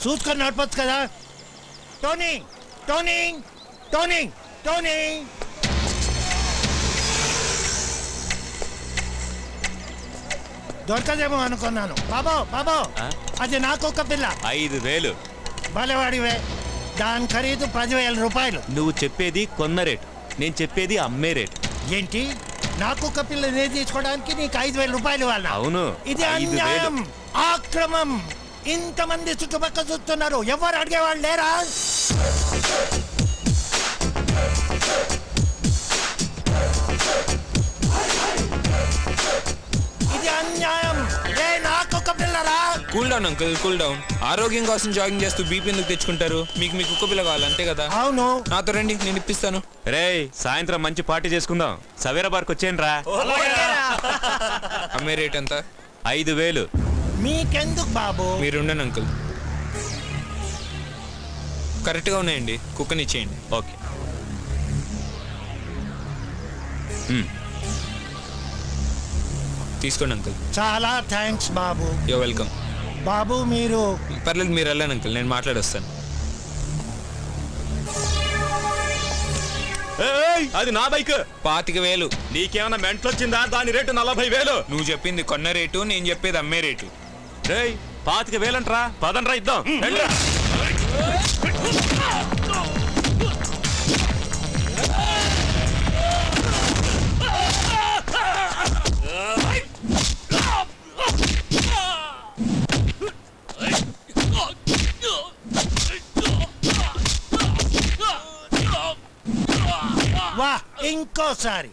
చూసుకొని నడపచ్చు కదా టోనీ టోనీ టోనీ టోనీ దొరకదేమో అనుకున్నాను బాబో బాబో ఆ? అది నాకొక పిల్ల ఐదు వేలు భలేవాడివే దాని ఖరీదు పదివేల రూపాయలు నువ్వు చెప్పేది కొన్న రేటు నేను చెప్పేది అమ్మే రేటు ఏంటి నాకొక పిల్ల నేను తీసుకోవడానికి నీకు ఐదు వేల రూపాయలు వాళ్ళ అవును, ఇది ఐదు వేలు. అన్యాయం ఆక్రమం ఇంతమంది చుట్టుపక్కల చూస్తున్నారు ఎవరు అడిగేవాళ్ళు లేరా ఇది అన్యాయం రే నాకొక పిల్లరా cool down uncle cool down ఆరోగ్యం కోసం జాగింగ్ చేస్తూ బీపీ ఎందుకు తెచ్చుకుంటారు మీకు మీ కుక్క పిల్ల కావాలి అంతే కదా అవును నాతో రండి నేను ఇప్పిస్తాను రేయ్ సాయంత్రం మంచి పార్టీ చేసుకుందాం సవేరా బార్కి వచ్చేయండి రా అమ్మే రేట్ ఎంత ఐదు వేలు మీకెందుకు బాబు మీరు ఉండండి అంకుల్ కరెక్ట్గా ఉన్నాయండి కుక్కని ఇచ్చేయండి ఓకే మ్, తీసుకోండి అంకుల్ చాలా థ్యాంక్స్ బాబు యో వెల్కమ్ బాబు మీరు పర్లేదు మీరు వెళ్ళండి అంకుల్ నేను మాట్లాడొస్తాను ఏయ్, అది నా బైక్ పాతిక వేలు నీకేమైనా మెంట్లు వచ్చిందా దాని రేటు నలభై వేలు నువ్వు చెప్పింది కొన్న రేటు నేను చెప్పేది అమ్మే రేటు రేయ్ పాతిక వేలంట్రా పదండ్రా ఇద్దాం రండిరా. వా ఇంకోసారి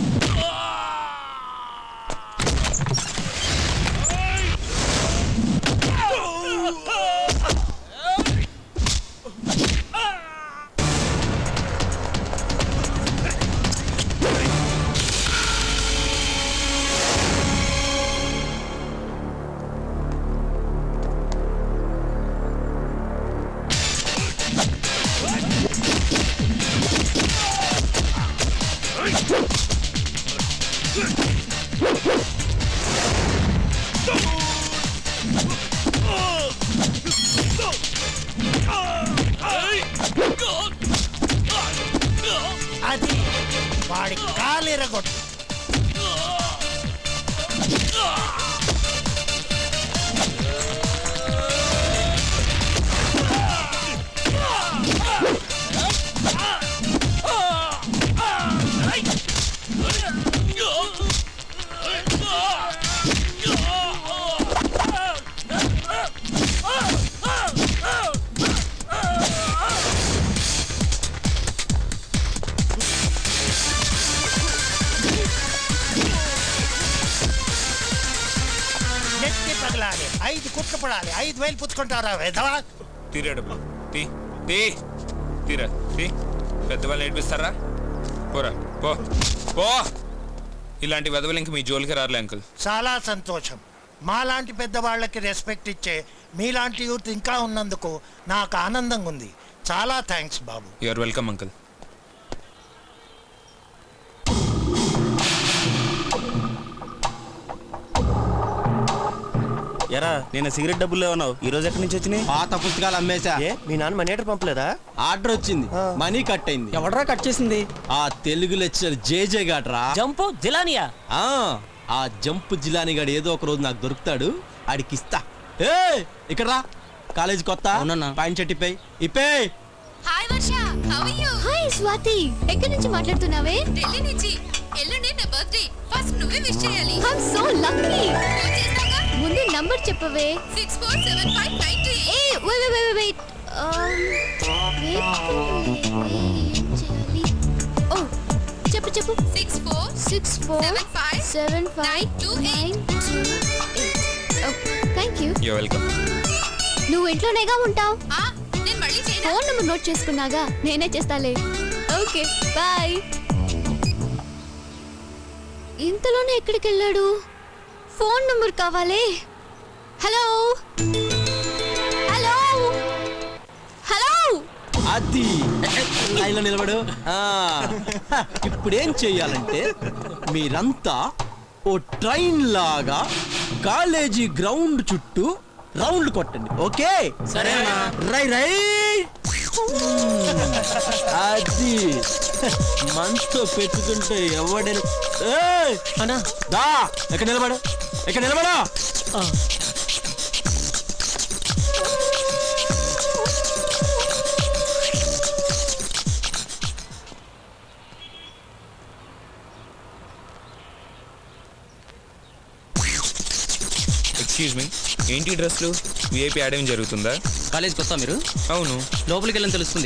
అది వాడి కాలిరగొట్టు నెత్తి పగలాలి ఐదు కుట్లు పడాలి ఐదు వేలు పుచ్చుకుంటారా వెధవా తీరా డబ్బులు తీ తీ తీరా తీ పెద్దవాళ్ళు ఏడిపిస్తారా పోరా పో పో ఇలాంటి వెదవలు ఇంక మీ జోలికి రారులే అంకుల్ చాలా సంతోషం మాలాంటి పెద్దవాళ్ళకి రెస్పెక్ట్ ఇచ్చే మీలాంటి యూత్ ఇంకా ఉన్నందుకు నాకు ఆనందంగా ఉంది చాలా థ్యాంక్స్ బాబు యు ఆర్ వెల్కమ్ అంకుల్ ఎరా నేను సిగరెట్ డబ్బులు ఉన్నావు ఈ రోజు ఎక్కడి నుంచి వచ్చినాయి పాత పుస్తకాలు అమ్మేశా ఏ మీ నాన్న మనీ ఆర్డర్ పంపలేదా ఆర్డర్ వచ్చింది మనీ కట్ అయింది ఎవడరా కట్ చేసింది ఆ తెలుగు లెక్చర్ జేజే గాట్రా జంపు జిలానియా ఆ ఆ జంప్ జిలాని గాడు ఏదో ఒక రోజు నాకు దొరుకుతాడు ఆడికి ఇస్తా ఏ ఇక్కడ రా కాలేజ్ కొత్త అవునన్నా. పాయింట్ షర్ట్ ఇప్పేయ్ ఇప్పేయ్ hi Varsha how are you hi Swathi ఎక్కడి నుంచి మాట్లాడుతున్నావే ఢిల్లీ నుంచి ఎల్లుండి నా బర్త్డే ఫస్ట్ నువ్వే విష్ చేయాలి ఐమ్ సో లక్కీ ఫోన్ చేస్తాగా ముందు నంబర్ చెప్పవే six four seven five nine two ఏ వెయిట్ వెయిట్ వెయిట్ ఓ చెప్పు చెప్పు six four six four Seven five seven five nine two nine two eight okay thank you you welcome నువ్వు ఇంట్లోనేగా ఉంటావు ఆ నేను మళ్ళీ చేయనా ఫోన్ నెంబర్ నోట్ చేసుకున్నాగా నేనే చేస్తాలే ఓకే బాయ్ ఇంతలోనే ఎక్కడికి వెళ్ళాడు ఫోన్ నెంబర్ కావాలి హలో హలో హలో అది లైన్లో నిలబడు ఆ, హ, ఇప్పుడేం చెయ్యాలంటే మీరంతా ఓ ట్రైన్ లాగా కాలేజీ గ్రౌండ్ చుట్టూ రౌండ్ కొట్టండి ఓకే సరే రై రై అది మనతో పెట్టుకుంటే ఎవడైనా ఏయ్! అన్నా దా ఎక్కడ నిలబడు ఎక్కడ నిలబడు ఎక్స్క్యూజ్ మీ ఏంటి డ్రెస్లు విఐపి ఆడేం జరుగుతుందా కాలేజ్కి వస్తా మీరు అవును లోపలికి వెళ్ళని తెలుస్తుంది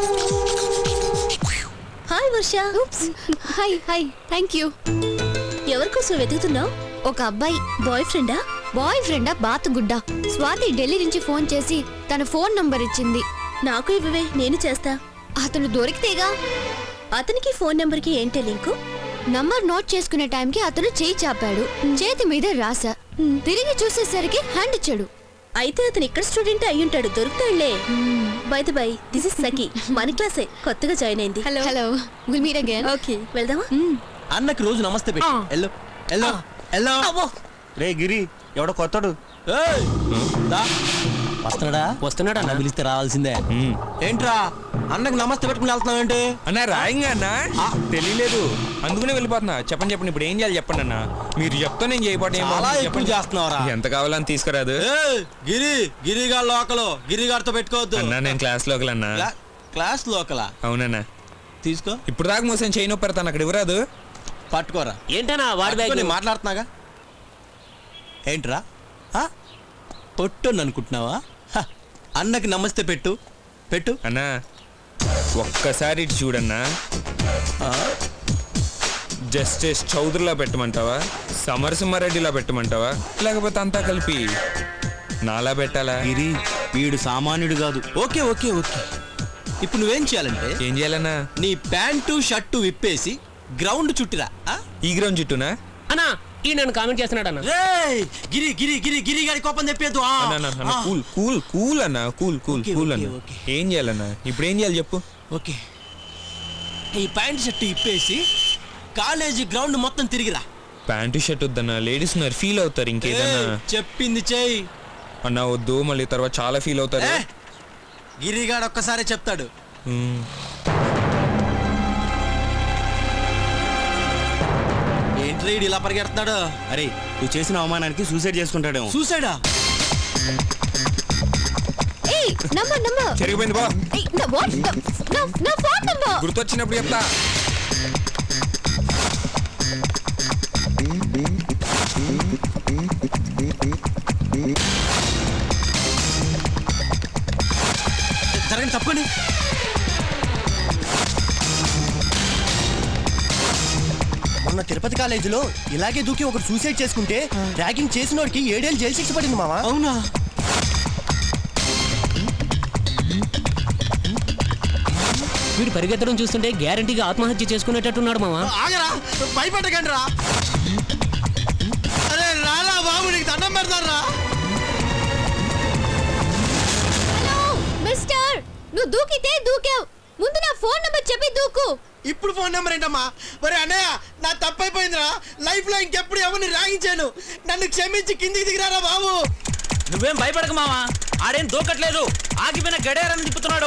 hi Varsha hi hi thank you ఎవరి కోసం వెతుకుతున్నావు ఒక అబ్బాయి బాయ్ ఫ్రెండా బాయ్ ఫ్రెండా బాతుగుడ్డ స్వాతి ఢిల్లీ నుంచి ఫోన్ చేసి తన ఫోన్ నంబర్ ఇచ్చింది నాకు ఇవ్వవే నేను చేస్తా అతను దొరికితేగా అతనికి ఫోన్ నెంబర్ కి ఏంటి లింకు నంబర్ నోట్ చేసుకునే టైంకి అతను చేయి చాపాడు చేతి మీద రాసా తిరిగి చూసేసరికి హ్యాండ్ ఇచ్చాడు అయితే అతను ఇక్కడ స్టూడెంట్ అయి ఉంటాడు దొరుకుతాడులే bye bye this is Sakhi మన క్లాసే కొత్తగా జాయిన్ అయింది hello hello will meet again okay వెళ్దామా అన్నకి రోజు నమస్తే పెట్టి ఎల్లో ఎల్లో ఎల్లో రే గిరి ఎవడో కొత్తడు ఏయ్! దా. వస్తున్నాడా వస్తున్నాడా అన్న పిలిస్తే రావాల్సిందే ఏంట్రా అన్నకి నమస్తే పెట్టుకుని వెళ్తున్నావు ఏంటి అన్నా రాయింగా అన్నా తెలియలేదు అందుకనే వెళ్ళిపోతున్నా చెప్పండి చెప్పండి ఇప్పుడు ఏం చేయాలి చెప్పండి అన్న మీరు చెప్తా నేను చేయబోటేమో చాలా ఎక్కువ చెప్పండి చేస్తున్నావురా ఎంత కావాలని తీసుకురాదు ఏయ్! గిరి గిరిగాడు లోకలు గిరిగాడితో పెట్టుకోవద్దు అన్నా నేను క్లాస్ లోకల్ అన్నా క్లా- క్లాస్ లోకలా అవునన్నా తీసుకో ఇప్పుడు దాకా మోసం చేయను పెడతాను అక్కడ ఇవ్వరాదు పట్టుకోరా ఏంటన్నా వాడి పట్టుకో, బ్యాగ్ నేను మాట్లాడుతున్నాగా ఏంట్రా ఆ? పొట్టని అనుకుంటున్నావా హ, అన్నకి నమస్తే పెట్టు పెట్టు అన్నా ఒక్కసారి ఇటు చూడన్నా ఆ? జస్టిస్ చౌదరిలా పెట్టమంటావా సమరసింహారెడ్డిలా పెట్టమంటావా లేకపోతే అంతా కలిపి నాలా పెట్టాలా గిరి వీడు సామాన్యుడు కాదు ఓకే ఓకే ఓకే ఇప్పుడు నువ్వేం చేయాలంటే ఏం చేయాలన్నా నీ ప్యాంటు షర్టు విప్పేసి గ్రౌండ్ చుట్టిరా ఆ? ఈ గ్రౌండ్ చుట్టూనా అన్నా ఈ నన్ను కామెంట్ చేస్తున్నాడు అన్న రేయ్! గిరి గిరి గిరి గిరి గారి కోపం తెప్పేద్దు ఆ! అన్నా, అన్నా, అన్నా, ఆ. కూల్ కూల్ కూల్ అన్నా cool cool okay, cool okay, అన్నా ఓకే. ఏం చేయాలన్నా ఇప్పుడు ఏం చేయాలి చెప్పు ఓకే ఈ ప్యాంట్ షర్ట్ ఇప్పేసి కాలేజీ గ్రౌండ్ మొత్తం తిరిగిరా ప్యాంటు షర్ట్ వద్దన్నా లేడీస్ ఉన్నారు ఫీల్ అవుతారు ఇంకేదన్నా ఏయ్, చెప్పింది చెయ్యి అన్నా వద్దు మళ్ళీ తర్వాత చాలా ఫీల్ అవుతారు ఏ, గిరిగాడు ఒక్కసారి చెప్తాడు మ్మ్. ఏంటి రీడ్ ఇలా పరిగెడుతున్నాడు అరే నువ్వు చేసిన అవమానానికి సూసైడ్ చేసుకుంటాడేమో చూసాడా ఏయ్ నంబర్ నంబర్ జరిగిపోయింది బా ఏయ్ నా వాట్ నా నా ఫోన్ నంబర్ గుర్తొచ్చినప్పుడు చెప్తా జరగండి తప్పండి మొన్న తిరుపతి కాలేజీలో ఇలాగే దూకి ఒకరు సూసైడ్ చేసుకుంటే ర్యాగింగ్ చేసినోడికి ఏడేళ్ళు జైలు శిక్ష పడింది మామ అవునా వీడు పరిగెత్తడం చూస్తుంటే గ్యారంటీగా ఆత్మహత్య చేసుకునేటట్టున్నాడు మావా ఆగరా భయపడకండి రా అరే రాలా బాబు నీకు దండం పెడతారా హలో మిస్టర్ నువ్వు దూకితే దూకావు ముందు నా ఫోన్ నంబర్ చెప్పి దూకు ఇప్పుడు ఫోన్ నెంబర్ ఏంటమ్మా మరి అన్నయ్య నా తప్పైపోయిందిరా లైఫ్ లో ఇంకెప్పుడు ఎవరిని రాగించాను నన్ను క్షమించి కిందికి దిగిరారా బాబు నువ్వేం భయపడక మావా ఆడేం దూకట్లేదు ఆగిపోయిన గడియారాన్ని తిప్పుతున్నాడు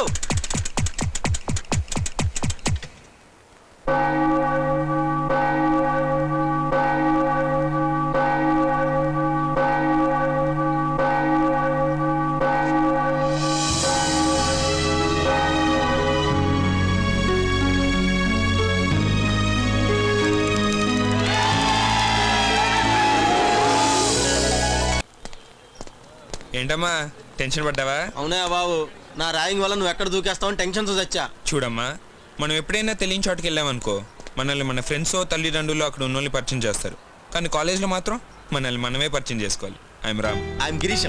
ఏంటమ్మా టెన్షన్ పడ్డావా అవునా బాబు నా ర్యాగింగ్ వల్ల నువ్వు ఎక్కడ దూకేస్తావు టెన్షన్తో చచ్చా చూడమ్మా మనం ఎప్పుడైనా తెలియని చోటుకి వెళ్ళామనుకో మనల్ని మన ఫ్రెండ్స్ తల్లిదండ్రులు అక్కడ ఉన్నోళ్ళని పరిచయం చేస్తారు కానీ కాలేజ్లో మాత్రం మనల్ని మనమే పరిచయం చేసుకోవాలి ఐఎమ్ రామ్ ఐఎమ్ గిరీశం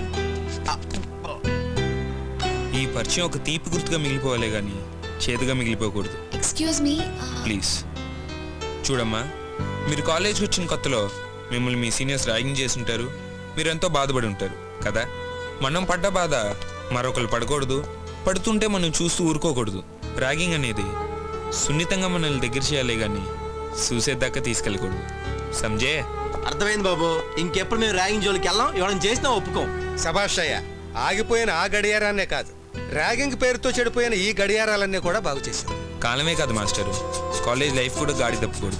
ఈ పరిచయం ఒక తీపి గుర్తుగా మిగిలిపోవాలే కానీ చేదుగా మిగిలిపోకూడదు ఎక్స్క్యూజ్ మీ ప్లీజ్ చూడమ్మా మీరు కాలేజ్కి వచ్చిన కొత్తలో మిమ్మల్ని మీ సీనియర్స్ ర్యాగింగ్ చేసి ఉంటారు మీరెంతో బాధపడి ఉంటారు కదా మనం పడ్డ బాధ మరొకరు పడకూడదు పడుతుంటే మనం చూస్తూ ఊరుకోకూడదు ర్యాగింగ్ అనేది సున్నితంగా మనల్ని దగ్గర చేయాలి కానీ చూసేదాకా తీసుకెళ్ళకూడదు సంజే అర్థమైంది బాబు ఇంకెప్పుడు మేము ర్యాగింగ్ జోలికి వెళ్ళాం ఎవరైనా చేసినా ఒప్పుకోం శభాషయ్య ఆగిపోయిన ఆ గడియారాన్నే కాదు ర్యాగింగ్ పేరుతో చెడిపోయిన ఈ గడియారాలన్నీ కూడా బాగు చేశాం కాలమే కాదు మాస్టరు కాలేజ్ లైఫ్ కూడా గాడి తప్పకూడదు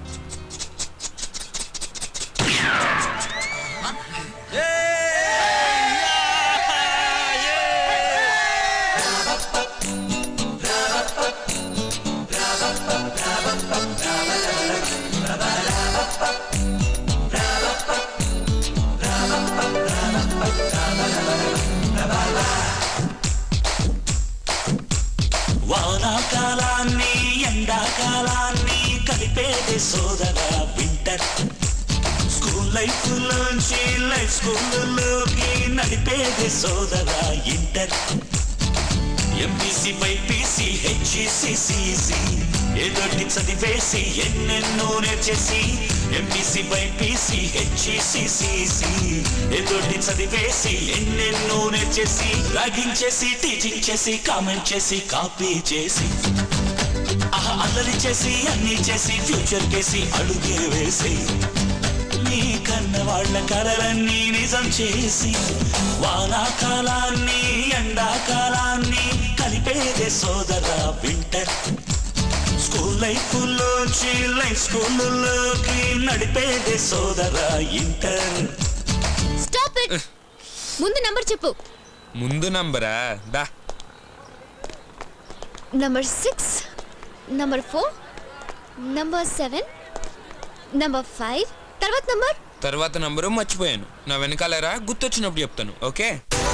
వానాకాలాన్ని ఎండాకాలాన్ని కలిపేది సోదర వింటర్ స్కూల్ లైఫ్ లోంచి లైఫ్ స్కూల్లోకి నడిపేది సోదర inter MPC BiPC HEC CC ఏదోటి చదివేసి ఎన్నెన్నో నేర్చేసి ఎంపీసీ బైపీసీ హెచ్ఈసి సిసి ఏదోటి చదివేసి ఎన్నెన్నో నేర్చేసి ర్యాగింగ్ చేసి టీచింగ్ చేసి కామెంట్ చేసి కాపీ చేసి ఆహా అల్లరి చేసి అన్ని చేసి ఫ్యూచర్ కేసి అడుగే వేసి నీ కన్న వాళ్ళ కలలన్నీ నిజం చేసి వానాకాలాన్ని ఎండాకాలాన్ని కలిపేదే సోదర వింటర్ స్కూల్ లైఫ్ లోంచి లైఫ్ స్కూల్లోకి నడిపేదే సోదర ఇంటర్ స్టాప్ ఇట్ ముందు నంబర్ చెప్పు ముందు నంబరా దా number six number four number seven number five తర్వాత నంబర్ తర్వాత నంబరు మర్చిపోయాను నా వెనకాలరా గుర్తొచ్చినప్పుడు చెప్తాను ఓకే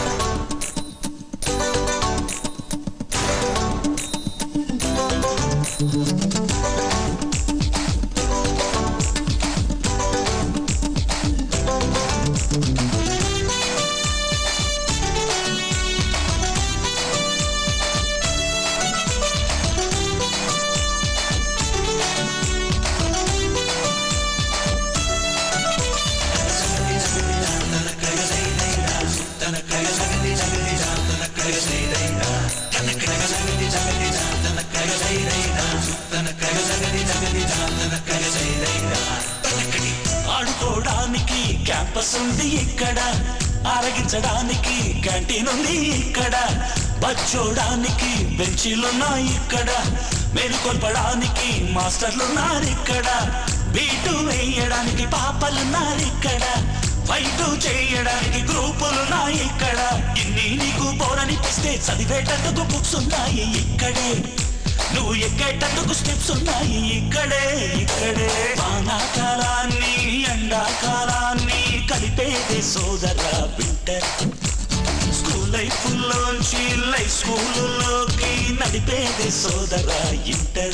ఆడుకోవడానికి క్యాంపస్ ఉంది ఇక్కడ ఆరగించడానికి క్యాంటీన్ ఉంది ఇక్కడ బచ్చోడానికి బెంచీలున్నాయి ఇక్కడ మేలుకొల్పడానికి మాస్టర్లున్నారు ఇక్కడ బీటు వేయడానికి పాపలున్నారు ఇక్కడ ఫైట్ చేయడానికి గ్రూపులున్నాయి ఇక్కడ ఇన్ని నీకు బోరనిపిస్తే చదివేటందుకు బుక్స్ ఉన్నాయి ఇక్కడే నువ్వు ఎక్కేటందుకు స్టెప్స్ ఉన్నాయి ఇక్కడే ఇక్కడే వానాకాలాన్ని ఎండాకాలాన్ని కలిపేదే సోదర వింటర్ స్కూల్ లైఫ్ లోంచి లైఫ్ స్కూల్లోకి నడిపేదే సోదర ఇంటర్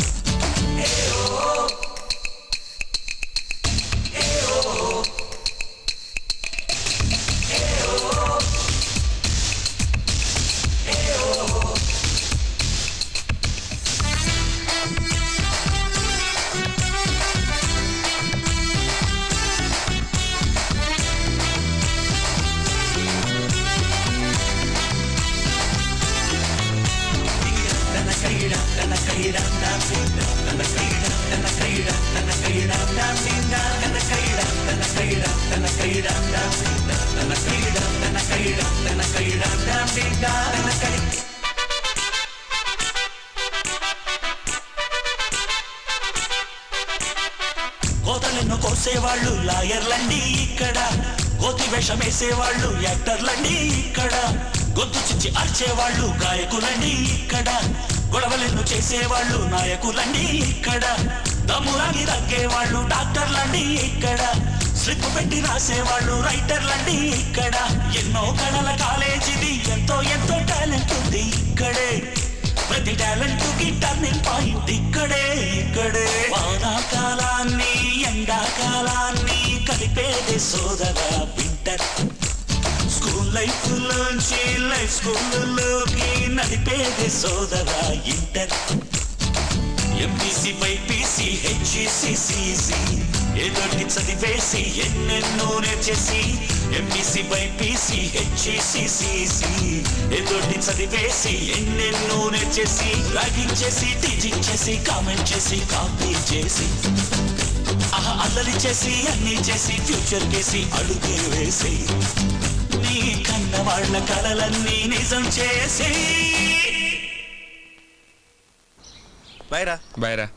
కోతలను కోసేవాళ్ళు లాయర్లండి ఇక్కడ కోతి వేషం వేసేవాళ్ళు యాక్టర్లండి ఇక్కడ గొంతు చిచ్చి అర్చేవాళ్ళు గాయకులండి ఇక్కడ గొడవలను చేసేవాళ్ళు నాయకులండి ఇక్కడ దమ్ములాగి తగ్గేవాళ్ళు డాక్టర్లండి ఇక్కడ స్లిప్ పెట్టి రాసేవాళ్ళు రైటర్లండి ఇక్కడ ఎన్నో కళల కాలేజీది ఎంతో ఎంతో టాలెంట్ ఉంది ఇక్కడే ప్రతి టాలెంట్ కి టర్నింగ్ పాయింట్ ఇక్కడే ఇక్కడే వానాకాలాన్ని ఎండాకాలాన్ని కలిపేదే సోదర వింటర్ స్కూల్ లైఫ్ లోంచి లైఫ్ స్కూల్లోకి నడిపేదే సోదర inter MPC BiPC HEC CC ఏదోటి చదివేసి ఎన్నెన్నో నేర్చేసి ఎంపీసీ బైపీసీ హెచ్ఈసి సిసి ఏదోటి చదివేసి ఎన్నెన్నో నేర్చేసి ర్యాగింగ్ చేసి టీచింగ్ చేసి కామెంట్ చేసి కాపీ చేసి ఆహా అల్లరి చేసి అన్ని చేసి ఫ్యూచర్ కేసి అడుగే వేసి నీ కన్న వాళ్ళ కలలన్నీ నిజం చేసి బైరా బాయ్రా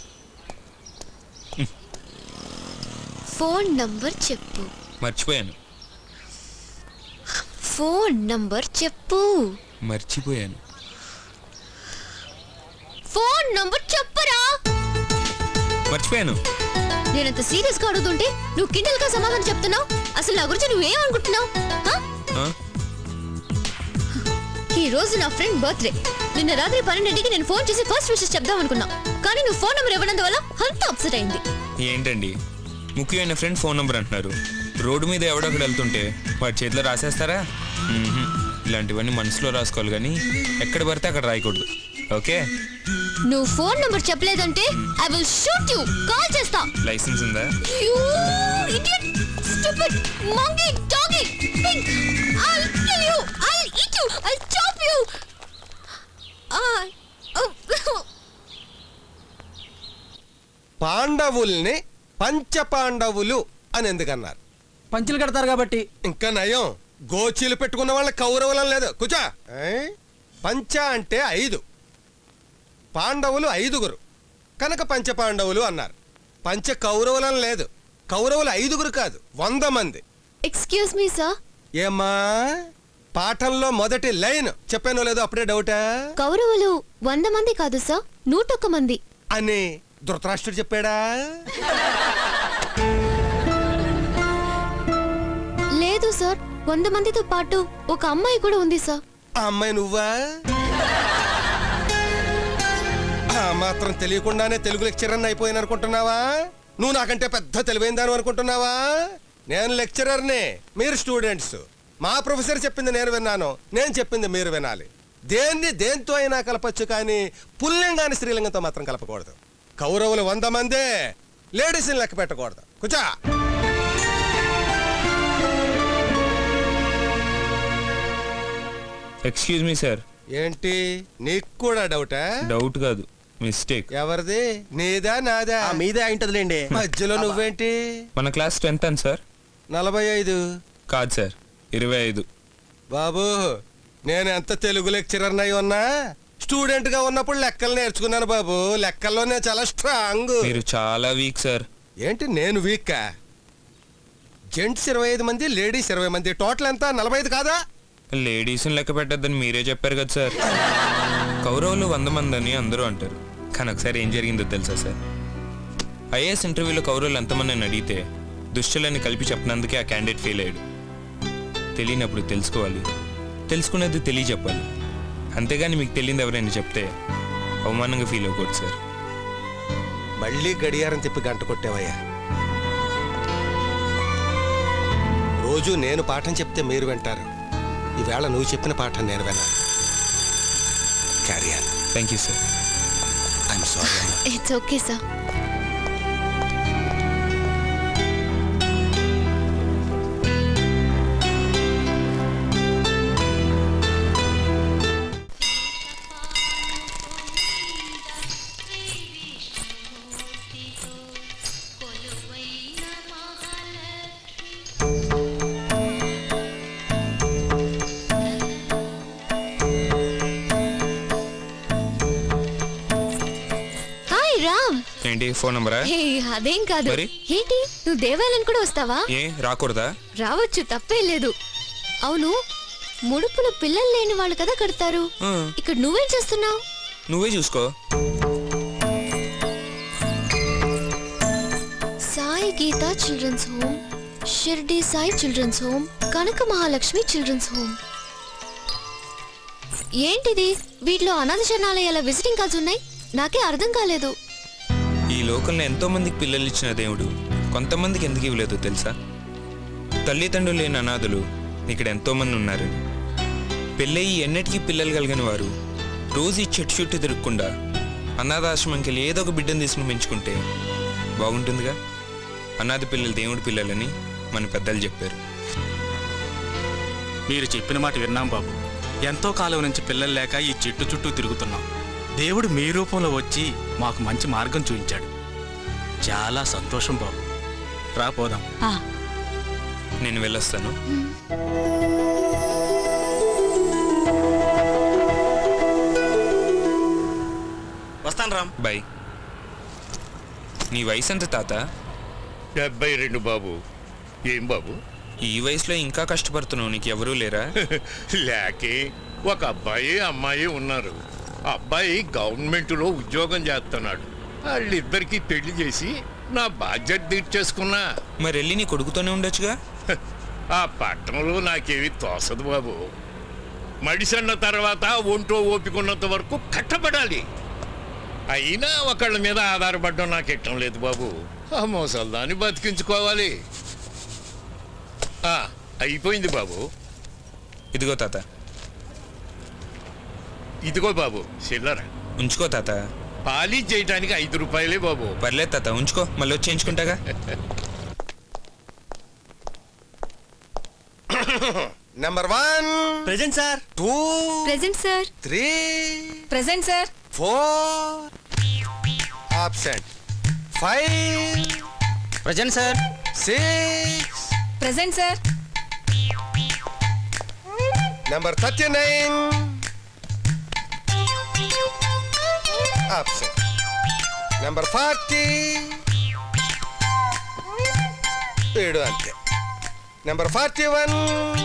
ఫోన్ నంబర్ చెప్పు మర్చిపోయాను ఫోన్ నంబర్ చెప్పు మర్చిపోయాను ఫోన్ నంబర్ చెప్పురా మర్చిపోయాను నేనంత సీరియస్ గా అడుగుతుంటే నువ్వు కిండల్ గా సమాధానం చెప్తున్నావు అసలు నా గురించి నువ్వేమనుకుంటున్నావు హ? ఆ? ఈ రోజు నా ఫ్రెండ్ బర్త్డే నిన్న రాత్రి పన్నెండింటికి నేను ఫోన్ చేసి ఫస్ట్ విషెస్ చెప్దాం అనుకున్నా కానీ నువ్వు ఫోన్ నెంబర్ ఇవ్వనందువల్ల అంత అప్సెట్ అయింది ఏంటండి ముఖ్యమైన ఫ్రెండ్ ఫోన్ నెంబర్ అంటున్నారు రోడ్డు మీద ఎవడొకడు వెళ్తుంటే వాడి చేతిలో రాసేస్తారా మ్మ్హ్మ్. ఇలాంటివన్నీ మనసులో రాసుకోవాలి కానీ ఎక్కడ పడితే అక్కడ రాయకూడదు ఓకే నువ్వు ఫోన్ నంబర్ చెప్పలేదంటే I will shoot you call చేస్తా లైసెన్స్ ఉందా You idiot! Stupid! Monkey! Doggy! Pink! I'll kill you! I'll eat you! I'll chop you! Ah! Oh! పాండవుల్ని పంచపాండవులు అని ఎందుకన్నారు పంచులు కడతారు కాబట్టి ఇంకా నయం గోచీలు పెట్టుకున్న వాళ్ళ కౌరవులం లేదు కూర్చో ఏ? పంచ అంటే ఐదు పాండవులు ఐదుగురు కనుక పంచపాండవులు అన్నారు పంచ కౌరవులం లేదు కౌరవులు ఐదుగురు కాదు వంద మంది ఎక్స్క్యూజ్ మీ సార్ ఏమ్మా పాఠంలో మొదటి లైన్ చెప్పానో లేదో అప్పుడే డౌటా కౌరవులు వంద మంది కాదు సార్ నూటొక్క మంది అని ధృతరాష్ట్రుడు చెప్పాడా లేదు సార్ వంద మందితో పాటు ఒక అమ్మాయి కూడా ఉంది సార్ ఆ అమ్మాయి నువ్వా ఆ మాత్రం తెలియకుండానే తెలుగు లెక్చరర్ అయిపోయాను అనుకుంటున్నావా నువ్వు నాకంటే పెద్ద తెలివైందాను అనుకుంటున్నావా నేను లెక్చరర్నే మీరు స్టూడెంట్స్ మా ప్రొఫెసర్ చెప్పింది నేను విన్నాను నేను చెప్పింది మీరు వినాలి దేన్ని దేంతో అయినా కలపచ్చు కానీ పుల్లింగాన్ని స్త్రీలింగంతో మాత్రం కలపకూడదు కౌరవులు వంద మందే లేడీస్ని లెక్క పెట్టకూడదు కూర్చో ఎక్స్క్యూజ్ మీ సార్ ఏంటి నీకు కూడా డౌటా డౌట్ కాదు మిస్టేక్ ఎవరిది నీదా నాదా మీదే అయింటదిలేండి మధ్యలో నువ్వేంటి మన క్లాస్ టెన్త్ అని సార్ నలభై ఐదు కాదు సార్ ఇరవై ఐదు బాబు నేను ఎంత తెలుగు లెక్చరర్ అయి ఉన్నా స్టూడెంట్ గా ఉన్నప్పుడు లెక్కలు నేర్చుకున్నాను బాబు లెక్కల్లో నేను చాలా స్ట్రాంగ్ మీరు చాలా వీక్ సార్ ఏంటి నేను వీక్ జెంట్స్ ఇరవై ఐదు మంది లేడీస్ ఇరవై మంది టోటల్ ఎంత నలభై ఐదు కాదా లేడీస్ని లెక్క పెట్టద్దని మీరే చెప్పారు కదా సార్ కౌరవులు వంద మంది అని అందరూ అంటారు కానీ ఒకసారి ఏం జరిగిందో తెలుసా సార్ ఐఏఎస్ ఇంటర్వ్యూలో కౌరవులు ఎంతమంది అని అడిగితే దుష్టులని కలిపి చెప్పినందుకే ఆ క్యాండిడేట్ ఫెయిల్ అయ్యాడు తెలియనప్పుడు తెలుసుకోవాలి తెలుసుకునేది తెలియ చెప్పాలి అంతేగాని మీకు తెలియదు ఎవరైనా చెప్తే అవమానంగా ఫీల్ అవ్వకూడదు సార్ మళ్ళీ గడియారం తిప్పి గంట కొట్టేవయ్యా రోజు నేను పాఠం చెప్తే మీరు వింటారు ఈవేళ నువ్వు చెప్పిన పాఠం నేను విన్నాను carrier thank you sir I'm sorry అమ్మా it's okay sir hi Ram ఏంటి ఫోన్ నంబరా హే అదేం కాదు మరి? ఏంటి నువ్వు దేవాలయం కూడా వస్తావా ఏ రాకూడదా రావచ్చు తప్పే లేదు అవును ముడుపులు పిల్లలు లేని వాళ్ళు కదా కడతారు ఆ, ఇక్కడ నువ్వేం చేస్తున్నావు నువ్వే చూసుకో Sai Geetha children's home Shirdi Sai children's home Kanaka Mahalakshmi children's home ఏంటిది వీటిలో అనాథ శరణాలయాల విజిటింగ్ కార్డ్స్ ఉన్నాయి నాకే అర్థం కాలేదు ఈ లోకంలో ఎంతో మందికి పిల్లలు ఇచ్చిన దేవుడు కొంతమందికి ఎందుకు ఇవ్వలేదో తెలుసా తల్లిదండ్రులు లేని అనాథులు ఇక్కడ ఎంతో మంది ఉన్నారు పెళ్ళయి ఎన్నటికీ పిల్లలు కలిగిన వారు రోజు ఈ చెట్టు చుట్టూ తిరగకుండా అనాథాశ్రమంకి వెళ్ళి ఏదో ఒక బిడ్డను తీసుకుని పెంచుకుంటే బాగుంటుందిగా అనాథ పిల్లలు దేవుడి పిల్లలని మన పెద్దలు చెప్పారు మీరు చెప్పిన మాట విన్నాం బాబు ఎంతో కాలం నుంచి పిల్లలు లేక ఈ చెట్టు చుట్టూ తిరుగుతున్నాం దేవుడు మీ రూపంలో వచ్చి మాకు మంచి మార్గం చూపించాడు చాలా సంతోషం బాబు రాపోదాం నేను వెళ్ళొస్తాను వస్తాను రామ్ బాయ్ నీ వయసు ఎంత తాత డెబ్బై రెండు బాబు ఏం బాబు ఈ వయసులో ఇంకా కష్టపడుతున్నావు నీకు ఎవరూ లేరా లేకే ఒక అబ్బాయి అమ్మాయి ఉన్నారు అబ్బాయి గవర్నమెంట్లో ఉద్యోగం చేస్తున్నాడు వాళ్ళిద్దరికి పెళ్లి చేసి నా బాధ్యత తీర్చేసుకున్నా మరి వెళ్ళి నీ కొడుకుతోనే ఉండొచ్చుగా ఆ పట్టణంలో నాకేవి తోసదు బాబు మడిసన్న తర్వాత ఒంటో ఓపికన్నంత వరకు కట్టబడాలి అయినా ఒకళ్ళ మీద ఆధారపడడం నాకు ఇష్టం లేదు బాబు ఆ మోసల్దాన్ని బతికించుకోవాలి ఆ, అయిపోయింది బాబు ఇదిగో తాత ఇదిగో బాబు చిల్లర ఉంచుకో తాత పాలిష్ చేయడానికి ఐదు రూపాయలే బాబు పర్లేదు తాత ఉంచుకో మళ్ళీ వచ్చి చేయించుకుంటాగా number one present sir two present sir three present sir four absent five present sir six present sir number thirty nine absent number forty ఏడు అంతే నెంబర్ ఫార్టీ వన్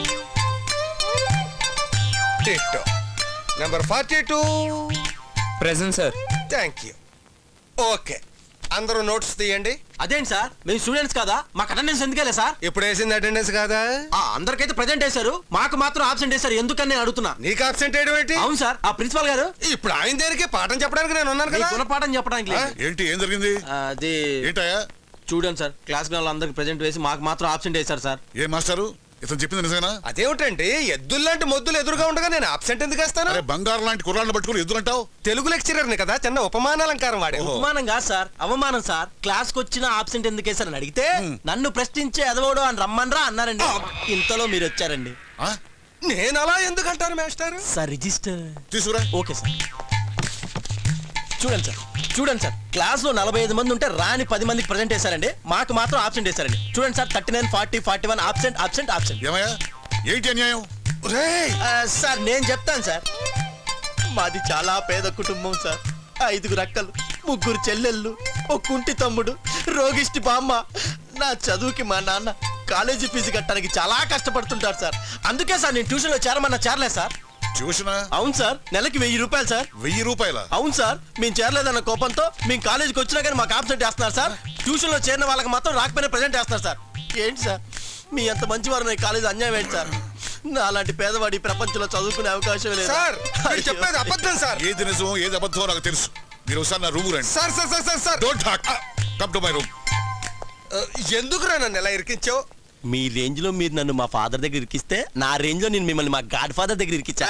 టిట్టో number forty two present sir thank you okay అందరూ notes తీయండి అదేంటి sir మేము students కదా మాకు attendance ఎందుకెళ్ళే sir ఇప్పుడు వేసింది అటెండెన్స్ కాదా ఆ, అందరికైతే ప్రజెంట్ వేశారు మాకు మాత్రం ఆబ్సెంట్ వేశారు ఎందుకని నేను అడుగుతున్నా నీకు ఆబ్సెంట్ వేయడం ఏంటి అవును సార్ ఆ ప్రిన్సిపాల్ గారు ఇప్పుడు ఆయన దేనికి పాఠం చెప్పడానికి నేను ఉన్నాను మీ కదా గుణపాఠం చెప్పడానికి లేదు. ఏంటి ఏం జరిగింది ఆ, అది ఏంటయ్యా చూడండి సార్ క్లాస్ అందరికి ప్రెజెంట్ వేసి మాకు మాత్రం ఆబ్సెంట్ వేశారు సార్ ఏ మాస్టారు ఇతను చెప్పింది నిజమేనా అదేమిటండి ఎద్దుల్లాంటి మొద్దులు ఎదురుగా ఉండగా నేను ఆబ్సెంట్ ఎందుకు వేస్తాను అరే బంగారం లాంటి కుర్రాన్ని పట్టుకుని ఎదురంటావు తెలుగు లెక్చరర్ని కదా చిన్న ఉపమానాలంకారం వాడే ఉపమానం కాదు సార్ అవమానం సార్ క్లాస్ కి వచ్చిన ఆబ్సెంట్ ఎందుకు వేశారని అడిగితే నన్ను ప్రశ్నించే ఎదవడు అని రమ్మనరా అన్నారండి ఇంతలో మీరు వచ్చారండి నేను అలా ఎందుకు అంటాను మాస్టర్ సార్ రిజిస్టర్ తీసుకురా ఓకే సార్ చూడండి సార్ చూడండి సార్ క్లాస్ లో నలభై ఐదు మంది ఉంటే రాని పది మందికి ప్రజెంట్ చేశారండి మాకు మాత్రం ఆబ్సెంట్ వేశారండి చూడండి sir thirty nine forty forty one absent absent absent ఏమయ్యా ఏంటి అన్యాయం సార్ నేను చెప్తాను సార్ మాది చాలా పేద కుటుంబం సార్ ఐదుగురు అక్కలు ముగ్గురు చెల్లెళ్ళు ఒక కుంటి తమ్ముడు రోగిష్టి బామ్మ నా చదువుకి మా నాన్న కాలేజీ ఫీజు కట్టడానికి చాలా కష్టపడుతుంటారు సార్ అందుకే సార్ నేను ట్యూషన్లో చేరమన్నా చేరలేదు సార్ ట్యూషనా అవును సార్ నెలకి వెయ్యి రూపాయలు సార్ వెయ్యి రూపాయల అవును సార్ మేము చేరలేదన్న కోపంతో మేము కాలేజీకి వచ్చినా కానీ మాకు ఆబ్సెంట్ చేస్తున్నారు సార్ ట్యూషన్ లో చేరిన వాళ్ళకి మాత్రం రాకపోయినా ప్రజెంట్ చేస్తున్నారు సార్ ఏంటి సార్ మీ అంత మంచి వారు ఈ కాలేజీ అన్యాయం ఏంటి సార్ నా అలాంటి పేదవాడి ఈ ప్రపంచంలో చదువుకునే అవకాశం లేదు సార్ మీరు చెప్పేది అబద్ధం సార్ ఏది నిజమో ఏది అబద్ధమో నాకు తెలుసు మీరు ఒకసారి నా రూమ్ రండి sir sir sir sir sir don't talk come to my room ఎందుకురా నన్ను ఎలా ఇరికించావు మీ రేంజ్ లో మీరు నన్ను మా ఫాదర్ దగ్గర ఇరికిస్తే నా రేంజ్ లో నేను మిమ్మల్ని మా గాడ్ ఫాదర్ దగ్గర ఇరికిచ్చా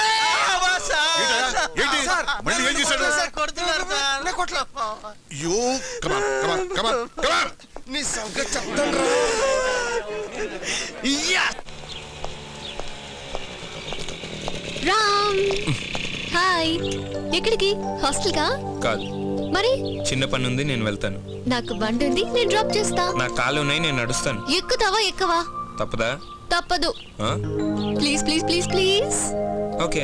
ఏంటి మళ్ళీ ఏం చేశాడు యూ కమాన్ కమాన్ కమాన్ కమాన్ నీ సంగతి చెప్తాను రా రామ్ హాయ్ ఎక్కడికి హాస్టల్ కా కాదు మరి చిన్న పని ఉంది నేను వెళ్తాను నాకు బండి ఉంది నేను డ్రాప్ చేస్తా నా కాళ్ళు ఉన్నాయి నేను నడుస్తాను ఎక్కుతావా ఎక్కవా తప్పదా తప్పదు ఆ? Please please please please okay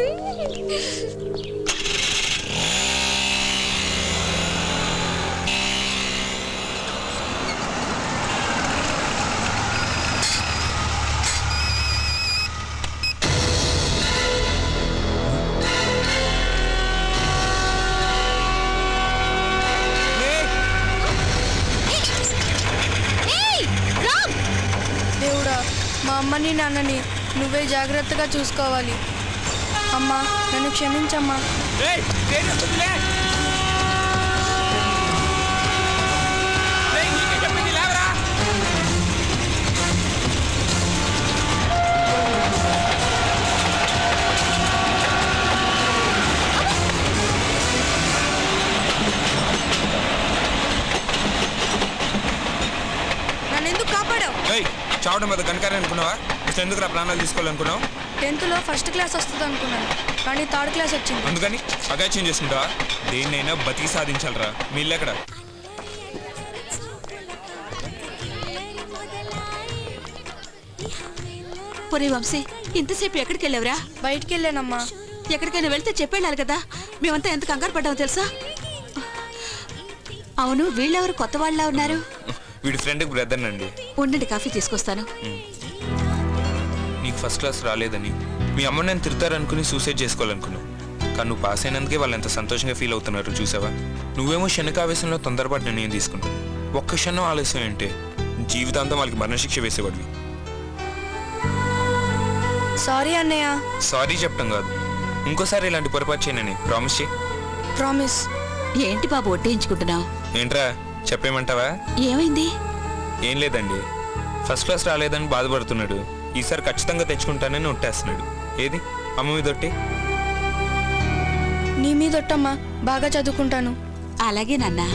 దేవుడా మా అమ్మని నాన్నని నువ్వే జాగ్రత్తగా చూసుకోవాలి అమ్మా నన్ను క్షమించమ్మా నన్ను ఎందుకు కాపాడావు ఏయ్ చావడం మీద కనకారే అనుకున్నావా అసలు ఎందుకు రా ప్రాణాలు తీసుకోవాలనుకున్నావు టెన్త్లో ఫస్ట్ క్లాస్ వస్తుంది అనుకున్నాను కానీ థర్డ్ క్లాస్ వచ్చింది అందుకని అగాచ్యం చేసుకుంటావా దేన్నైనా బతికి సాధించాలరా మీ ఇల్లు ఎక్కడ ఒరే వంశీ ఇంతసేపు ఎక్కడికి వెళ్ళావురా బయటికి వెళ్ళానమ్మా ఎక్కడికైనా వెళ్తే చెప్పేళ్ళాలి కదా మేమంతా ఎంత కంగారు పడ్డామో తెలుసా అవును వీళ్ళెవరు కొత్త వాళ్ళ ఉన్నారు వీడి ఫ్రెండ్ బ్రదర్ అండి ఉండండి కాఫీ తీసుకొస్తాను నీకు ఫస్ట్ క్లాస్ రాలేదని మీ అమ్మ నేను తిడతారనుకుని సూసైడ్ చేసుకోవాలనుకున్నావు కానీ నువ్వు పాస్ అయినందుకే వాళ్ళు ఎంత సంతోషంగా ఫీల్ అవుతున్నారు చూసావా నువ్వేమో క్షణికావేశంలో తొందరపాటు నిర్ణయం తీసుకున్నావు ఒక్క క్షణం ఆలస్యం అంటే జీవితాంతం వాళ్ళకి మరణశిక్ష వేసేవాడివి సారీ అన్నయ్య సారీ చెప్పడం కాదు ఇంకోసారి ఇలాంటి పొరపాటు చేయనని ప్రామిస్ చేయి ప్రామిస్ ఏంటి బాబు ఒట్టేయించుకుంటున్నావు ఏంట్రా చెప్పేమంటావా ఏమైంది ఏం లేదండి ఫస్ట్ క్లాస్ రాలేదని బాధపడుతున్నాడు ఈసారి ఖచ్చితంగా తెచ్చుకుంటానని ఒట్టేస్తున్నాడు ఏది అమ్మ మీద ఒట్టి నీ మీదొట్టమ్మా బాగా చదువుకుంటాను అలాగే నాన్నా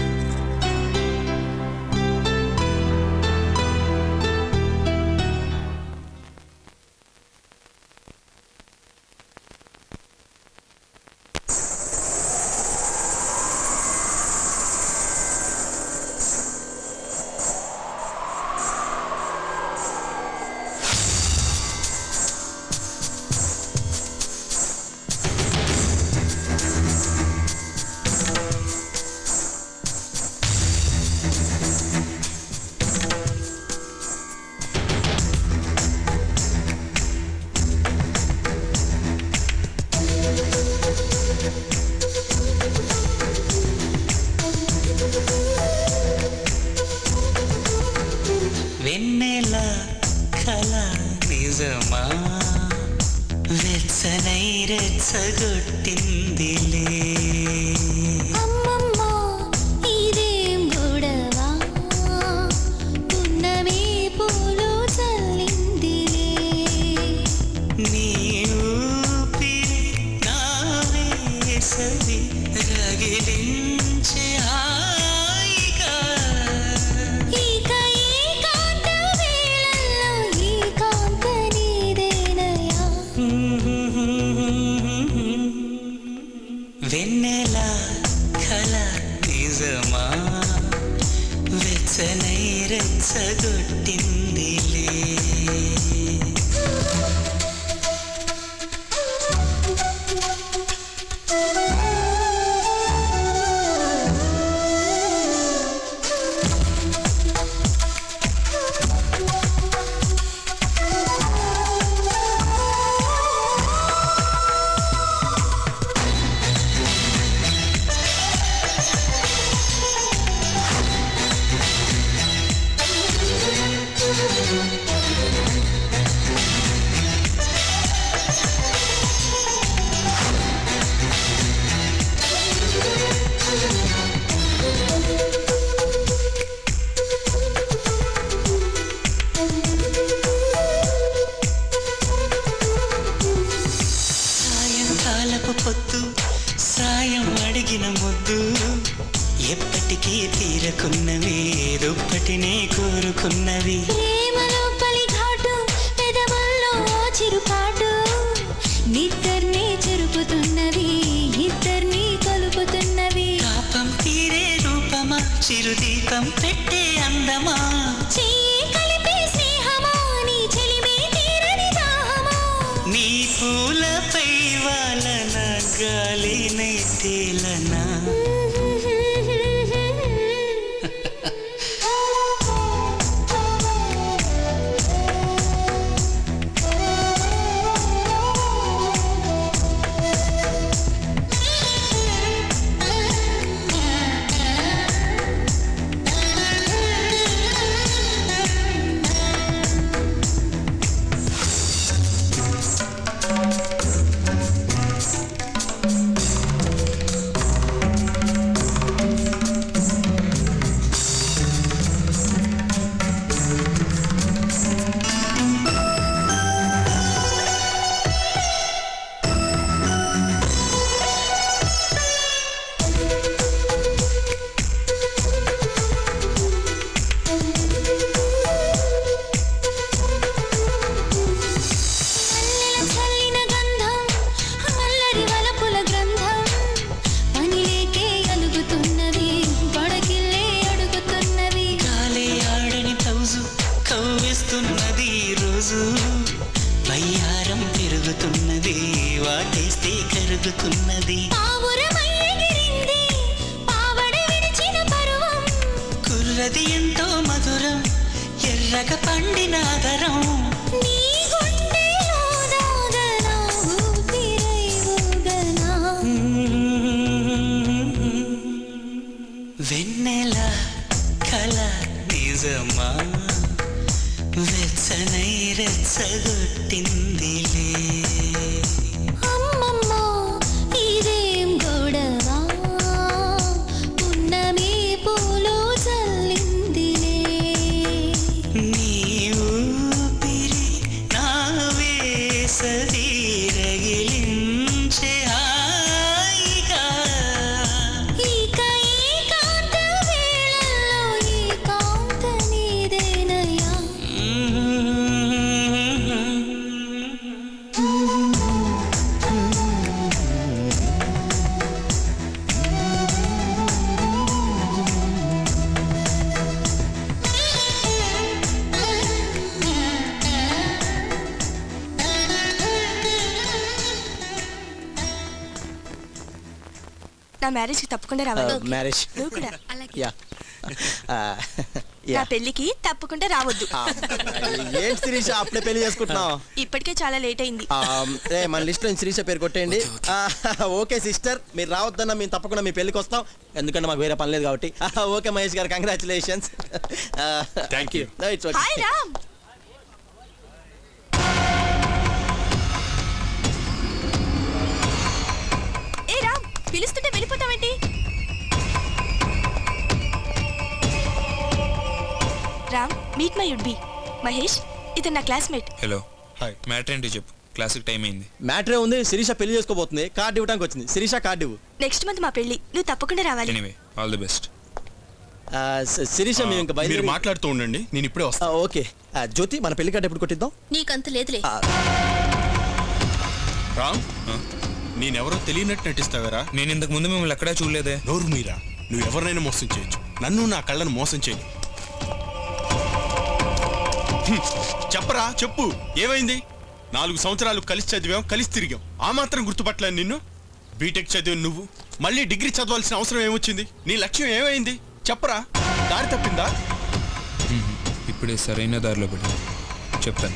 వెన్నెల కళ నిజమా వెచ్చనై రెచ్చగొట్టిందిలే ఇదేం గొడవ పున్నమి పూలు చల్లిందిలే నీ ఊపిరి నా వేసవి రగిలించే హాయిగా ఇక ఏకాంత వేళల్లో ఏకాంత నీదేనయా వెన్నెల కళ నిజమా వెచ్చనై రెచ్చగొట్టిందిలే సాయంకాలపు పొద్దు సాయం అడిగిన ముద్దు ఎప్పటికీ తీరకున్నవి దుప్పటినే కోరుకున్నవి ప్రేమలో పలి ఘాటు పెదవుల్లో చిరుపాటు నిద్దర్నే చెరుపుతున్నవి ఇద్దర్ని కలుపుతున్నవి పాపం తీరే రూపమా చిరుదీపం పెట్టే అందమా చెయ్యి కలిపే స్నేహమా నీ చెలిమే తీరని దాహమా నీ పూలపై వాలన గాలినై తేలనా మల్లెల చల్లిన గంధం మల్లరి వలపుల గ్రంథం పనిలేకే అలుగుతున్నవి పడకిల్లే అడుగుతున్నవి కాలే ఆడని తౌజు కవ్విస్తున్నది ఈ రోజు పై ఊగుతున్నది వాటేస్తే కరుగుతున్నది కుర్రది ఎంతో మధురం ఎర్రగ పండిన ఆదరం వెన్నెల కల నిజమా వెచ్చనై రెచ్చగొట్టిందిలే అమ్మమ్మో ఇదేం గొడవ పున్నమి పూలు చల్లిందిలే నీ ఊపిరి నా వేసవి రగిలించే హాయిగా ఇక ఏకాంత వేళల్లో ఏకాంత నీదేనయ్యా నా మ్యారేజ్ కి తప్పకుండా రావాలి మ్యారేజ్ నువ్వు కూడా యా నా పెళ్లికి తప్పకుండా రావద్దు ఏంటి శిరీష అప్పుడే పెళ్లి చేసుకుంటున్నావు ఇప్పటికే చాలా లేట్ అయింది రే మన లిస్ట్ లో శిరీష పేరు కొట్టేయండి ఆ, ఓకే సిస్టర్ మీరు రావద్దన్నా మేము తప్పకుండా మీ పెళ్లికి వస్తాం ఎందుకంటే మాకు వేరే పని లేదు కాబట్టి ఆ, ఓకే మహేష్ గారు congratulations thank you it's hi Ram ఏ రామ్ పిలుస్తుంటే వెళ్ళిపోతావేంటి Ram meet my would be Mahesh ఇతను నా క్లాస్మేట్ హలో హాయ్ మ్యాటర్ ఏంటి చెప్పు క్లాసిక్ టైం అయింది మ్యాటరే ఉంది శిరీష పెళ్లి చేసుకోబోతుంది కార్డు ఇవ్వడానికి వచ్చింది శిరీష కార్డు ఇవ్వు నెక్స్ట్ మంత్ మా పెళ్లి నువ్వు తప్పకుండా రావాలి ఎనీవే ఆల్ ది బెస్ట్ ఆ, శ- శిరీష మేము ఇంకా మీరు బయలుదేరి మాట్లాడుతూ ఉండండి నేను ఇప్పుడే ఆ, ఓకే ఆ, జ్యోతి మన పెళ్లి కార్డు ఎప్పుడు కొట్టిద్దాం నీకంత లేదులే రామ్ నేనెవరో తెలియనట్టు నటిస్తావరా నేను ఇంతకు ముందు మిమ్మల్ని ఎక్కడా చూడలేదే నోరు మీరా నువ్వు ఎవరినైనా మోసం చేయొచ్చు నన్ను నా కళ్ళను మోసం చేయను హ్మ్, చెప్పరా చెప్పు ఏమైంది నాలుగు సంవత్సరాలు కలిసి చదివాం కలిసి తిరిగాం ఆ మాత్రం గుర్తుపట్టలేను నిన్ను బీటెక్ చదివి నువ్వు మళ్ళీ డిగ్రీ చదవాల్సిన అవసరం ఏమొచ్చింది నీ లక్ష్యం ఏమైంది చెప్పరా దారి తప్పిందా ఇప్పుడే సరైన దారిలో పడి చెప్తాను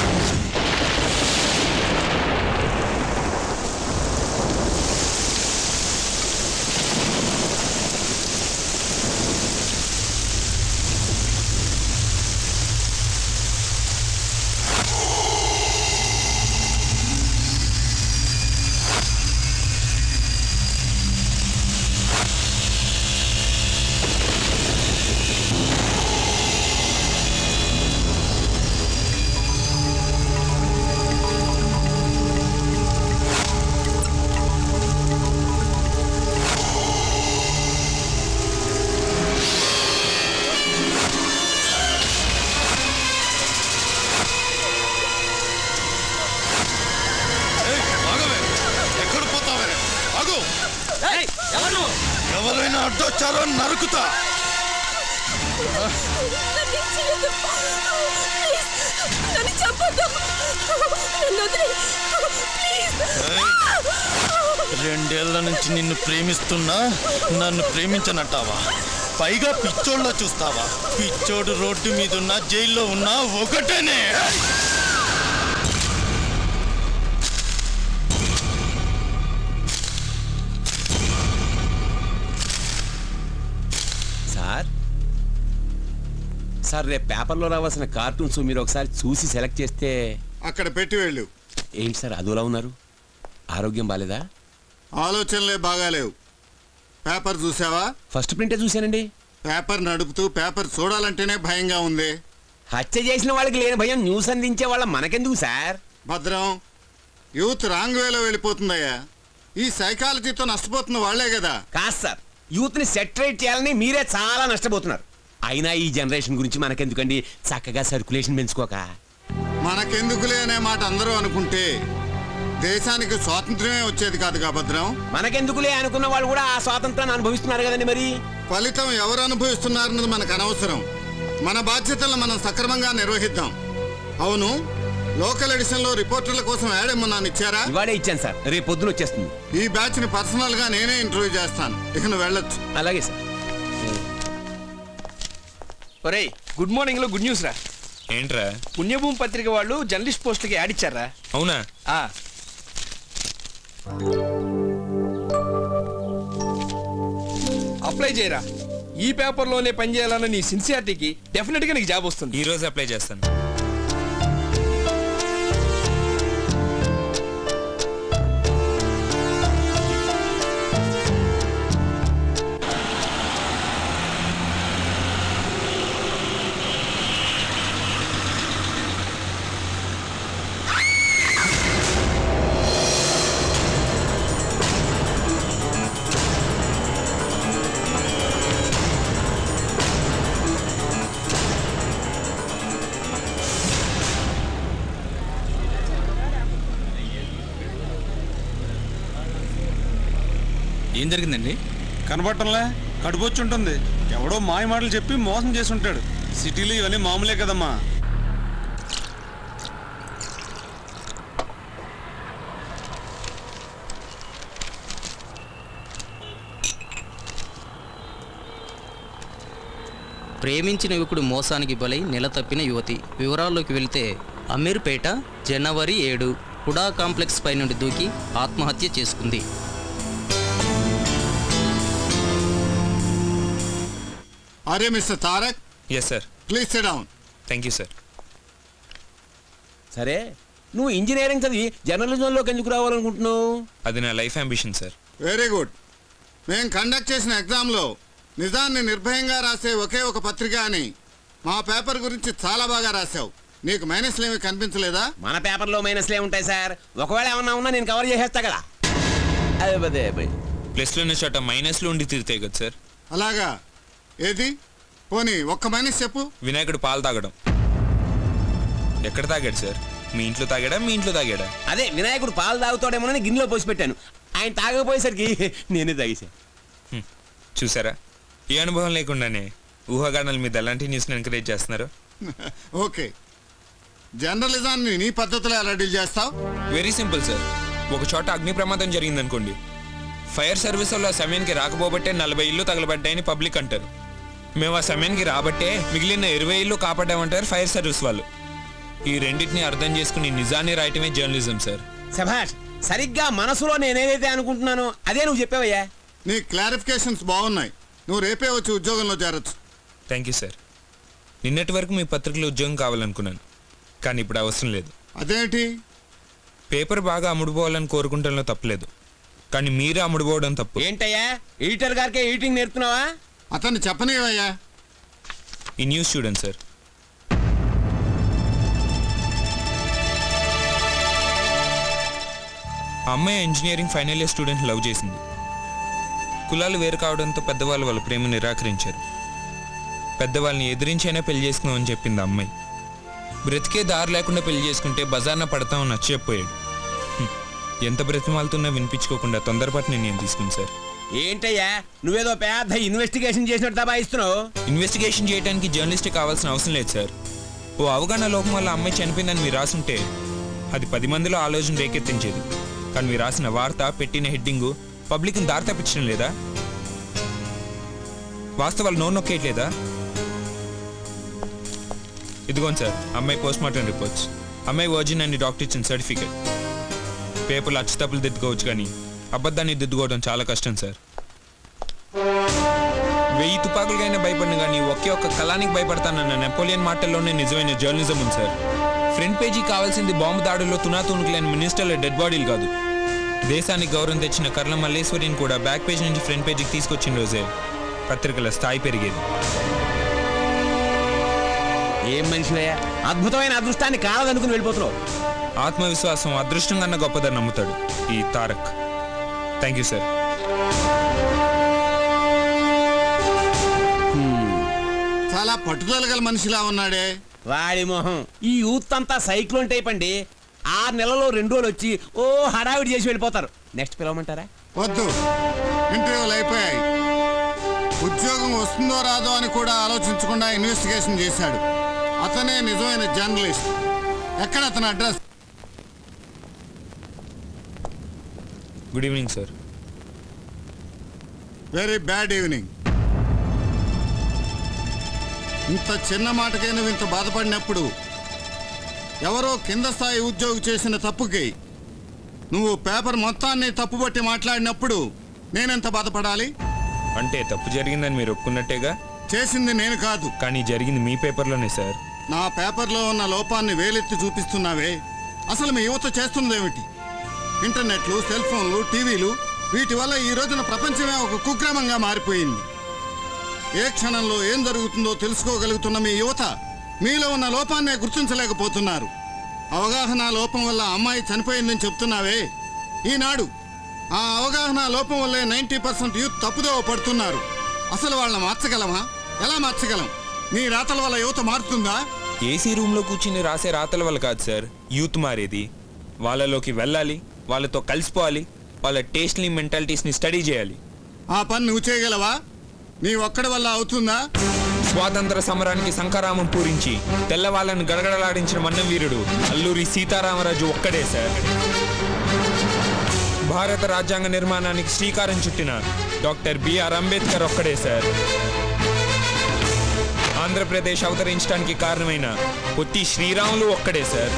ఎక్కడ పోతావే అగు ఎవరైనా అడ్డొచ్చారో నరుకుతా రెండేళ్ల నుంచి నిన్ను ప్రేమిస్తున్నా నన్ను ప్రేమించనంటావా పైగా పిచ్చోళ్ళ చూస్తావా పిచ్చోడు రోడ్డు మీద ఉన్నా జైల్లో ఉన్నా ఒకటేనే సార్ సార్ రేపు పేపర్లో రావాల్సిన కార్టూన్స్ మీరు ఒకసారి చూసి సెలెక్ట్ చేస్తే అక్కడ పెట్టి వెళ్ళు ఏంటి సార్ అదోలా ఉన్నారు ఆరోగ్యం బాలేదా ఆలోచనలే బాగాలేవు పేపర్ చూసావా ఫస్ట్ ప్రింటే చూశానండి పేపర్ నడుపుతూ పేపర్ చూడాలంటేనే భయంగా ఉంది హత్య చేసిన వాళ్ళకి లేని భయం న్యూస్ అందించే వాళ్ళ మనకెందుకు సార్ భద్రం యూత్ రాంగ్ వేలో వెళ్ళిపోతుందయ్యా ఈ సైకాలజీతో నష్టపోతున్న వాళ్లే కదా కాదు సార్ యూత్ ని సెటరేట్ చేయాలని మీరే చాలా నష్టపోతున్నారు అయినా ఈ జనరేషన్ గురించి మనకెందుకండి చక్కగా సర్క్యులేషన్ పెంచుకోక మనకెందుకులే అనే మాట అందరూ అనుకుంటే దేశానికి స్వాతంత్ర్యమే వచ్చేది కాదుగా భద్రం మనకెందుకులే అనుకున్న వాళ్ళు కూడా ఆ స్వాతంత్రాన్ని అనుభవిస్తున్నారు కదండి మరి ఫలితం ఎవరు అనుభవిస్తున్నారన్నది మనకు అనవసరం మన బాధ్యతలను మనం సక్రమంగా నిర్వహిద్దాం అవును లోకల్ ఎడిషన్ లో రిపోర్టర్ల కోసం యాడ్ ఏమన్నాను ఇచ్చారా ఇవాడే ఇచ్చాను సార్ రేపు పొద్దున వచ్చేస్తుంది ఈ బ్యాచ్ ని పర్సనల్ గా నేనే ఇంటర్వ్యూ చేస్తాను ఇక నువ్వు వెళ్ళొచ్చు అలాగే సార్ ఒరేయ్ గుడ్ మార్నింగ్ లో గుడ్ న్యూస్ రా ఏంట్రా పుణ్యభూమి పత్రిక వాళ్ళు జర్నలిస్ట్ పోస్టులకి యాడ్ ఇచ్చారా అవునా ఆ. అప్లై చేయరా ఈ పేపర్లోనే పనిచేయాలన్న నీ సిన్సియారిటీకి డెఫినెట్ గా నీకు జాబ్ వస్తుంది ఈ రోజు అప్లై చేస్తాను ఏం జరిగిందండి కనబట్టంలే కడుపొచ్చి ఉంటుంది ఎవడో మాయ మాటలు చెప్పి మోసం చేసి ఉంటాడు సిటీలో ఇవన్నీ మామూలే కదమ్మా ప్రేమించిన యువకుడు మోసానికి బలై నెల తప్పిన యువతి వివరాల్లోకి వెళ్తే అమీర్పేట జనవరి ఏడు హుడా కాంప్లెక్స్ పై నుండి దూకి ఆత్మహత్య చేసుకుంది అరే mister Tarak yes sir please sit down thank you sir సరే నువ్వు ఇంజనీరింగ్ చదివి జర్నలిజంలోకి ఎందుకు రావాలనుకుంటున్నావు అది నా life ambition sir very good మేము కండక్ట్ చేసిన ఎగ్జామ్లో నిజాన్ని నిర్భయంగా రాసే ఒకే ఒక పత్రిక అని మా పేపర్ గురించి చాలా బాగా రాశావు నీకు మైనస్లు ఏమి కనిపించలేదా మన పేపర్లో మైనస్లే ఉంటాయి సార్ ఒకవేళ ఏమన్నా ఉన్నా నేను కవర్ చేసేస్తా కదా అదే అదే అదే ప్లస్లో ఉన్న చోట మైనస్లో ఉండి తిరుగుతాయి కదా సార్ అలాగా ఏది పోనీ ఒక్క మైనస్ చెప్పు వినాయకుడు పాలు తాగడం ఎక్కడ తాగాడు సార్ మీ ఇంట్లో తాగాడా మీ ఇంట్లో తాగాడా అదే వినాయకుడు పాలు తాగుతాడేమోనని గిన్నెలో పోసి పెట్టాను ఆయన తాగకపోయేసరికి నేనే తాగేశాను చూసారా ఏ అనుభవం లేకుండానే ఊహాగానాల మీద ఎలాంటి న్యూస్ని ఎంకరేజ్ చేస్తున్నారు ఓకే జర్నలిజాన్ని నీ పద్ధతిలో ఎలా డీల్ చేస్తావు వెరీ సింపుల్ సార్ ఒక చోట అగ్ని ప్రమాదం జరిగిందనుకోండి ఫైర్ సర్వీస్ వాళ్ళు ఆ సమయానికి రాకపోబట్టే నలభై ఇల్లు తగలబడ్డాయని పబ్లిక్ అంటారు మేము ఆ సమయానికి రాబట్టే మిగిలిన ఇరవై ఇల్లు కాపాడామంటారు ఫైర్ సర్వీస్ వాళ్ళు ఈ రెండింటిని అర్థం చేసుకుని నిజాన్ని రాయటమే జర్నలిజం సార్ సభాష్ సరిగ్గా మనసులో నేనేదైతే అనుకుంటున్నానో అదే నువ్వు చెప్పావయ్యా నీ క్లారిఫికేషన్స్ బాగున్నాయి నువ్వు రేపే వచ్చి ఉద్యోగంలో చేరొచ్చు థ్యాంక్ యూ సార్ నిన్నటి వరకు మీ పత్రికలో ఉద్యోగం కావాలనుకున్నాను కానీ ఇప్పుడు అవసరం లేదు అదేంటి పేపర్ బాగా అమ్ముడుపోవాలని కోరుకుంటాలో తప్పలేదు కానీ మీరే అమ్ముడుపోవడం తప్పు ఏంటయ్యా ఎడిటర్ గారికి ఎడిటింగ్ నేర్పుతున్నావా అతన్ని చెప్పనివయ్యా ఈ న్యూస్ చూడండి సార్ ఆ అమ్మాయి engineering final year student love చేసింది కులాలు వేరు కావడంతో పెద్దవాళ్ళు వాళ్ళ ప్రేమ నిరాకరించారు పెద్దవాళ్ళని ఎదిరించైనా పెళ్లి చేసుకుందామని చెప్పింది ఆ అమ్మాయి బ్రతికే దారి లేకుండా పెళ్లి చేసుకుంటే బజార్న పడతామని నచ్చి చెప్పాడు ఎంత బ్రతిమాలుతున్నా వినిపించుకోకుండా తొందరపాటు నేను తీసుకుంది సార్ ఏంటయ్యా నువ్వేదో పెద్ద ఇన్వెస్టిగేషన్ చేసినట్టు దబాయిస్తున్నావు ఇన్వెస్టిగేషన్ చేయడానికి జర్నలిస్ట్ కావాల్సిన అవసరం లేదు సార్ ఓ అవగాహన లోపం వల్ల అమ్మాయి చనిపోయిందని మీరు రాసుంటే అది పది మందిలో ఆలోచన రేకెత్తించేది కానీ మీరు రాసిన వార్త పెట్టిన హెడ్డింగు పబ్లిక్ని దారి తప్పించడం లేదా వాస్తవాలు నో నొక్కేయట్లేదా ఇదిగోండి సార్ అమ్మాయి పోస్ట్ మార్టం రిపోర్ట్స్ అమ్మాయి వర్జిన్ అని డాక్టర్ ఇచ్చిన సర్టిఫికేట్ పేపర్లు అచ్చుతప్పులు దిద్దుకోవచ్చు కానీ అబద్ధాన్ని దిద్దుకోవడం చాలా కష్టం సార్ వెయ్యి తుపాకులకైనా భయపడిన కానీ ఒకే ఒక్క కళానికి భయపడతానన్న నెపోలియన్ మాటల్లోనే నిజమైన జర్నలిజం ఉంది సార్ ఫ్రంట్ పేజీ కావాల్సింది బాంబు దాడుల్లో తునాతునుకులైన మినిస్టర్ల డెడ్ బాడీలు కాదు దేశానికి గౌరవం తెచ్చిన కర్ల మల్లేశ్వరిని కూడా బ్యాక్ పేజ్ నుంచి ఫ్రంట్ పేజీకి తీసుకొచ్చిన రోజే పత్రికల స్థాయి పెరిగేది ఏం మనిషివయ్యా అద్భుతమైన అదృష్టాన్ని కాలదనుకుని వెళ్ళిపోతున్నావు ఆత్మవిశ్వాసం అదృష్టం కన్నా గొప్పదని నమ్ముతాడు ఈ తారక్ థ్యాంక్ యూ సార్ చాలా పట్టుదల గల మనిషిలా ఉన్నాడే వాడి మొహం ఈ యూత్ అంతా సైక్లోన్ టైప్ అండి ఆరు నెలలో రెండు రోజులు వచ్చి ఓ హడావిడి చేసి వెళ్ళిపోతారు నెక్స్ట్ పిలవమంటారా వద్దు ఇంటర్వ్యూలు అయిపోయాయి ఉద్యోగం వస్తుందో రాదో అని కూడా ఆలోచించకుండా ఇన్వెస్టిగేషన్ చేశాడు అతనే నిజమైన జర్నలిస్ట్ ఎక్కడ అతని address good evening sir very bad evening ఇంత చిన్న మాటకే నువ్వు ఇంత బాధపడినప్పుడు ఎవరో కింద స్థాయి ఉద్యోగి చేసిన తప్పుకి నువ్వు పేపర్ మొత్తాన్ని తప్పుబట్టి మాట్లాడినప్పుడు నేనెంత బాధపడాలి అంటే తప్పు జరిగిందని మీరు ఒప్పుకున్నట్టేగా చేసింది నేను కాదు కానీ జరిగింది మీ పేపర్లోనే సార్ నా పేపర్లో ఉన్న లోపాన్ని వేలెత్తి చూపిస్తున్నావే అసలు మీ యువత చేస్తున్నదేమిటి ఇంటర్నెట్లు సెల్ ఫోన్లు టీవీలు వీటి వల్ల ఈ రోజున ప్రపంచమే ఒక కుగ్రామంగా మారిపోయింది ఏ క్షణంలో ఏం జరుగుతుందో తెలుసుకోగలుగుతున్న మీ యువత మీలో ఉన్న లోపాన్నే గుర్తించలేకపోతున్నారు అవగాహన లోపం వల్ల అమ్మాయి చనిపోయిందని చెప్తున్నావే ఈనాడు ఆ అవగాహన లోపం వల్లే నైంటీ పర్సెంట్ యూత్ తప్పుదో పడుతున్నారు అసలు వాళ్ళని మార్చగలమా ఎలా మార్చగలం నీ రాతల వల్ల యువత మారుతుందా ఏసీ రూమ్లో కూర్చుని రాసే రాతల వల్ల కాదు సార్ యూత్ మారేది వాళ్ళలోకి వెళ్ళాలి వాళ్ళతో కలిసిపోవాలి వాళ్ళ టేస్ట్ని మెంటాలిటీస్ని స్టడీ చేయాలి ఆ పని నువ్వు చేయగలవా నీ ఒక్కడి వల్ల అవుతుందా స్వాతంత్ర సమరానికి శంఖరామం పూరించి తెల్లవాళ్ళను గడగడలాడించిన మన్న వీరుడు అల్లూరి సీతారామరాజు ఒక్కడే సార్ భారత రాజ్యాంగ నిర్మాణానికి శ్రీకారం చుట్టిన డాక్టర్ బిఆర్ అంబేద్కర్ ఒక్కడే సార్ ఆంధ్రప్రదేశ్ అవతరించడానికి కారణమైన పొత్తి శ్రీరాములు ఒక్కడే సార్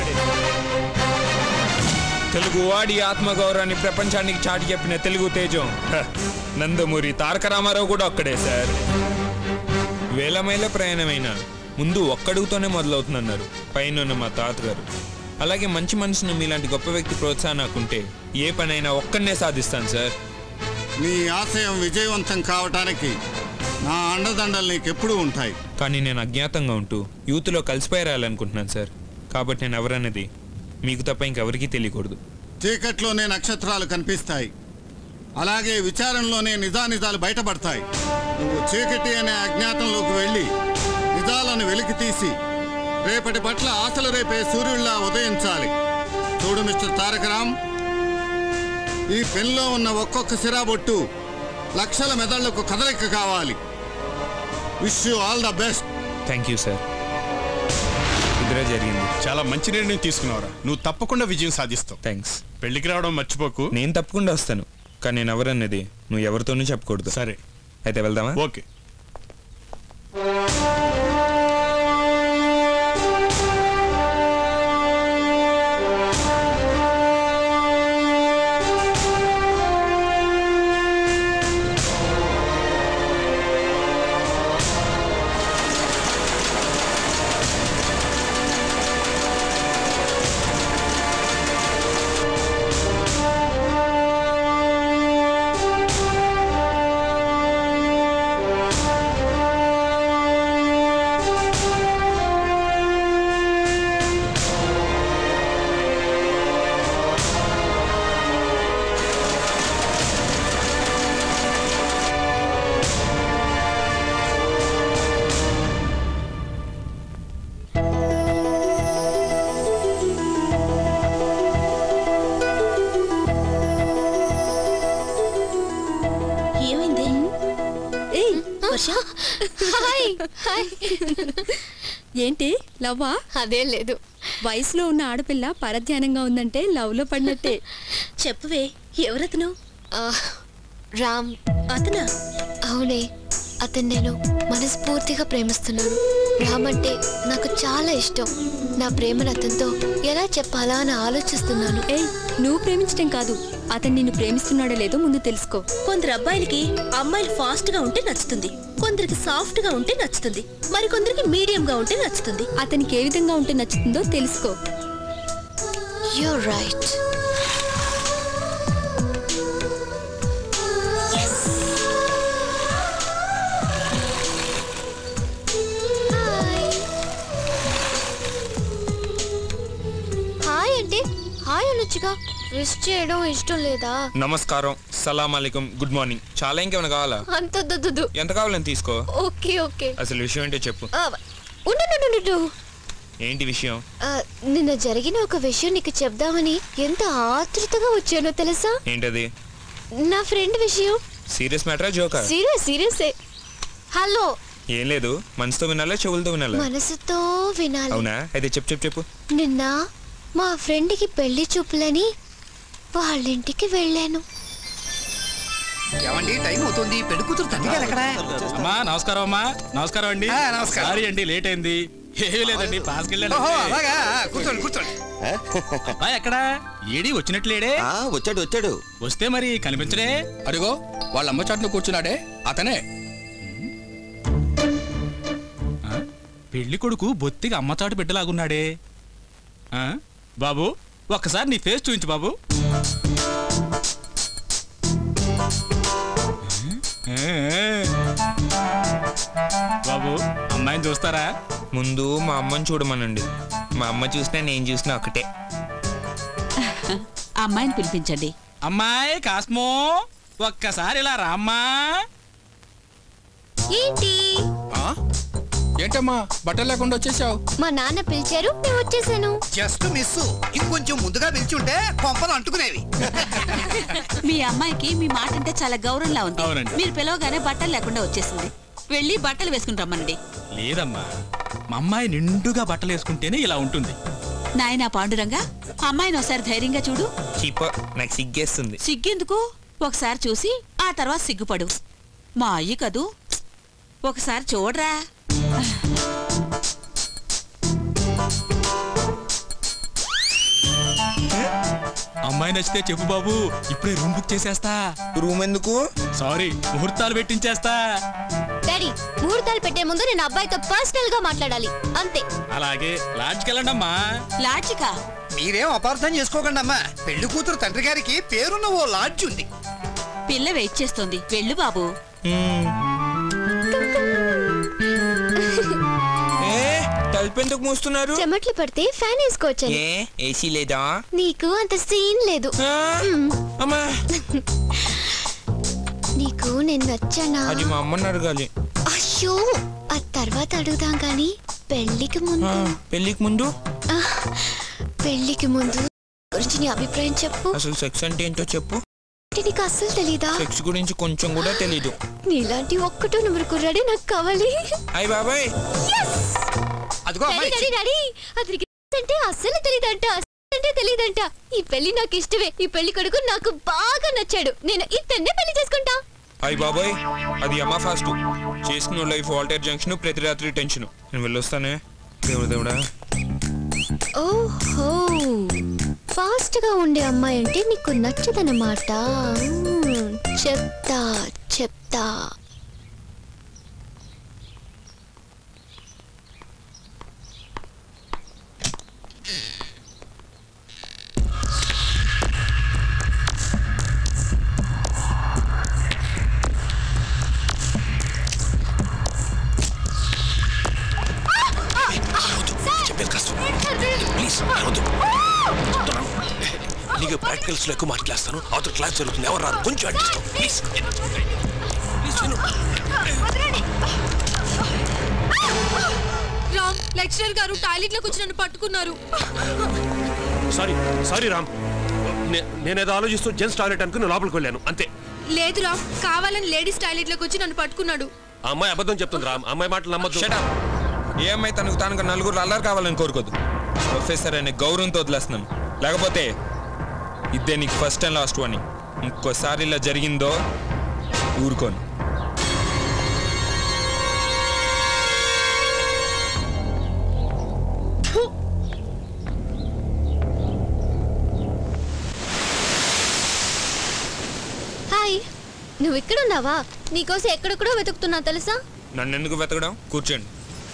తెలుగు వాడి ఆత్మగౌరవాన్ని ప్రపంచానికి చాటి చెప్పిన తెలుగు తేజం హ, నందమూరి తారక రామారావు కూడా ఒక్కడే సార్ వేల మైల ప్రయాణమైన ముందు ఒక్కడుగుతోనే మొదలవుతుందన్నారు పైన ఉన్న మా తాతగారు అలాగే మంచి మనసును మీలాంటి గొప్ప వ్యక్తి ప్రోత్సాహం నాకుంటే ఏ పనైనా ఒక్కడనే సాధిస్తాను సార్ నీ ఆశయం విజయవంతం కావటానికి నా అండదండలు నీకెప్పుడూ ఉంటాయి కానీ నేను అజ్ఞాతంగా ఉంటూ యూత్లో కలిసిపోయారాలనుకుంటున్నాను సార్ కాబట్టి నేను ఎవరన్నది మీకు తప్ప ఇంకెవరికీ తెలియకూడదు చీకట్లోనే నక్షత్రాలు కనిపిస్తాయి అలాగే విచారంలోనే నిజానిజాలు బయటపడతాయి నువ్వు చీకటి అనే అజ్ఞాతంలోకి వెళ్ళి నిజాలను వెలికి తీసి రేపటి పట్ల ఆశలు రేపే సూర్యుల్లా ఉదయించాలి చూడు మిస్టర్ తారకరామ్ ఈ పెన్లో ఉన్న ఒక్కొక్క సిరాబొట్టు లక్షల మెదళ్లకు కదలిక కావాలి wish you all the best thank you sir ఇద్దరే జరిగింది చాలా మంచి నిర్ణయం తీసుకున్నావురా నువ్వు తప్పకుండా విజయం సాధిస్తావు థ్యాంక్స్ పెళ్లికి రావడం మర్చిపోకు నేను తప్పకుండా వస్తాను కానీ నేను ఎవరన్నది నువ్వు ఎవరితోనూ చెప్పకూడదు సరే అయితే వెళ్దామా ఓకే ఏమైంది ఏయ్ వర్ష హాయ్ హాయ్ ఏంటి లవ్వా అదేం లేదు వయసులో ఉన్న ఆడపిల్ల పరధ్యానంగా ఉందంటే లవ్ లో పడినట్టే చెప్పవే ఎవరతను రామ్ అతనా అవునే అతను నేను మనస్ఫూర్తిగా ప్రేమిస్తున్నాను రామ్ అంటే నాకు చాలా ఇష్టం నా ప్రేమను అతనితో ఎలా చెప్పాలా అని ఆలోచిస్తున్నాను ఏయ్ నువ్వు ప్రేమించడం కాదు అతను నిన్ను ప్రేమిస్తున్నాడో లేదో ముందు తెలుసుకో కొందరు అబ్బాయిలకి అమ్మాయిలు ఫాస్ట్ గా ఉంటే నచ్చుతుంది కొందరికి సాఫ్ట్ గా ఉంటే నచ్చుతుంది మరి కొందరికి మీడియం గా ఉంటే నచ్చుతుంది అతనికి ఏ విధంగా ఉంటే నచ్చుతుందో తెలుసుకో యూ రైట్ హాయ్ అంటే హాయ్ అనొచ్చుగా విష్ చేయడం ఇష్టం లేదా నమస్కారం సలాం అలైకుం గుడ్ మార్నింగ్ చాలా ఇంకేమైనా కావాలా అంత వద్దు ఎంత కావాలని తీసుకో ఓకే ఓకే అసలు విషయం ఏంటో చెప్పు ఆ, ఉండు ఉండు, ఉండు, ఉండు. ఏంటి విషయం ఆ, నిన్న జరిగిన ఒక విషయం నీకు చెప్దామని ఎంత ఆతృతగా వచ్చానో తెలుసా ఏంటది నా ఫ్రెండ్ విషయం సీరియస్ మ్యాటరా జోకా సీరియస్ సీరియస్ హలో ఏం లేదు మనసుతో వినాలా చెవులతో వినాలా మనసుతో వినాలి అవునా అయితే చెప్పు చెప్పు చెప్పు నిన్న మా ఫ్రెండ్కి పెళ్లి చూపులని వాళ్ళింటికి వెళ్ళాను ఏమండి టైం అవుతుంది పెళ్లి కూతురు తండ్రి గారు ఎక్కడ అమ్మా నమస్కారం అమ్మా నమస్కారం అండి ఆ, నమస్కారం. సారీ అండి లేట్ అయింది ఏమీ లేదండి పాస్కి వెళ్ళాను ఓహో అంతే. అలాగా కూర్చోండి కూర్చోండి అబ్బాయి ఎక్కడ ఏడి వచ్చినట్లేడే వచ్చాడు వచ్చాడు వస్తే మరి కనిపించడే అడిగో వాళ్ళ అమ్మ చాటును కూర్చున్నాడే అతనే ఆ? పెళ్లి కొడుకు బొత్తిగా అమ్మచాటు బిడ్డలాగున్నాడే ఆ? బాబు ఒక్కసారి నీ ఫేస్ చూపించు బాబు ఏ, ఏ. బాబు అమ్మాయిని చూస్తారా ముందు మా అమ్మని చూడమనండి మా అమ్మ చూసినా నేను చూసినా ఒకటే అమ్మాయిని పిలిపించండి అమ్మాయి కాస్మో ఒక్కసారి ఇలా రామ్మా ఏంటి ఏంటమ్మా బట్టలు లేకుండా వచ్చేసావు మా నాన్న పిలిచారు నేను వచ్చేసాను జస్ట్ మిస్ ఇంకొంచెం ముందుగా పిలిచి ఉంటే కొంపలు అంటుకునేవి మీ అమ్మాయికి మీ మాట అంటే చాలా గౌరవంలా ఉంది అవునండి. మీరు పిలవగానే బట్టలు లేకుండా వచ్చేసింది వెళ్ళి బట్టలు వేసుకుని రమ్మనండి లేదమ్మా మా అమ్మాయి నిండుగా బట్టలు వేసుకుంటేనే ఇలా ఉంటుంది నాయనా పాండురంగా అమ్మాయిని ఒకసారి ధైర్యంగా చూడు చీప నాకు సిగ్గేస్తుంది సిగ్గెందుకు ఒకసారి చూసి ఆ తర్వాత సిగ్గుపడు మా అయ్యి కదూ ఒకసారి చూడరా అమ్మాయి నచ్చితే చెప్పు బాబు ఇప్పుడే రూమ్ బుక్ చేసేస్తా రూమ్ ఎందుకు సారీ ముహూర్తాలు పెట్టించేస్తా డాడీ ముహూర్తాలు పెట్టే ముందు నేను అబ్బాయితో పర్సనల్ గా మాట్లాడాలి అంతే అలాగే లాడ్జ్కి వెళ్ళండి అమ్మా లాడ్జికా మీరేం అపార్థం చేసుకోకండి అమ్మా పెళ్లి కూతురు తండ్రి గారికి పేరున్న ఓ లాడ్జ్ ఉంది పిల్ల వెయిట్ చేస్తోంది వెళ్ళు బాబు ఏ తలుపు ఎందుకు మూస్తున్నారు చెమట్లు పడితే ఫ్యాన్ వేసుకోవచ్చని ఏ ఏసీ లేదా నీకు అంత సీన్ లేదు మ్మ్. అమ్మా నీకు నేను నచ్చానా అది మా అమ్మని అడగాలి అయ్యో ఆ తర్వాత అడుగుదాం కానీ పెళ్లికి ముందు పెళ్ళికి ముందు ఆ, పెళ్లికి ముందు గురించి నీ అభిప్రాయం చెప్పు అసలు సెక్స్ అంటే ఏంటో చెప్పు అంటే నీకు అస్సలు తెలీదా సెక్స్ గురించి కొంచెం కూడా తెలీదు నీలాంటి ఒక్కటో నెంబర్ కుర్రాడే నాకు కావాలి అయ్య బాబాయ్ అదిగో డాడీ డాడీ డాడీ అతనికి అంటే అస్సలు తెలీదంట అస్సలు అంటే తెలీదంట ఈ పెళ్లి నాకు ఇష్టమే ఈ పెళ్లి కొడుకు నాకు బాగా నచ్చాడు నేను ఇతన్నే పెళ్లి చేసుకుంటా అయ్య బాబాయ్ అది అమ్మ ఫాస్ట్ చేసుకున్న లైఫ్ వాల్టర్ జంక్షన్ ప్రతి రాత్రి టెన్షన్ నేను వెళ్ళొస్తానే దేవుడు దేవుడా ఓహో ఫాస్ట్ గా ఉండే అమ్మాయి అంటే నీకు నచ్చదన్నమాట మ్మ్, చెప్తా చెప్తా ప్లీజ్ వద్దు నీకు ప్రాక్టికల్స్ లో ఎక్కువ మాట్లాడేస్తాను అవతల క్లాస్ జరుగుతుంది ఎవరు రారు కొంచెం అడ్జస్ట్ అవ్వు. ప్లీజ్ ప్లీజ్ విను రామ్ లెక్చరర్ గారు టాయిలెట్ లోకి వచ్చి నన్ను పట్టుకున్నారు సారీ సారీ రామ్ నే- నేనేదో ఆలోచిస్తూ జెంట్స్ టాయిలెట్ అనుకుని లోపలికి వెళ్ళాను అంతే లేదు రామ్ కావాలని లేడీస్ టాయిలెట్ లోకి వచ్చి నన్ను పట్టుకున్నాడు ఆ అమ్మాయి అబద్ధం చెప్తుంది రామ్ అమ్మాయి మాటలు నమ్మద్దు ఏ అమ్మాయి తనకు తానుగా నలుగురు అల్లరి కావాలని కోరుకోదు ప్రొఫెసర్ అనే గౌరవంతో వదిలేస్తున్నాను లేకపోతే ఇదే నీకు ఫస్ట్ అండ్ లాస్ట్ అని ఇంకోసారి ఇలా జరిగిందో ఊరుకోను హాయ్ నువ్వు ఇక్కడ ఉన్నావా నీకోసం ఎక్కడెక్కడో వెతుకుతున్నా తెలుసా నన్ను ఎందుకు వెతకడం కూర్చోండి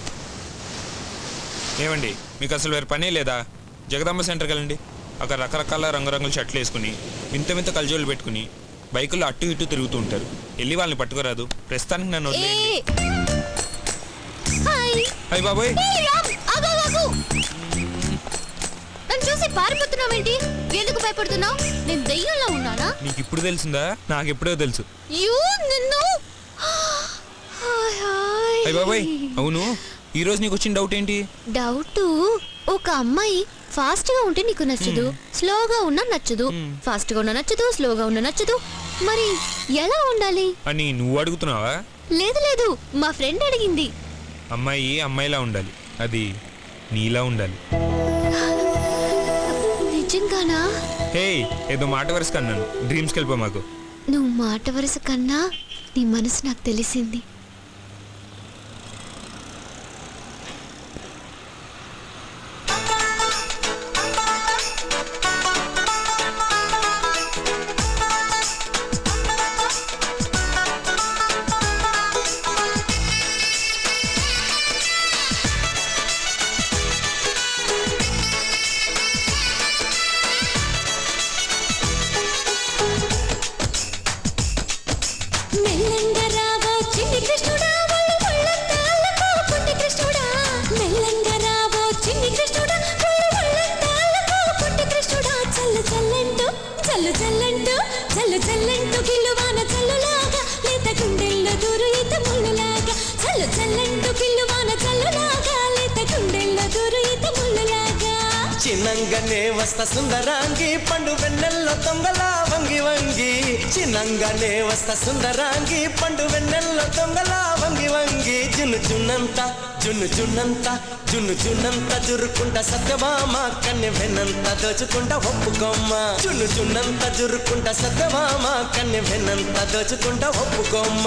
ఏమండి మీకు అసలు వేరే పనే లేదా జగదాంబ సెంటర్కి వెళ్ళండి అక్కడ రకరకాల రంగురంగుల షర్ట్లు వేసుకుని వింత వింత కలజోళ్ళు పెట్టుకుని బైకుల్లో అటు ఇటు తిరుగుతూ ఉంటారు వెళ్ళి వాళ్ళని పట్టుకురాదు ప్రస్తుతానికి నన్ను ఏ వదిలేయండి హాయ్ అయ్య బాబోయ్ ఏ, రామ్, ఆగు, ఆగు, ఆగు. నన్ను చూసి పారిపోతున్నావేంటి ఎందుకు భయపడుతున్నావు నేను దయ్యంలో ఉన్నానా నీకు ఇప్పుడు తెలిసిందా నాకు ఎప్పుడో తెలుసు యూ నిన్ను హాయ్, హాయ్. అయ్య బాబాయ్ అవును ఈ రోజు నీకు వచ్చిన డౌట్ ఏంటి డౌట్ ఒక అమ్మాయి ఫాస్ట్ గా ఉంటే నీకు నచ్చదు స్లోగా ఉన్నా నచ్చదు ఫాస్ట్ గా ఉన్నా నచ్చదు స్లోగా ఉన్నా నచ్చదు మరి ఎలా ఉండాలి అని నువ్వు అడుగుతున్నావా లేదు లేదు మా ఫ్రెండ్ అడిగింది అమ్మాయి అమ్మాయిలా ఉండాలి అది నీలా ఉండాలి నిజంగానా హే ఏదో మాట వరుస అన్నాను డ్రీమ్స్కి వెళ్ళిపో మాకు నువ్వు మాట వరుస కన్నా నీ మనసు నాకు తెలిసింది మెల్లంగా రావో చిన్ని కృష్ణుడా ఒళ్ళు ఒళ్ళంతాలకు పుట్టి కృష్ణుడా మెల్లంగా రావో చిన్ని కృష్ణుడా ఒళ్ళు ఒళ్ళంతాలకు పుట్టి కృష్ణుడా చల్లు చల్లంటూ చల్లు చల్లంటూ చల్లు చల్లంటూ గిల్లువాన చల్లులాగా లేత గుండెల్లో దూరు ఈత ముళ్ళులాగా చల్లు చల్లంటూ గిల్లువాన చల్లులాగా లేత గుండెల్లో దూరు ఈత ముళ్ళులాగా చిన్నంగానే వస్తా సుందరాంగి పండు వెన్నెల్లో దొంగలా వంగి వంగి చిన్నంగానే వస్తా సుందరాంగి పండు వెన్నెల్లో దొంగలా వంగి వంగి జున్ను జున్నంత జున్ను జున్నంత జున్ను జున్నంత జురుకుంట సత్యభామ కన్నె వెన్నంత దోచుకుంట ఒప్పుకోమ్మ జున్ను జున్నంత జురుకుంట సత్యభామ కన్నె వెన్నంత దోచుకుంట ఒప్పుకోమ్మ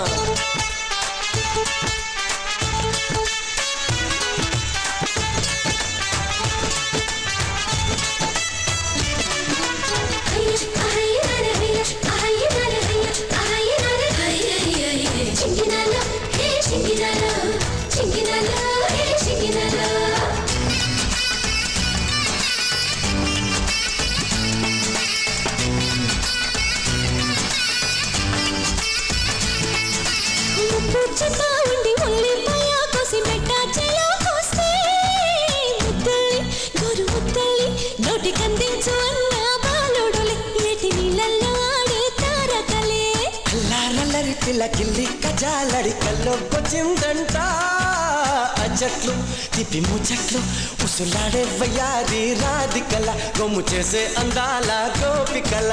ముచ్చటా ఉండి ఉల్లిపాయ కోసి మెట్ట చేలో కోస్తే ముద్దల్లి గోరు ముద్దల్లి నోటికందించు అన్న బాలుడులే ఏటి నీళ్ళల్లో ఆడే తారకలే అల్లారల్లరి పిల్ల కిల్లి కజాలడి కల్లోకొచ్చిందంట అచ్చట్లు తిప్పి ముచ్చట్లు ఉసులాడే వయ్యారి రాధికల గొమ్ము చేసే అందాల గోపికల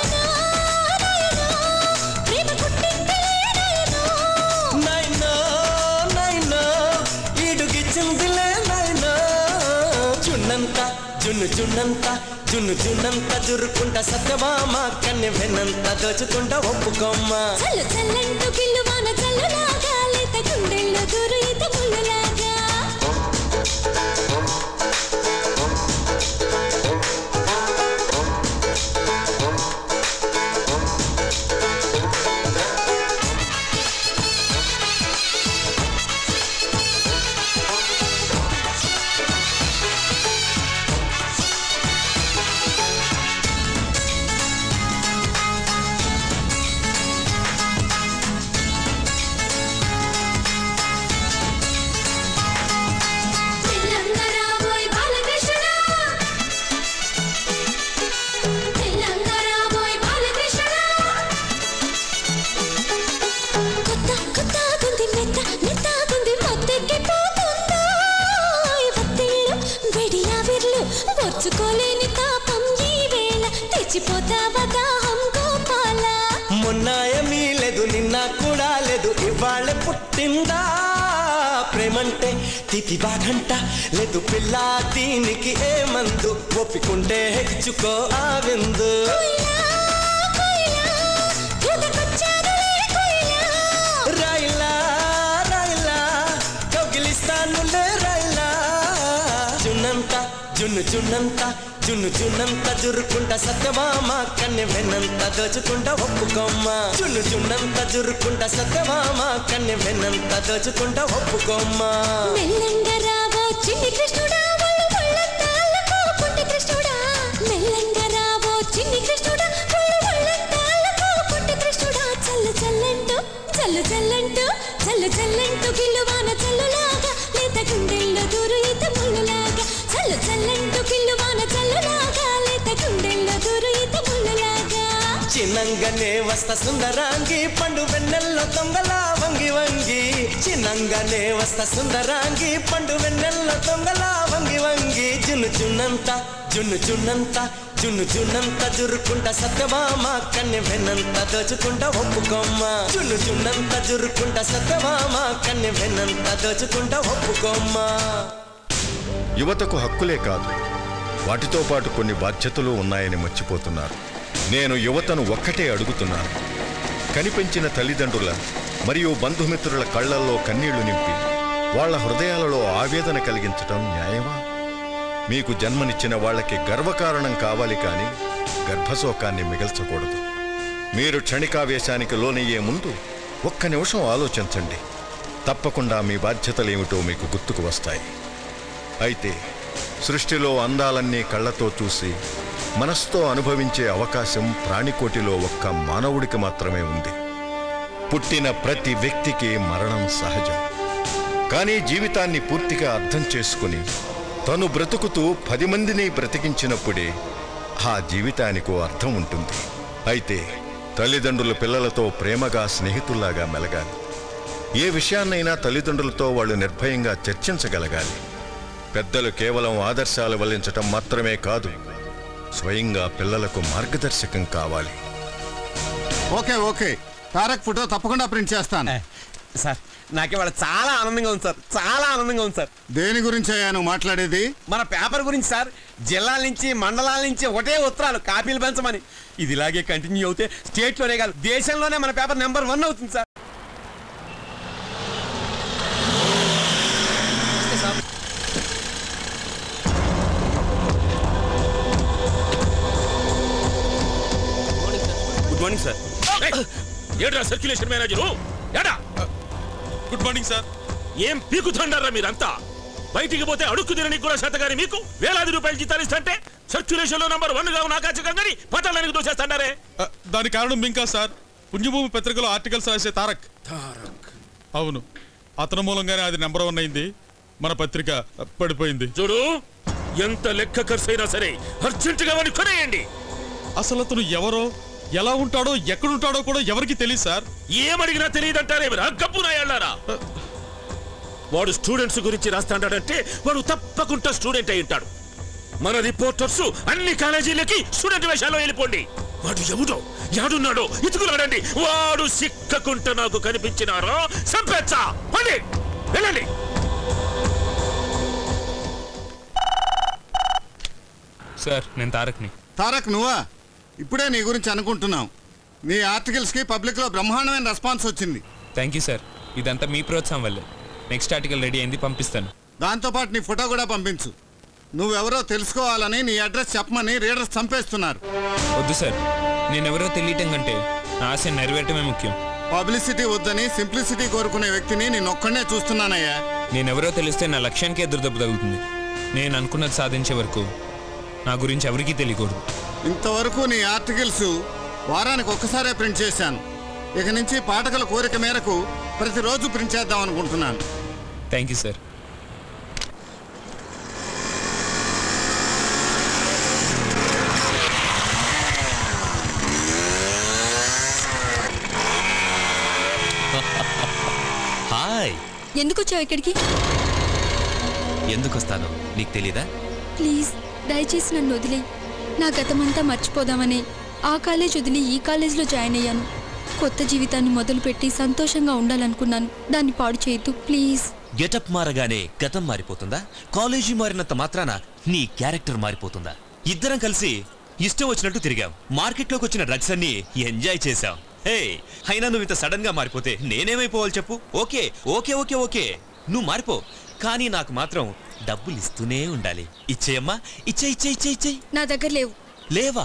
నైనో నైనో ఈడుగిచ్చిందిలే నైనో చున్నంత జున్ను జున్నంత జున్ను జున్నంత జురుకుంట సత్యభామ కన్నె వెన్నంత దోచుకుంట ఒప్పుకోమ్మ చల్లు చల్లంటూ గిల్లువాన చల్లులాగా లేత గుండెల్లో దూరు ఈత ముళ్ళులాగా తెలంగాణబోయ్ బాలకృష్ణుడా తెలంగాణబోయ్ బాలకృష్ణుడా కొత్త కొత్త గుంది మెత్త మెత్త గుంది మొత్తెక్కి పోతుందా వత్తిళ్ళు వెడి ఆవిర్లు ఓర్చుకోలేని తాపం ఈ వేళ తెచ్చిపోతావా దాహం గోపాల మొన్నాయమీ లేదు నిన్న కూడా లేదు ఇవాళ పుట్టిందా ప్రేమంటే తిథి బాగంట లేదు పిల్ల దీనికి ఏ మందు ఒప్పుకుంటే హెచ్చుకో ఆ విందు రైలా రైలా కౌగిలిస్తానులే రైలా జున్నంత జున్ను జున్నంత జున్ను జున్నంత జురుకుంట సత్యభామ కన్నె వెన్నంత దోచుకుంట ఒప్పుకోమ్మ జున్ను జున్నంత జురుకుంట సత్యభామ కన్నె వెన్నంత దోచుకుంట ఒప్పుకోమ్మ మెల్లంగా రావో చిన్ని కృష్ణుడా ఒళ్ళు ఒళ్ళంతాలకు పుట్టి కృష్ణుడా మెల్లంగా రావో చిన్ని కృష్ణుడా ఒళ్ళు ఒళ్ళంతాలకు పుట్టి కృష్ణుడా చల్లు చల్లంటూ చల్లు చల్లంటూ చల్లు చల్లంటూ గిల్లువాన చల్లులాగా లేత గుండెల్లో దూరు ఈత ముళ్ళులాగా చల్లు చల్లంటూ గిల్లువాన చల్లులాగా లేత గుండెల్లో దూరు ఈత ముళ్ళులాగా చిన్నంగానే వస్తా సుందరాంగి పండు వెన్నెల్లో దొంగలా వంగి వంగి చిన్నంగానే వస్తా సుందరాంగి పండు వెన్నెల్లో దొంగలా వంగి వంగి జున్ను జున్నంత జున్ను జున్నంత జున్ను జున్నంత జురుకుంట సత్యమామ కన్నె వెన్నంత దోచుకుంట ఒప్పుకోమ్మ జున్ను జున్నంత జురుకుంట సత్యమామ కన్నె వెన్నంత దోచుకుంట ఒప్పుకోమ్మ యువతకు హక్కులే కాదు వాటితో పాటు కొన్ని బాధ్యతలు ఉన్నాయని మర్చిపోతున్నారు నేను యువతను ఒక్కటే అడుగుతున్నాను కనిపించిన తల్లిదండ్రుల మరియు బంధుమిత్రుల కళ్ళల్లో కన్నీళ్లు నింపి వాళ్ళ హృదయాలలో ఆవేదన కలిగించటం న్యాయమా మీకు జన్మనిచ్చిన వాళ్ళకి గర్వకారణం కావాలి కానీ గర్భశోకాన్ని మిగల్చకూడదు మీరు క్షణికావేశానికి లోనయ్యే ముందు ఒక్క నిమిషం ఆలోచించండి తప్పకుండా మీ బాధ్యతలేమిటో మీకు గుర్తుకు వస్తాయి అయితే సృష్టిలో అందాలన్నీ కళ్ళతో చూసి మనస్తో అనుభవించే అవకాశం ప్రాణికోటిలో ఒక్క మానవుడికి మాత్రమే ఉంది పుట్టిన ప్రతి వ్యక్తికి మరణం సహజం కానీ జీవితాన్ని పూర్తిగా అర్థం చేసుకుని తను బ్రతుకుతూ పది మందిని బ్రతికించినప్పుడే ఆ జీవితానికో అర్థం ఉంటుంది అయితే తల్లిదండ్రులు పిల్లలతో ప్రేమగా స్నేహితుల్లాగా మెలగాలి ఏ విషయాన్నైనా తల్లిదండ్రులతో వాళ్ళు నిర్భయంగా చర్చించగలగాలి పెద్దలు కేవలం ఆదర్శాలు వల్లించటం మాత్రమే కాదు స్వయంగా పిల్లలకు మార్గదర్శకం కావాలి ఓకే ఓకే తారక్ ఫోటో తప్పకుండా ప్రింట్ చేస్తాను సార్ నాకు ఇవాళ చాలా ఆనందంగా ఉంది సార్ చాలా ఆనందంగా ఉంది సార్ దేని గురించి అయ్యా నువ్వు మాట్లాడేది మన పేపర్ గురించి సార్ జిల్లాల నుంచి మండలాల నుంచి ఒకటే ఉత్తరాలు కాపీలు పెంచమని ఇది ఇలాగే కంటిన్యూ అవుతే స్టేట్లోనే కాదు దేశంలోనే మన పేపర్ నెంబర్ వన్ అవుతుంది సార్ గుడ్ మార్నింగ్ సార్ ఏడ్రా సర్క్యులేషన్ మేనేజరు ఏడా గుడ్ మార్నింగ్ సార్ ఏం పీకుతుండారా మీరంతా బయటికి పోతే అడుక్కు తినడానికి కూడా శాతగాని మీకు వేలాది రూపాయలు జీతాలు ఇస్తుంటే సర్క్యులేషన్ లో నంబర్ వన్ గా నాకాచకంగాని పతాళానికి దోచేస్తాడారే ఆ, దాని కారణం ఇంకా సార్ పుణ్యభూమి పత్రికలో ఆర్టికల్స్ రాసే తారక్ తారక్ అవును అతని మూలంగానే అది నెంబర్ వన్ అయింది మన పత్రిక ఆ, పడిపోయింది చూడు ఎంత లెక్క ఖర్చు అయినా సరే అర్జెంట్ గా వాడిని కొనేయండి అసలు అతను ఎవరో ఎలా ఉంటాడో ఎక్కడుంటాడో కూడా ఎవరికి తెలియదు సార్ ఏమడిగినా తెలియదంటారేమిరా గబ్బు నాయాళ్ళారా వాడు స్టూడెంట్స్ గురించి రాస్తాడంటే వాడు తప్పకుండా స్టూడెంట్ అయి ఉంటాడు మన రిపోర్టర్స్ అన్ని కాలేజీలకి స్టూడెంట్ వేషాల్లో వెళ్ళిపోండి వాడు ఎవడో యాడున్నాడో ఇతుకులాడండి వాడు సిక్కకుంట నాకు కనిపించినారో సంపేచ్చా పండి వెళ్ళండి సార్ నేను తారక్ని తారక్ నువ్వా ఇప్పుడే నీ గురించి అనుకుంటున్నాం నీ ఆర్టికల్స్కి పబ్లిక్లో బ్రహ్మాండమైన రెస్పాన్స్ వచ్చింది థ్యాంక్ యూ సార్ ఇదంతా మీ ప్రోత్సాహం వల్లే నెక్స్ట్ ఆర్టికల్ రెడీ అయింది పంపిస్తాను దాంతోపాటు నీ ఫోటో కూడా పంపించు నువ్వెవరో తెలుసుకోవాలని నీ అడ్రస్ చెప్పమని రీడర్స్ చంపేస్తున్నారు వద్దు సార్ నేనెవరో తెలియటం కంటే నా ఆశ నెరవేరటమే ముఖ్యం పబ్లిసిటీ వద్దని సింప్లిసిటీ కోరుకునే వ్యక్తిని నేను ఒక్కడే చూస్తున్నానయ్యా నేనెవరో తెలిస్తే నా లక్ష్యానికే ఎదురుదెబ్బ తగులుతుంది నేను అనుకున్నది సాధించే వరకు నా గురించి ఎవరికీ తెలియకూడదు ఇంతవరకు నీ ఆర్టికల్స్ వారానికి ఒక్కసారే ప్రింట్ చేశాను ఇక నుంచి పాఠకుల కోరిక మేరకు ప్రతిరోజు ప్రింట్ చేద్దాం అనుకుంటున్నాను థ్యాంక్ యూ సార్ హాయ్ ఎందుకు వచ్చావు ఇక్కడికి ఎందుకు వస్తాను నీకు తెలీదా ప్లీజ్ దయచేసి నన్ను వదిలే నా గతమంతా మర్చిపోదామని ఆ కాలేజ్ వదిలి ఈ కాలేజ్లో జాయిన్ అయ్యాను కొత్త జీవితాన్ని మొదలుపెట్టి సంతోషంగా ఉండాలనుకున్నాను దాన్ని పాడు చేయొద్దు ప్లీజ్ గెటప్ మారగానే గతం మారిపోతుందా కాలేజీ మారినంత మాత్రాన నీ క్యారెక్టర్ మారిపోతుందా ఇద్దరం కలిసి ఇష్టం వచ్చినట్టు తిరిగాం మార్కెట్లోకి వచ్చిన డ్రగ్స్ అన్ని ఎంజాయ్ చేశాం హే అయినా నువ్వు ఇంత సడన్ గా మారిపోతే నేనేమైపోవాలి చెప్పు ఓకే ఓకే ఓకే ఓకే నువ్వు మారిపో కానీ నాకు మాత్రం డబ్బులు ఇస్తూనే ఉండాలి ఇచ్చేయమ్మా ఇచ్చే ఇచ్చే ఇచ్చే ఇచ్చే నా దగ్గర లేవు లేవా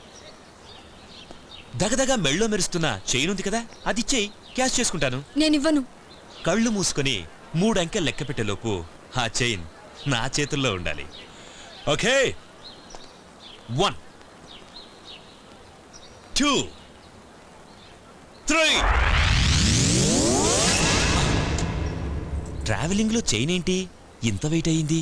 దగదగా మెళ్ళో మెరుస్తున్న చైన్ ఉంది కదా అది ఇచ్చేయి క్యాష్ చేసుకుంటాను నేను ఇవ్వను కళ్ళు మూసుకొని మూడు అంకెలు లెక్క పెట్టేలోపు ఆ చైన్ నా చేతుల్లో ఉండాలి ఓకే వన్ టూ త్రీ ట్రావెలింగ్లో చైన్ ఏంటి ఇంత వెయిట్ అయింది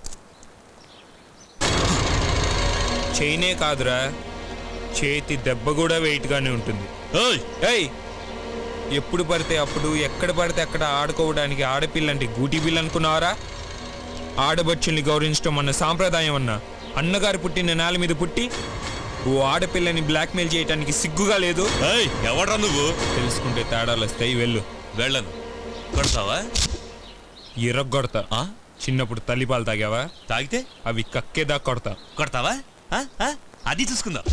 చైనే కాదురా చేతి దెబ్బ కూడా వెయిట్గానే ఉంటుంది ఏయ్ ఎప్పుడు పడితే అప్పుడు ఎక్కడ పడితే అక్కడ ఆడుకోవడానికి ఆడపిల్లంటే గూటి బిల్ అనుకున్నావరా ఆడబచ్చుల్ని గౌరవించడం మన సాంప్రదాయం అన్నా అన్నగారు పుట్టిన నేల మీద పుట్టి ఓ ఆడపిల్లని బ్లాక్మెయిల్ చేయడానికి సిగ్గుగా లేదు ఎవడ్రా నువ్వు తెలుసుకుంటే తేడాలు వస్తాయి వెళ్ళు వెళ్ళను కొడతావా ఇరగొడతా చిన్నప్పుడు తల్లిపాలు తాగావా తాగితే అవి కక్కేదా కొడతా కొడతావా ఆ? ఆ? అది చూసుకుందాం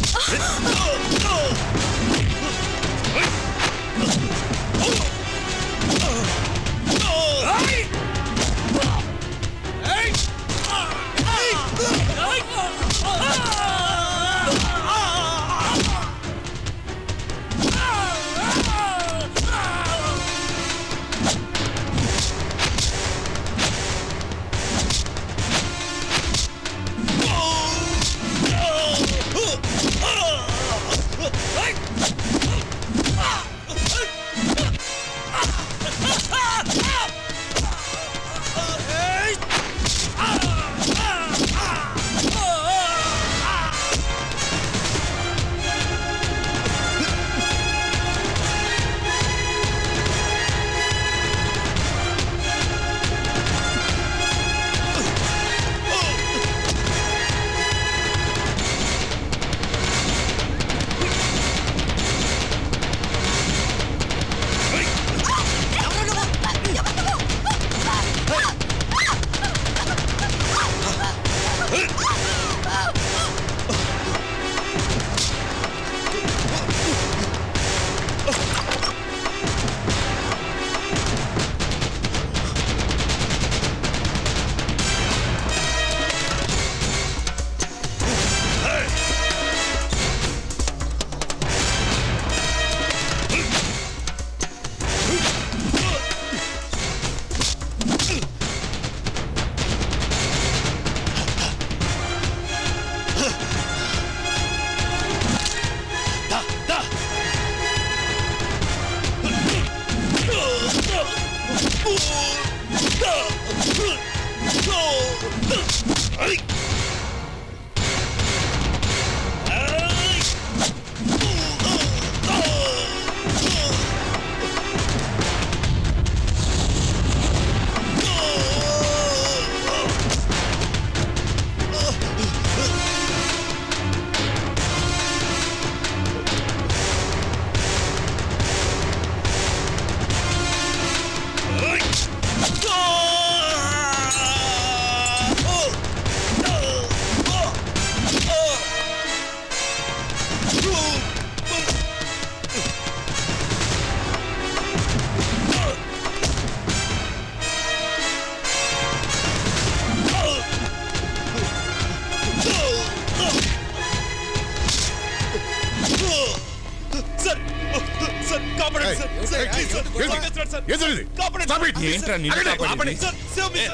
సార్ సార్ కాపాడండి సార్ సార్ ప్లీజ్ సార్ ఏంటి? సార్ సార్ ఏంటిది? కాపాడండి Stop it. ఏంట్రా నిన్ను ఆగండి, కాపాడేది? ఆపండి. సార్ సేవ్ మీ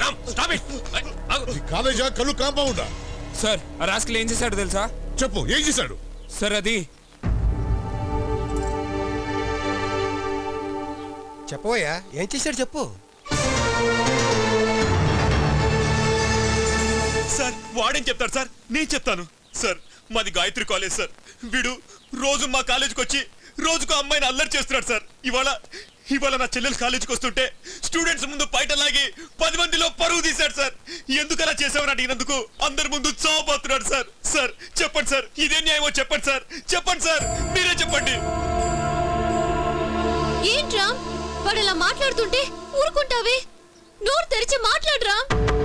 సార్ ఈ కాలేజా కళ్ళు కాంపౌండా సార్ ఆ రాస్కల్ ఏం చేశాడు తెలుసా చెప్పు ఏం చేశాడు సార్ అది చెప్పబోయా ఏం చేశాడు చెప్పు సార్ వాడేం చెప్తాడు సార్ నేను చెప్తాను సార్ మాది గాయత్రి కాలేజ్ సార్ వీడు రోజు మా కాలేజీకి వచ్చి రోజుకు అమ్మాయిని అల్లరి చేస్తున్నాడు సార్ ఇవాళ ఇవాళ నా చెల్లెలు కాలేజీకి వస్తుంటే స్టూడెంట్స్ ముందు బయట లాగి పది మందిలో పరువు తీశాడు సార్ ఎందుకు అలా చేసామని అడిగినందుకు అందరి ముందు చావబోతున్నాడు సార్ సార్ చెప్పండి సార్ ఇదే న్యాయమో చెప్పండి సార్ చెప్పండి సార్ మీరే చెప్పండి ఏంట్రా వాడు అలా మాట్లాడుతుంటే ఊరుకుంటావే నోరు తెరిచి మాట్లాడరా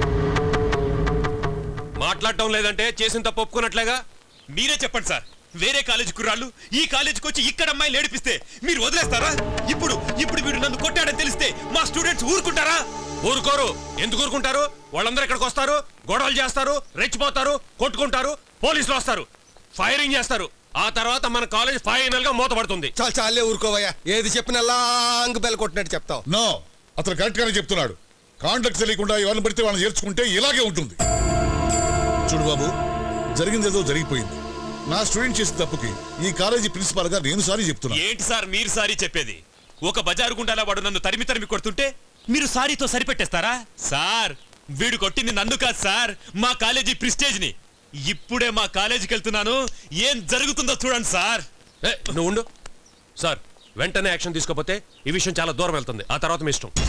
మాట్లాడటం లేదంటే చేసిన తప్పు ఒప్పుకున్నట్లేగా మీరే చెప్పండి సార్ వేరే కాలేజీ కుర్రాళ్ళు ఈ కాలేజీకి వచ్చి ఇక్కడ అమ్మాయిలు ఏడిపిస్తే మీరు వదిలేస్తారా ఇప్పుడు ఇప్పుడు వీడు నన్ను కొట్టాడని తెలిస్తే మా స్టూడెంట్స్ ఊరుకుంటారా ఊరుకోరు ఎందుకు ఊరుకుంటారు వాళ్ళందరూ ఇక్కడికి వస్తారు గొడవలు చేస్తారు రెచ్చిపోతారు కొట్టుకుంటారు పోలీసులు వస్తారు ఫైరింగ్ చేస్తారు ఆ తర్వాత మన కాలేజ్ ఫైనల్ గా మూతపడుతుంది చాలు చాలే ఊరుకోవయ్యా ఏది చెప్పినా లాంగ్ బెల్ కొట్టినట్టు చెప్తావు నో అతను కరెక్ట్ గానే చెప్తున్నాడు కాంటాక్ట్ తెలియకుండా ఎవరిని పడితే వాళ్ళని చేర్చుకుంటే ఇలాగే ఉంటుంది చూడు బాబు జరిగిందేదో జరిగిపోయింది నా స్టూడెంట్ చేసిన తప్పుకి ఈ కాలేజీ ప్రిన్సిపాల్ గా నేను సారీ చెప్తున్నా ఏంటి సార్ మీరు సారీ చెప్పేది ఒక బజారు గుండాలా వాడు నన్ను తరిమి తరిమి కొడుతుంటే మీరు సారీతో సరిపెట్టేస్తారా సార్ వీడు కొట్టింది నన్ను కాదు సార్ మా కాలేజీ ప్రిస్టేజ్ ని ఇప్పుడే మా కాలేజీకి వెళ్తున్నాను ఏం జరుగుతుందో చూడండి సార్ ఏ, నువ్వు ఉండు సార్ వెంటనే యాక్షన్ తీసుకోకపోతే ఈ విషయం చాలా దూరం వెళ్తుంది ఆ తర్వాత మీ ఇష్టం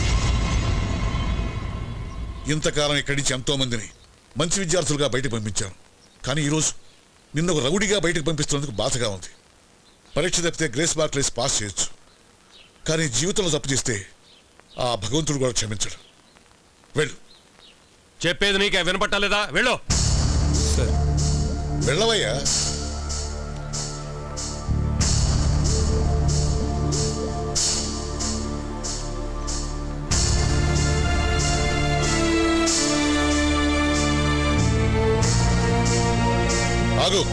ఇంతకాలం ఇక్కడి నుంచి ఎంతో మందిని మంచి విద్యార్థులుగా బయటకు పంపించాను కానీ ఈరోజు నిన్న ఒక రౌడీగా బయటకు పంపిస్తున్నందుకు బాధగా ఉంది పరీక్ష తప్పితే గ్రేస్ మార్క్ లేసి పాస్ చేయొచ్చు కానీ జీవితంలో తప్పు చేస్తే ఆ భగవంతుడు కూడా క్షమించడు వెళ్ళు చెప్పేది నీకే వినపట్టలేదా వెళ్ళు వెళ్ళవయ్యా ఆగు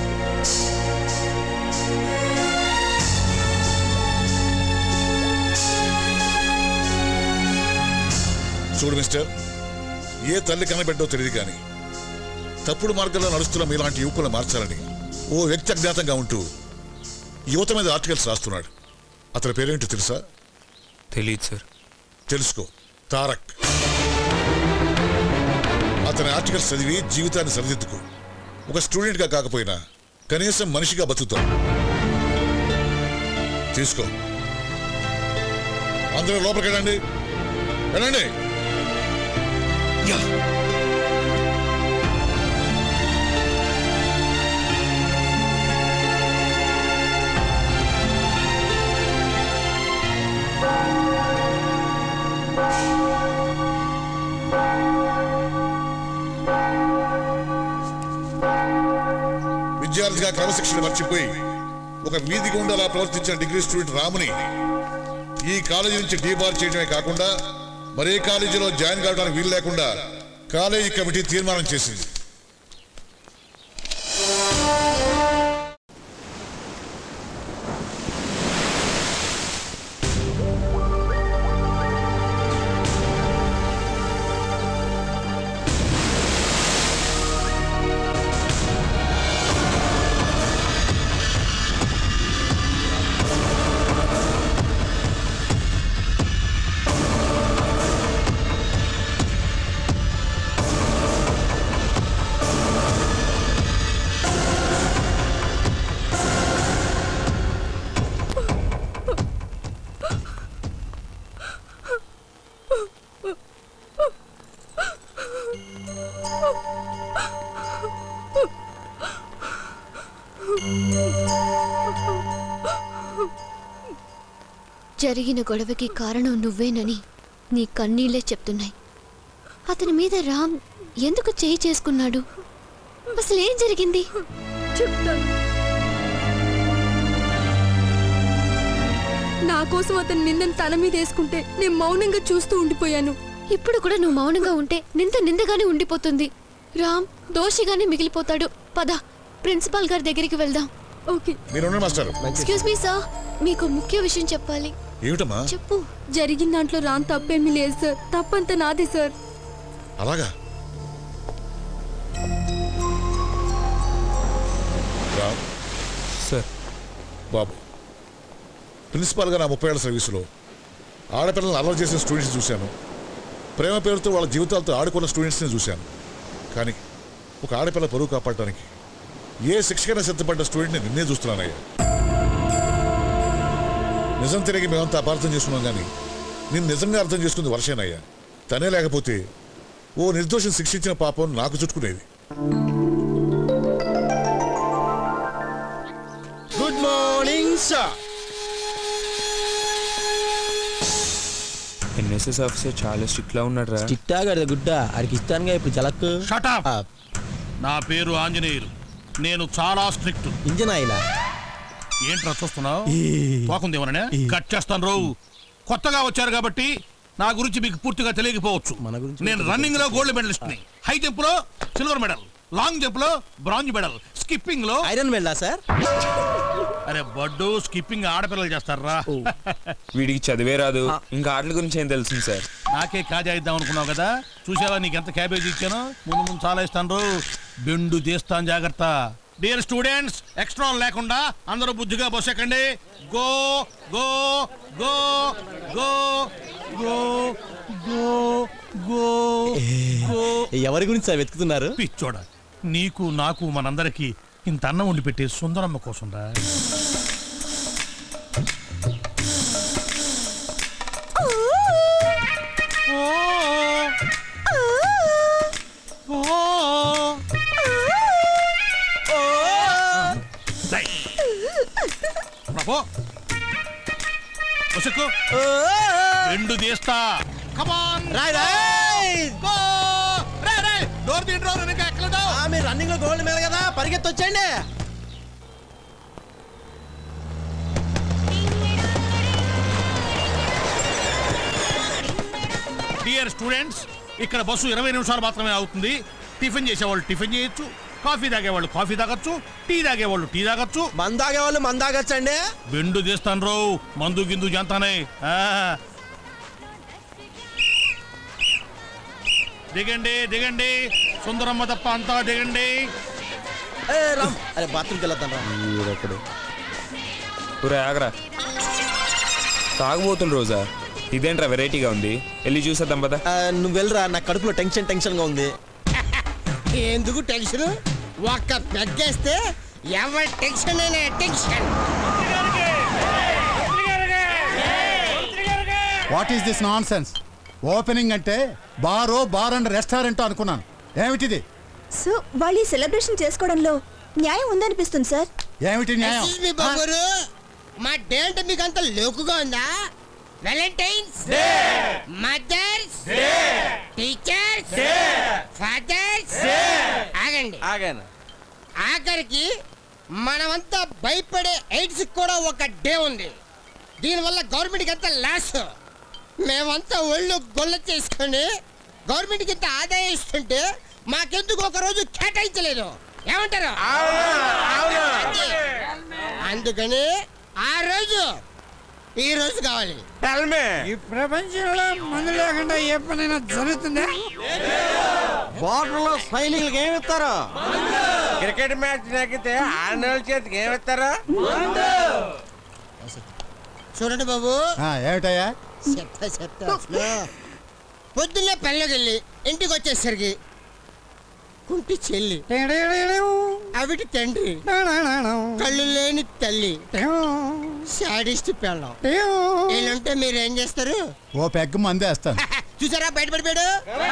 చూడు మిస్టర్ ఏ తల్లి కనబెట్టో తెలియదు కానీ తప్పుడు మార్గంలో నడుస్తున్న మీలాంటి యువకులను మార్చాలని ఓ వ్యక్తి అజ్ఞాతంగా ఉంటూ యువత మీద ఆర్టికల్స్ రాస్తున్నాడు అతని పేరేంటో తెలుసా తెలియదు సార్ తెలుసుకో తారక్ అతని ఆర్టికల్స్ చదివి జీవితాన్ని సరిదిద్దుకో ఒక స్టూడెంట్గా కాకపోయినా కనీసం మనిషిగా బతుకుతాం తీసుకో అందరూ లోపలికి వెళ్ళండి వెళ్ళండి విద్యార్థిగా క్రమశిక్షణ మర్చిపోయి ఒక వీధి గుండలా ప్రవర్తించిన డిగ్రీ స్టూడెంట్ రాముని ఈ కాలేజీ నుంచి డీబార్ చేయడమే కాకుండా మరే కాలేజీలో జాయిన్ కావడానికి వీలు లేకుండా కాలేజీ కమిటీ తీర్మానం చేసింది జరిగిన గొడవకి కారణం నువ్వేనని నీ కన్నీళ్లే చెప్తున్నాయి అతని మీద రామ్ ఎందుకు చేయి చేసుకున్నాడు అసలు ఏం జరిగింది చెప్తాను నా కోసం అతను నిందను తన మీద వేసుకుంటే నేను మౌనంగా చూస్తూ ఉండిపోయాను ఇప్పుడు కూడా నువ్వు మౌనంగా ఉంటే నింద నిందగానే ఉండిపోతుంది రామ్ దోషిగానే మిగిలిపోతాడు పద ప్రిన్సిపాల్ గారి దగ్గరికి వెళ్దాం ఓకే మీరు మాస్టర్ ఎక్స్క్యూజ్ మీ సార్ మీకు ముఖ్య విషయం చెప్పాలి ఏమిటమ్మా చెప్పు జరిగిన దాంట్లో రామ్ తప్పేమీ లేదు సార్ తప్పంతా నాదే సార్ అలాగా రామ్ సార్ బాబు ప్రిన్సిపాల్గా నా ముప్పై ఏళ్ళ సర్వీసులో ఆడపిల్లలను అలవాటు చేసిన స్టూడెంట్స్ చూశాను ప్రేమ పేరుతో వాళ్ళ జీవితాలతో ఆడుకున్న స్టూడెంట్స్ని చూశాను కానీ ఒక ఆడపిల్ల పరువు కాపాడటానికి ఏ శిక్షకైనా సిద్ధపడ్డ స్టూడెంట్ని నిన్నే చూస్తున్నానయ్యా నిజం తిరిగి మేమంతా అపార్థం చేసుకున్నాం కానీ నేను నిజంగా అర్థం చేసుకుంది వర్షేనయ్యా తనే లేకపోతే ఓ నిర్దోషం శిక్షించిన పాపం నాకు చుట్టుకునేది good morning sir NSS officer చాలా స్ట్రిక్ట్ లా ఉన్నాడు రా చిట్టాగడ గుడ్డ ఆడికి ఇస్తానుగా ఇప్పుడు చలక్కు నా పేరు ఆంజనేయులు నేను చాలా స్ట్రిక్ట్ ఇంజనాయిలా ఏంట్రా చూస్తున్నావు పోకుందేమోననే కట్ చేస్తాను రావు కొత్తగా వచ్చారు కాబట్టి నా గురించి మీకు పూర్తిగా తెలియకపోవచ్చు నేను రన్నింగ్ లో గోల్డ్ మెడలిస్ట్ ని హై జంప్ లో సిల్వర్ మెడల్ లాంగ్ జంప్ లో బ్రాంజ్ మెడల్ స్కిప్పింగ్ లో ఐరన్ మెడలా సార్ అరే బడ్డు స్కిప్పింగ్ ఆడపిల్లలు చేస్తారా వీడికి చదివే రాదు ఇంకా ఆటల గురించి ఏం తెలుసు సార్ నాకే కాజా ఇద్దాం అనుకున్నావు కదా చూసావా నీకు ఎంత క్యాబేజ్ ఇచ్చాను ముందు ముందు చాలా ఇస్తాను రో. బెండు తీస్తాను జాగ్రత్త డియర్ స్టూడెంట్స్ ఎక్స్ట్రా లేకుండా అందరూ బుద్ధిగా బస్ ఎక్కండి go go go go go go go go ఎవరి గురించి సార్ వెతుకుతున్నారు పిచ్చోడ నీకు నాకు మనందరికి ఇంత అన్నం వండి పెట్టే సుందరమ్మ కోసం రా పో బస్సెక్కు రెండు తీస్తా కమాన్ రాయ్ రాయ్ గో రాయ్ రాయ్ డోర్ తీయండి డోర్ ఇంకా ఎక్కలేదా ఆ, మీరు రన్నింగ్ లో గోల్డ్ మీద కదా పరిగెత్తి వచ్చేయండి డియర్ స్టూడెంట్స్ ఇక్కడ బస్సు ఇరవై నిమిషాలు మాత్రమే అవుతుంది టిఫిన్ చేసేవాళ్ళు టిఫిన్ చేయొచ్చు కాఫీ తాగేవాళ్ళు కాఫీ తాగొచ్చు టీ తాగేవాళ్ళు టీ తాగొచ్చు మంద తాగేవాళ్ళు మంద తాగొచ్చండి బెండు తీస్తాను రావు మందు గిందు జంతానే ఆ. దిగండి దిగండి సుందరమ్మ తప్ప అంతా దిగండి ఏ, రామ్ అరే బాత్రూమ్కి వెళ్తాను రా ఊరే ఆగరా తాగుబోతులు రోజా ఇదేంట్రా వెరైటీగా ఉంది వెళ్ళి చూసేద్దాం పదా నువ్వు వెళ్ళరా నా కడుపులో టెన్షన్ టెన్షన్ గా ఉంది ఎందుకు టెన్షన్ ఒక్క పెగ్గేస్తే ఎవరి టెన్షన్ అయినా tension what is this nonsense opening అంటే బారో బార్ అండ్ రెస్టారెంట్ అనుకున్నాను ఏమిటిది సో వాళ్ళు ఈ సెలబ్రేషన్ చేసుకోవడంలో న్యాయం ఉందనిపిస్తుంది సార్ ఏమిటి న్యాయం Excuse me, బాబురు మా డే అంటే మీకు అంత లోకుగా ఉందా వ్యాలంటైన్స్ మదర్స్ టీచర్స్ ఫాదర్స్ ఆగండి ఆగాను ఆఖరికి మనమంతా భయపడే ఎయిడ్స్ కూడా ఒక డే ఉంది దీనివల్ల గవర్నమెంట్కి ఎంత లాస్ మేమంతా ఒళ్ళు గొల్ల చేసుకొని గవర్నమెంట్కి ఇంత ఆదాయం ఇస్తుంటే మాకెందుకు ఒక రోజు కేటాయించలేదు ఏమంటారు అది. అందుకని ఆ రోజు ఈ రోజు కావాలి ఈ ప్రపంచంలో మందు లేకుండా ఏ పనైనా జరుగుతుందా బార్డర్ లో సైనికులకు ఏమి ఇస్తారు క్రికెట్ మ్యాచ్ నెగ్గితే ఆరు చేతికి ఏమి ఇస్తారు చూడండి బాబు ఆ, ఏమిటయ్యా చెప్తా చెప్తా అసలు. పొద్దున్నే పెళ్ళకెళ్ళి ఇంటికి వచ్చేసరికి కుంటి చెల్లి అవిటి తండ్రి కళ్ళు లేని తల్లి శాడిస్ట్ పెళ్ళం వీళ్ళుంటే మీరు ఏం చేస్తారు ఓ పెగ్ మందేస్తాను చూసారా బయటపడిపోయాడు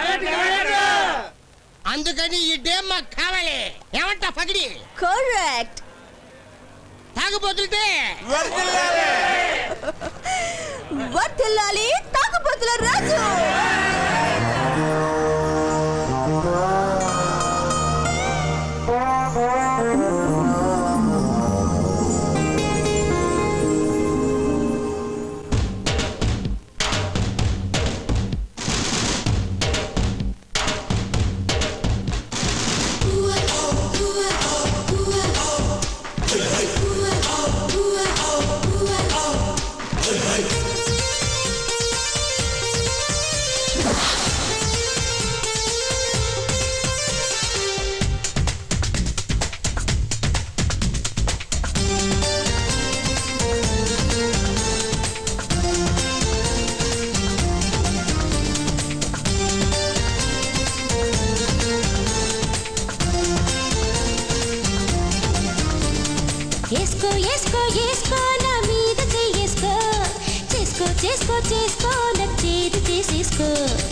అందుకని ఈ డే మాకు కావాలి ఏమంటా పగిడి కరెక్ట్ తాగబోతుంటే వర్తిల్లాలి తాగుబోతుల రాజు ఏసుకో ఏసుకో ఏసుకో నా మీద చేసుకో చేసుకో చేసుకో చేసుకో నచ్చేది చేసేసుకో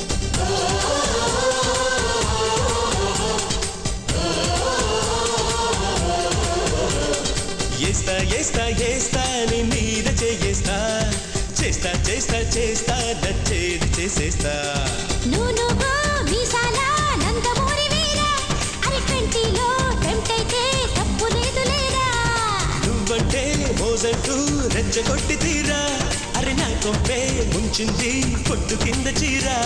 ఏస్తా ఏస్తా ఏస్తా నీ మీద చేస్తా చేస్తా చేస్తా చేస్తా నచ్చేది చేసేస్తా నువ్వు నువ్వు మీసాల నందమూరి వీరా అరే ట్వంటీలో టెంప్ట్ అయితే తప్పు లేదు లేరా నువ్వంటే మోజంటూ రెచ్చగొట్టి తీరా అరే నా కొంపే ముంచింది పొట్టు కింద చీరా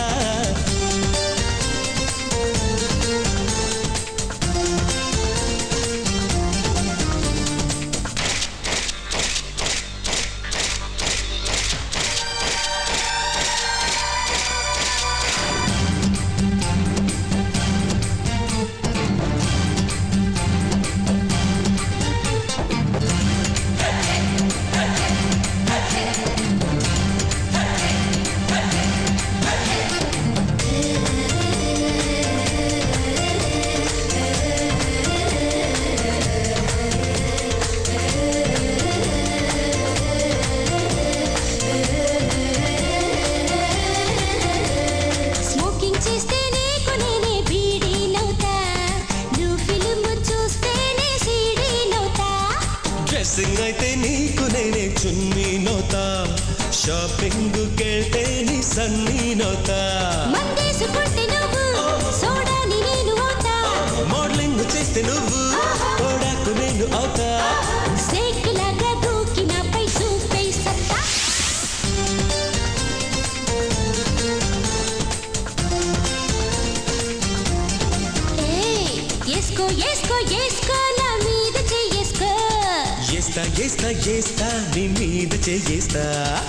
Hey! డాన్సింగ్ అయితే నీకు నేనే చున్నీ నోతా షాపింగ్ కెళ్తే నీ సన్నీ నోతా మందేసుకుంటే నువ్వు సోడాని నేను అవుతా మోడలింగ్ చేస్తే నువ్వు తోడాకు నేను అవుతా స్నేక్ లాగా దూకి నాపై చూపే సత్తా ఏయ్, ఏసుకో ఏసుకో ఏసుకో నా మీద చెయ్యేసుకో ఏస్తా ఏస్తా ఏస్తా నీ మీద చేస్తా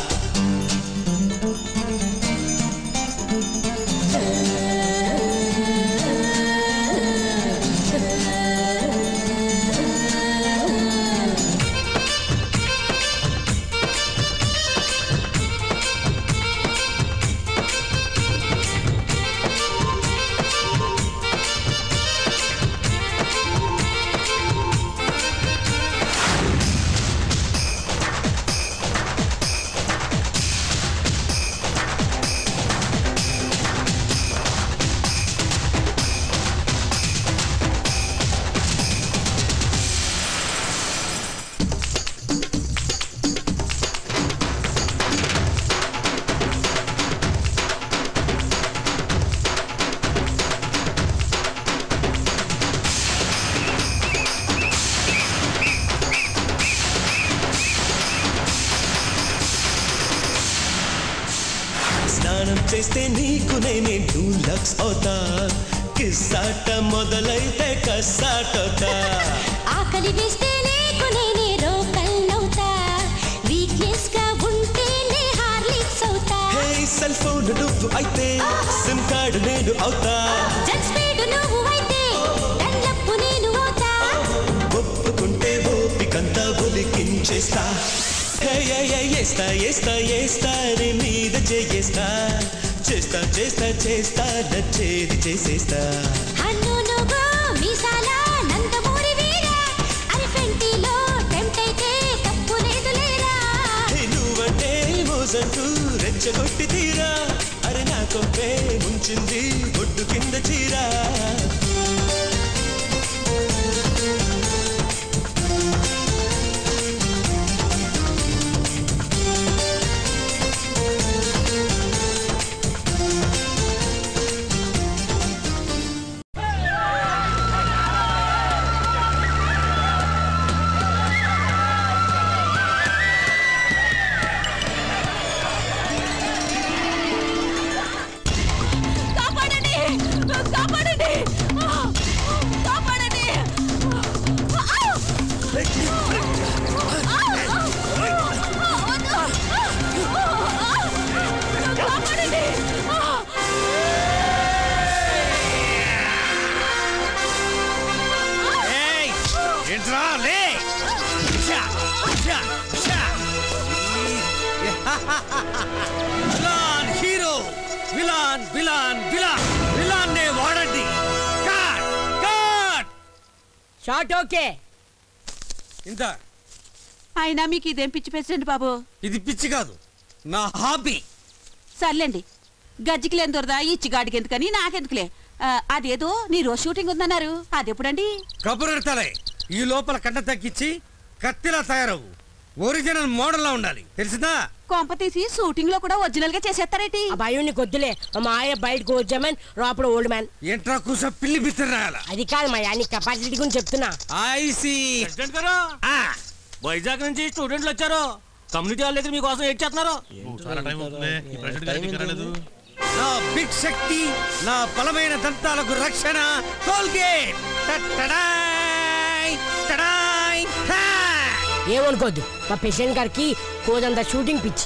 స్నానం చేస్తే నీకు నేనే టూ లక్స్ అవుతా కిస్సాట మొదలైతే కస్సాటవుతా ఆకలి వేస్తే నీకు నేనే రోకల్లవుతా వీక్నెస్ గా ఉంటేనే హార్లిక్స్ అవుతా హే సెల్ ఫోన్ నువ్వు అయితే సిమ్ కార్డ్ నేను అవుతా జెట్ స్పీడ్ నువ్వు అయితే డన్లప్ నేను అవుతా ఒప్పుకుంటే ఓపికంతా ఒలికించేస్తా హే హే, హే, ఏస్తా ఏస్తా ఏస్తా నీ మీద చేస్తా చేస్తా చేస్తా చేస్తా నచ్చేది చేసేస్తా హన్ను నువ్వు మీసాల నందమూరి వీరా అరి ఫెంటిలో టెంప్ట్ అయితే తప్పు లేదు లేరా హే, నువ్వంటే మోసంటూ రెచ్చగొట్టి తీరా అరే నా కొంపే ముంచింది ఒడ్డు కింద చీరా కాపాడండి కాపాడండి కాపాడండి కాపాడండి ఏంట్రా లే షా, షా, షా. Villain hero villain villain villain villain నే వాడండి కట్ కట్ షార్ట్ ఓకే ఇంత అయినా మీకు ఇదేం పిచ్చి ప్రెసిడెంట్ బాబు ఇది పిచ్చి కాదు నా హాబీ సర్లేండి గజ్జికి లేని దొరదా ఇచ్చి గాడికి ఎందుకని నాకెందుకులే ఆ, అదేదో నీ రోజు షూటింగ్ ఉందన్నారు అదెప్పుడండి కబురెడతాలే ఈ లోపల కంట తగ్గించి కత్తిలా తయారవు ఒరిజినల్ మోడల్ లా ఉండాలి తెలిసిందా కొంప తీసి షూటింగ్ లో కూడా ఒరిజినల్ గా చేసేస్తారేటి భయం కొద్దులే మా ఆయ బయటకు వచ్చామని లోపల ఓల్డ్ మ్యాన్ ఏంట్రా కూస పిల్లి బిత్తరాయాల అది కాదు మా యాని కెపాసిటీ గురించి చెప్తున్నా ఐసి ప్రెసిడెంట్ గారు వైజాగ్ నుంచి స్టూడెంట్లు వచ్చారు కమ్యూనిటీ వాళ్ళ దగ్గర మీకోసం ఏడ్ చేస్తున్నారు నా బిగ్ శక్తి నా బలమైన దంతాలకు రక్షణ కోల్గేట్ టట్టడాయ్, టడాయ్, హా! ఏమనుకోద్దు మా ప్రెసిడెంట్ గారికి కోదంత షూటింగ్ పిచ్చి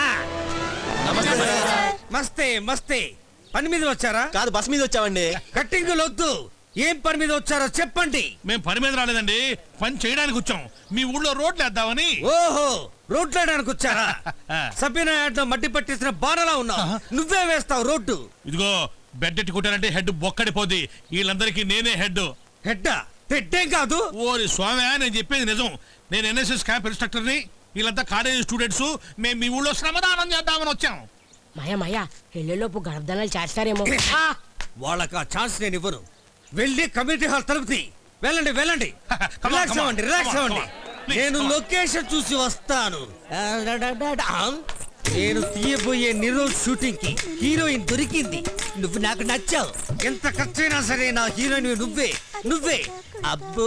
మస్తే మస్తే పని మీద వచ్చారా కాదు బస్ మీద వచ్చామండి కట్టింగ్ వద్దు ఏం పని మీద వచ్చారో చెప్పండి మేము పని మీద రాలేదండి పని చేయడానికి వచ్చాం మీ ఊళ్ళో రోడ్లు వేద్దామని ఓహో రోడ్లు వేయడానికి వచ్చారా సభ్యన యాడ్లో మట్టి పట్టేసిన బాణలా ఉన్నావు నువ్వే వేస్తావు రోడ్డు ఇదిగో బెడ్ ఎట్టి కొట్టారంటే హెడ్ బొక్కడిపోద్ది వీళ్ళందరికీ నేనే హెడ్ హెడ్ హెడ్డేం కాదు ఓరి స్వామి నేను చెప్పేది నిజం నేను ఎన్ఎస్ఎస్ క్యాంప్ ఇన్స్ట్రక్టర్ని వీళ్ళంతా కాలేజీ స్టూడెంట్స్ మేము మీ ఊళ్ళో శ్రమదానం చేద్దామని వచ్చాం మాయా మాయా వెళ్ళేలోపు గర్భధానాలు చేస్తారేమో ఆ! వాళ్ళకి ఆ ఛాన్స్ నేను ఇవ్వను వెళ్ళి కమ్యూనిటీ హాల్ తలుపుతి వెళ్ళండి వెళ్ళండి రిలాక్స్ అవ్వండి రిలాక్స్ అవ్వండి నేను లొకేషన్ చూసి వస్తాను నేను తీయబోయే నిరోల్ షూటింగ్ కి హీరోయిన్ దొరికింది నువ్వు నాకు నచ్చావు ఎంత ఖర్చైనా సరే నా హీరోయిన్ నువ్వే నువ్వే అబ్బో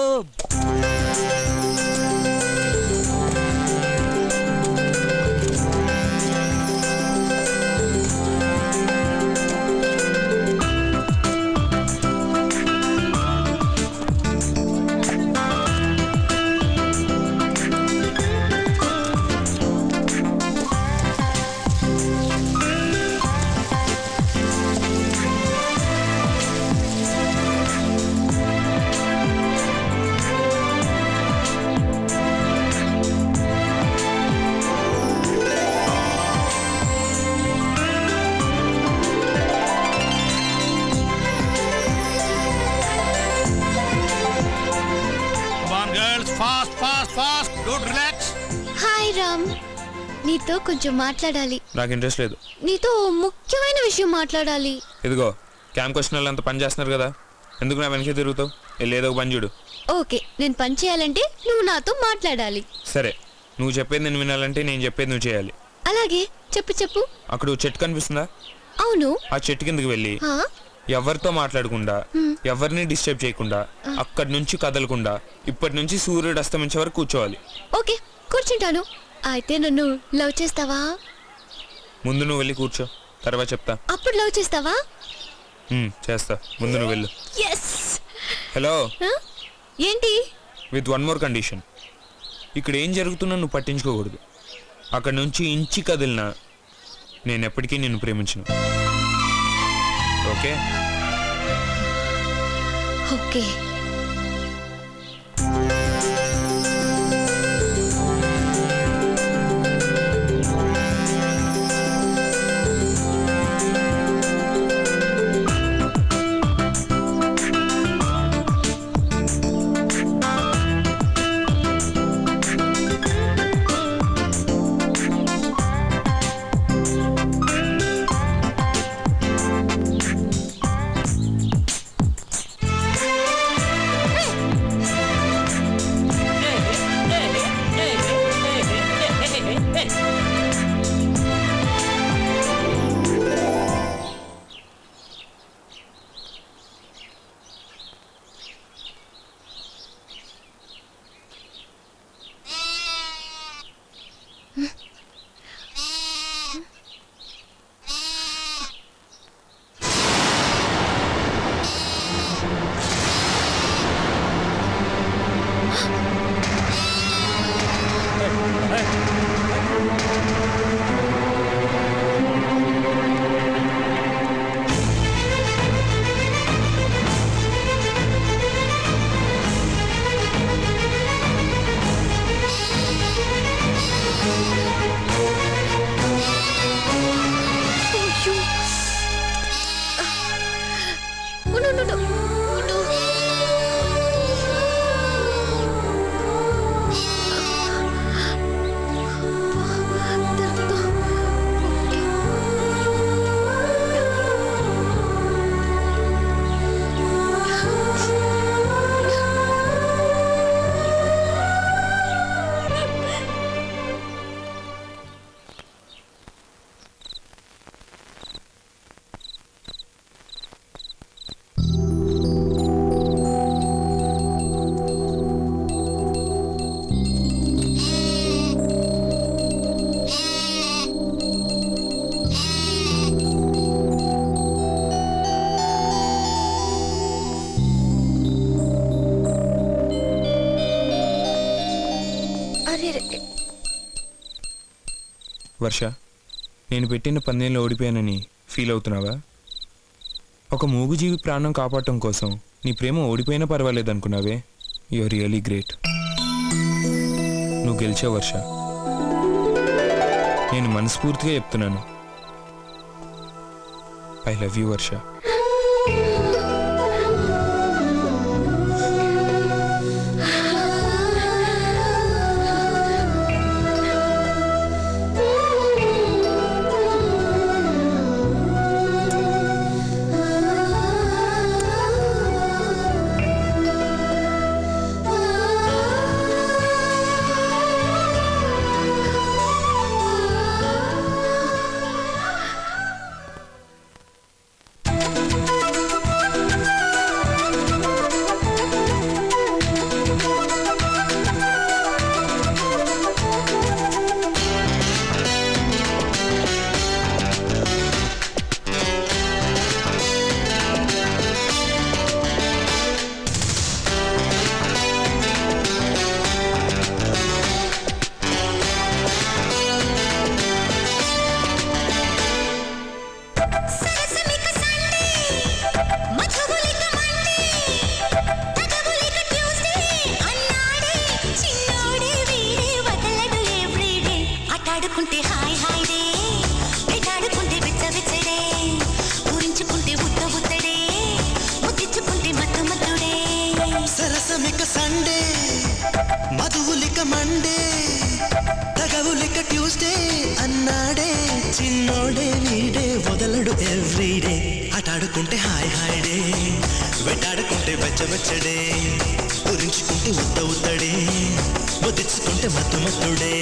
girls fast fast fast don't relax hi Ram నీతో కొంచెం మాట్లాడాలి నాకు ఇంట్రెస్ట్ లేదు నీతో ఓ ముఖ్యమైన విషయం మాట్లాడాలి ఇదిగో క్యాంప్ క్వశ్చన్ వాళ్ళు అంత పని చేస్తున్నారు కదా ఎందుకు నా వెనకే తిరుగుతావు వెళ్ళి ఏదో ఒక పని చూడు ఓకే నేను పని చేయాలంటే నువ్వు నాతో మాట్లాడాలి సరే నువ్వు చెప్పేది నేను వినాలంటే నేను చెప్పేది నువ్వు చేయాలి అలాగే చెప్పు చెప్పు అక్కడ ఓ చెట్టు కనిపిస్తుందా అవును ఆ చెట్టు కిందకి వెళ్ళి హా? ఎవరితో మాట్లాడకుండా హ్మ్. ఎవరిని డిస్టర్బ్ చేయకుండా అక్కడి నుంచి కదలకుండా ఇప్పటి నుంచి సూర్యుడు అస్తమించే వరకు కూర్చోవాలి ఓకే కూర్చుంటాను అయితే నన్ను లవ్ చేస్తావా ముందు నువ్వు వెళ్ళి కూర్చో తర్వాత చెప్తా అప్పుడు లవ్ చేస్తావా హ్మ్, చేస్తా ముందు నువ్వు వెళ్ళు ఎస్ హలో ఏంటి విత్ వన్ మోర్ కండిషన్ ఇక్కడ ఏం జరుగుతున్నా నువ్వు పట్టించుకోకూడదు అక్కడ నుంచి ఇంచి కదిలినా నేను ఎప్పటికీ నిన్ను ప్రేమించను ఓకే ఓకే అయ్యో. ఉండు, ఉండు, ఉండు. ఉండు. తిరుగుతా. అరే రే. వర్ష నేను పెట్టిన పందెంలో ఓడిపోయానని ఫీల్ అవుతున్నావా ఒక మూగుజీవి ప్రాణం కాపాడటం కోసం నీ ప్రేమ ఓడిపోయినా పర్వాలేదు అనుకున్నావే యు రియలీ గ్రేట్ నువ్వు గెలిచావు వర్ష నేను మనస్ఫూర్తిగా చెప్తున్నాను I love you Varsha Sunday మధువులిక మండే తగవులిక ట్యూస్డే అన్నాడే చిన్నోడే వీడే వదలడు ఎవ్రీడే ఆటాడుకుంటే హాయ్ హాయ్ డే వెటాడుకుంటే వెచ్చవెచ్చడే గురించుకుంటే ఉత్త ఉత్తడే బుద్ధించుకుంటే మత్తు మత్తుడే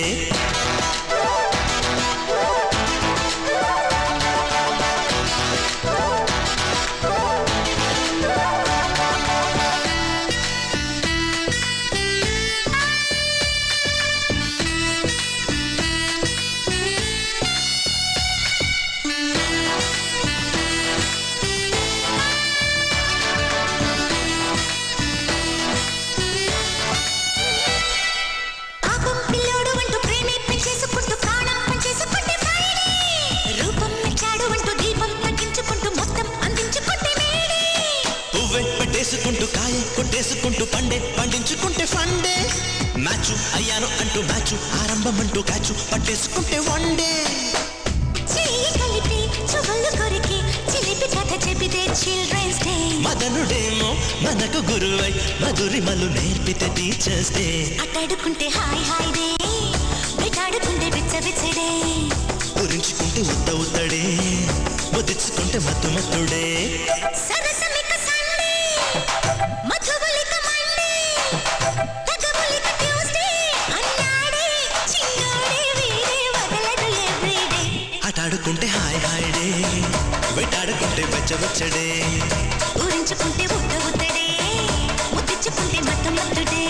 పాపం పిల్లోడు అంటూ ప్రేమే పెంచేసుకుంటూ ప్రాణం పంచేసుకుంటే ఫ్రైడే రూపం మెచ్చాడు అంటూ దీపం తగ్గించుకుంటూ మొత్తం అందించుకుంటే మేడే పువ్వే పెట్టేసుకుంటూ కాయ కొట్టేసుకుంటూ పండే పండించుకుంటే ఫండే మ్యాచు అయ్యాను అంటూ మ్యాచు ఆరంభం అంటూ క్యాచు పట్టేసుకుంటే వన్డే చెయ్యి కలిపి చువ్వలు కొరికి చిలిపి కథ చెప్పితే చిల్డ్రన్స్ డే మదనుడేమో మనకు గురువై మధురిమలు నేర్పితే టీచర్స్ డే అట్టాడుకుంటే హాయ్ హాయ్ డే బిటాడుకుంటే బిచ్చ బిచ్చడే గురించుకుంటే ఉత్త ఉత్తడే బుద్ధించుకుంటే మత్తు మత్తుడే సరసమిక సండే మధుబలిక మండే తగబలిక ట్యూస్డే అన్నాడే చిన్నోడే వీడే వదలడు ఎవ్రీడే ఆటాడుకుంటే హాయ్ హాయ్ డే వెటాడుకుంటే వెచ్చవెచ్చడే ఊరించుకుంటే ఉద్ద ఉద్దడే ముద్దించుకుంటే మత్తు మత్తుడే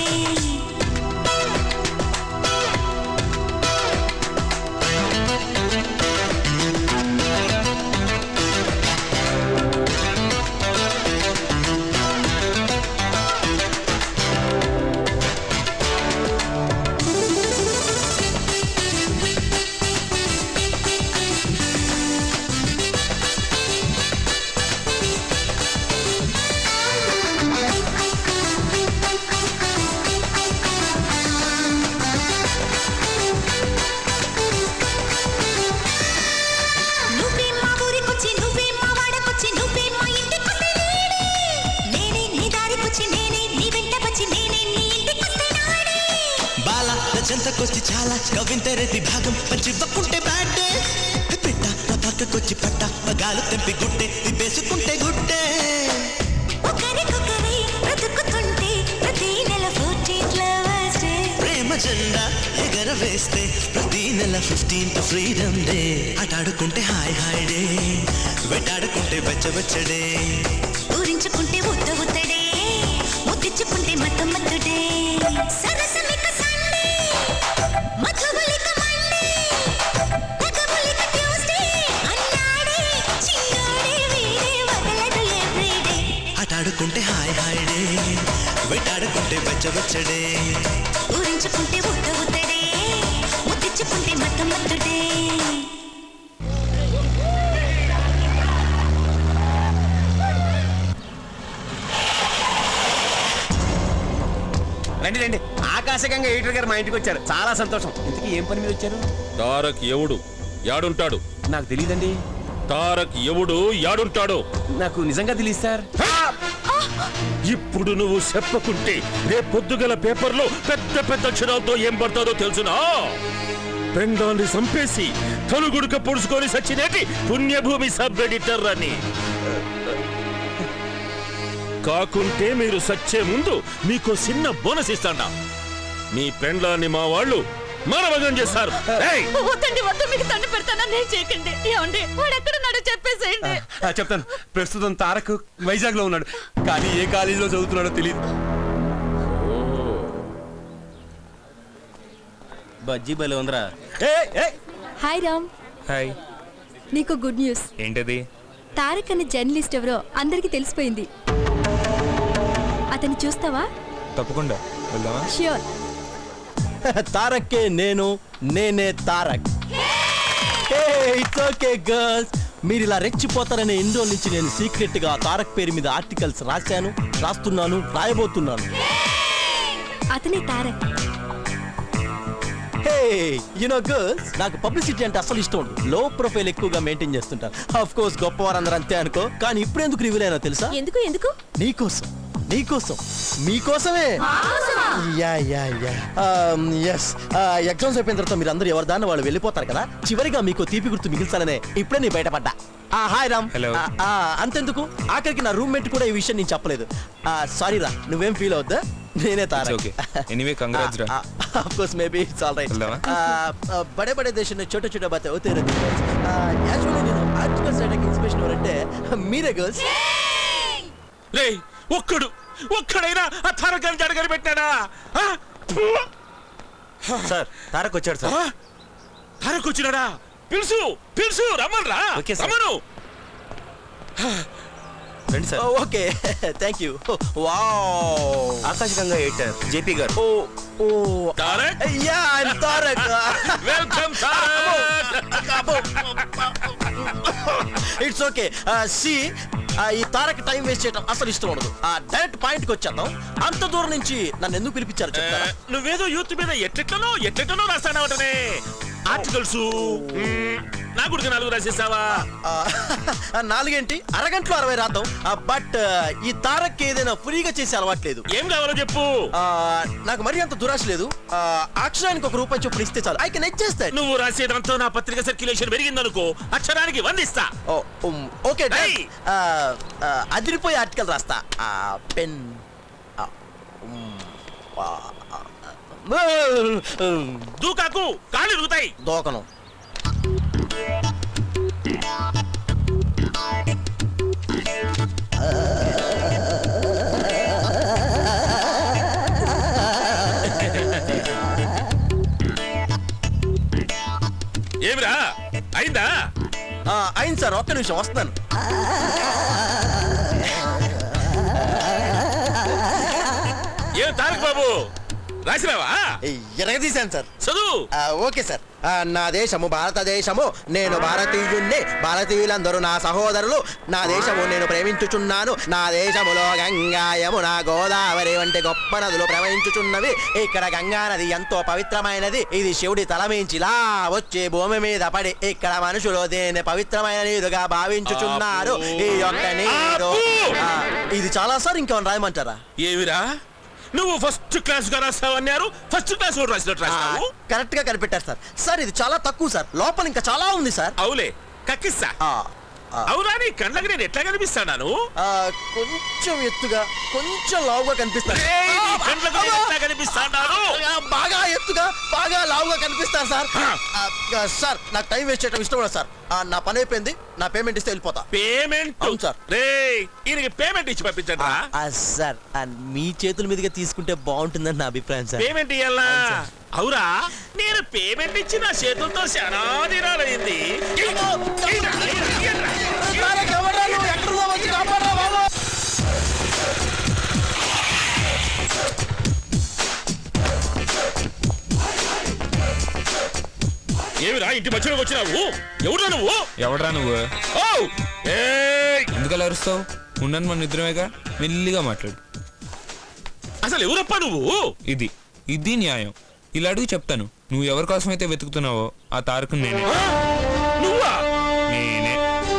నువ్వే మా ఊరికొచ్చి నువ్వే మా వాడకొచ్చి నువ్వే మా ఇంటికొస్తే నేనే నేనే నీ దారికొచ్చి నేనే నీ వెంట వచ్చి నేనే నీ ఇంటికొస్తే నాడే బాల చెంతకొచ్చి చాలా కవింతరెడ్డి భాగం పంచివ్వకుంటే బ్యాడ్ డే పిట్ట నా పక్కకొచ్చి పట్ట పగాలు తెంపి గుడ్డే తిప్పేసుకుంటే గుడ్డే ఒకరికొకరై బ్రతుకుతుంటే ప్రతి నెల 14th లవర్స్ డే ప్రేమ జెండా ఎగరవేస్తే ప్రతి నెల ఫిఫ్టీన్త్ ఫ్రీడమ్ డే ఆటాడుకుంటే హాయ్ హాయ్ డే వెటాడుకుంటే వెచ్చవెచ్చడే ఊరించుకుంటే ఉద్ద ఉద్దడే ముద్దించుకుంటే మత్తు మత్తుడే సరసమిక సండే మధుబలిక మండే తగబలిక ట్యూస్డే అన్నాడే చిన్నోడే వీడే వదలడు ఎవ్రీడే ఆటాడుకుంటే హాయ్ హాయ్ డే వెటాడుకుంటే వెచ్చవెచ్చడే ఊరించుకుంటే ఉద్ద ఉద్దడే ముద్దించుకుంటే మత్తు మత్తుడే రండి రండి ఆకాశగంగా ఎడిటర్ గారు మా ఇంటికి వచ్చారు చాలా సంతోషం ఇంతకీ ఏం పని మీద వచ్చారు తారక్ ఎవడు యాడుంటాడు నాకు తెలియదండి తారక్ ఎవడు యాడుంటాడు నాకు నిజంగా తెలియదు సార్ ఇప్పుడు నువ్వు చెప్పకుంటే రేపొద్దుగల పేపర్లో పెద్ద పెద్ద అక్షరాలతో ఏం పడతాదో తెలుసునా పెండాన్ని చంపేసి తనుగుడుక పొడుచుకొని సచ్చినేటి పుణ్యభూమి సబ్ ఎడిటర్ అని కాకుంటే మీరు సచ్చే ముందు మీకు చిన్న బోనస్ ఇస్తాడా మీ పెండ్లాన్ని మా వాళ్ళు మానవగం చేస్తారు ఏయ్! వద్దండి వద్దు మీకు తండ్రి పెడతానని నేను చేయకండి ఏమండి వాడు ఎక్కడున్నాడో చెప్పేసేయండి ఆ, చెప్తాను ప్రస్తుతం తారక్ వైజాగ్ లో ఉన్నాడు కానీ ఏ కాలేజీలో చదువుతున్నాడో తెలియదు బజ్జీ బలే ఉందిరా హాయ్ రామ్ హాయ్ నీకు గుడ్ న్యూస్ ఏంటది తారక్ అనే జర్నలిస్ట్ ఎవరో అందరికీ తెలిసిపోయింది అతన్ని చూస్తావా తప్పకుండా వెళ్దామా ష్యూర్ తారక్కే నేను నేనే తారక్ ఇట్స్ ఓకే గర్ల్స్ మీరు ఇలా రెచ్చిపోతారనే ఎన్ని రోజుల నుంచి నేను సీక్రెట్ గా తారక్ పేరు మీద ఆర్టికల్స్ రాశాను రాస్తున్నాను రాయబోతున్నాను అతనే తారక్ హే యునో గర్ల్స్ నాకు పబ్లిసిటీ అంటే అసలు ఇష్టం ఉండదు లో ప్రొఫైల్ ఎక్కువగా మెయింటైన్ చేస్తుంటారు ఆఫ్ కోర్స్ గొప్పవారందరూ అంతే అనుకో కానీ ఇప్పుడు ఎందుకు రివీల్ అయినా తెలుసా ఎందుకు ఎందుకు నీకోసం నీకోసం మీకోసమే yeah yeah yeah yes exams అయిపోయిన తర్వాత మీరు అందరూ ఎవరి దాన్ని వాళ్ళు వెళ్ళిపోతారు కదా చివరిగా మీకు తీపి గుర్తు మిగిల్చాలనే ఇప్పుడే నేను బయటపడ్డా ఆ, హాయ్ రామ్ Hello. ఆ, ఆ, అంతెందుకు ఆఖరికి నా రూమ్మేట్ కూడా ఈ విషయం నేను చెప్పలేదు సారీ రా నువ్వేం ఫీల్ అవుద్దా నేనే తారా ఓకే ఎనీవే కంగ్రాట్స్ రా of course maybe it's all right వెళ్దామా? बड़े बड़े देशों में छोटे छोटे बातें होते रहती हैं యాక్చువల్లీ నేను ఆర్టికల్స్ రాయడానికి ఇన్స్పిరేషన్ ఎవరంటే మీరే గర్ల్స్ రే ఒక్కడు ఒక్కడైనా ఆ తారకాన్ని జడగని పెట్టాడా ఆ? సార్ తారక్ వచ్చాడు సార్ తారక్ వచ్చినాడా పిలుసు పిలుసు రమ్మను రా ఓకే సార్. రమ్మను రండి sir okay thank you wow Akash Ganga editor JP garu ఓ ఓ Tarak yeah I Tarak welcome it's okay సి ఈ తారక్ టైం వేస్ట్ చేయడం అసలు ఇష్టం ఉండదు ఆ డైరెక్ట్ పాయింట్ కి వచ్చేద్దాం అంత దూరం నుంచి నన్ను ఎందుకు పిలిపించారు చెప్తారా నువ్వేదో యూత్ మీద ఎట్లెట్లనో ఎట్లెట్లనో రాస్తానవటనే ఆర్టికల్స్ నా గుడికి నాలుగు రాసేసావా ఆ, నాలుగేంటి అరగంటలో అరవై రాద్దాం బట్ ఈ తారక్ ఏదైనా ఫ్రీగా చేసే అలవాట్లేదు ఏం కావాలో చెప్పు నాకు మరీ అంత దురాశ లేదు ఆ, అక్షరానికి ఒక రూపాయి చొప్పున ఇస్తే చాలు ఐ కెన్ అడ్జస్ట్ నువ్వు రాసేదంతా నా పత్రిక సర్క్యులేషన్ పెరిగిందనుకో అక్షరానికి వందిస్తా ఓకే అదిరిపోయి ఆర్టికల్ రాస్తా ఆ, పెన్ ఆ, ఉమ్, ఆ, ఆ, దూకాకు కాళ్ళు ఇరుగుతాయి దోకను ఏమిరా అయిందా ఆ, అయింది సార్ ఒక్క నిమిషం వస్తాను ఏం తారక్ బాబు రాసినావా ఎరగదీశాను సార్ చదువు ఓకే సార్ ఆ, నా దేశము భారతదేశము నేను భారతీయుణ్ణి భారతీయులందరూ నా సహోదరులు నా దేశము నేను ప్రేమించుచున్నాను నా దేశములో గంగా యమున గోదావరి వంటి గొప్ప నదులు ప్రవహించుచున్నవి ఇక్కడ గంగా నది ఎంతో పవిత్రమైనది ఇది శివుడి తలమించిలా వచ్చి భూమి మీద పడి ఇక్కడ మనుషులు దీన్ని పవిత్రమైన నీరుగా భావించుచున్నారు ఈ యొక్క నీరు ఆ, ఇది చాలా సార్ ఇంకేమైనా రాయమంటారా ఏమిరా నువ్వు ఫస్ట్ క్లాస్ గా రాస్తావన్నారు ఫస్ట్ క్లాస్ కూడా రాసినట్టు రాస్తావు కరెక్ట్ గా కనిపెట్టారు సార్ సార్ ఇది చాలా తక్కువ సార్ లోపల ఇంకా చాలా ఉంది సార్ అవులే కక్కిస్తా అవునా నీ కళ్ళకి నేను ఎట్లా కనిపిస్తాను ఆ, కొంచెం ఎత్తుగా కొంచెం లావుగా కనిపిస్తారు ఏయ్, నీ కండ్లకు నేను ఎట్లా కనిపిస్తాను ఆ, బాగా ఎత్తుగా బాగా లావుగా కనిపిస్తారు సార్ ఆ, ఆ, సార్ నాకు టైం వేస్ట్ చేయడం ఇష్టం లేదు సార్ ఆ, నా పని అయిపోయింది నా పేమెంట్ ఇస్తే వెళ్ళిపోతా పేమెంట్ అవును సార్ రే ఈయనకి పేమెంట్ ఇచ్చి పంపించండి రా ఆ, సార్ ఆ, మీ చేతుల మీదుగా తీసుకుంటే బాగుంటుందని నా అభిప్రాయం సార్ పేమెంట్ ఇయ్యాలా అవురా నేను పేమెంట్ ఇచ్చి నా చేతులతో చాలా దినాలైంది ఏమిరా ఇంటి మధ్యలోకి వచ్చినావు ఎవరు నువ్వు ఎవడరా నువ్వు ఓ ఏయ్! ఎందుకలా అరుస్తావు ఉండను మన ఇద్దరమేగా మెల్లిగా మాట్లాడు అసలు ఎవరప్పా నువ్వు ఇది ఇది న్యాయం ఇలా అడుగు చెప్తాను నువ్వు ఎవరి కోసమైతే వెతుకుతున్నావో ఆ తారకు నేనే నువ్వా నేనే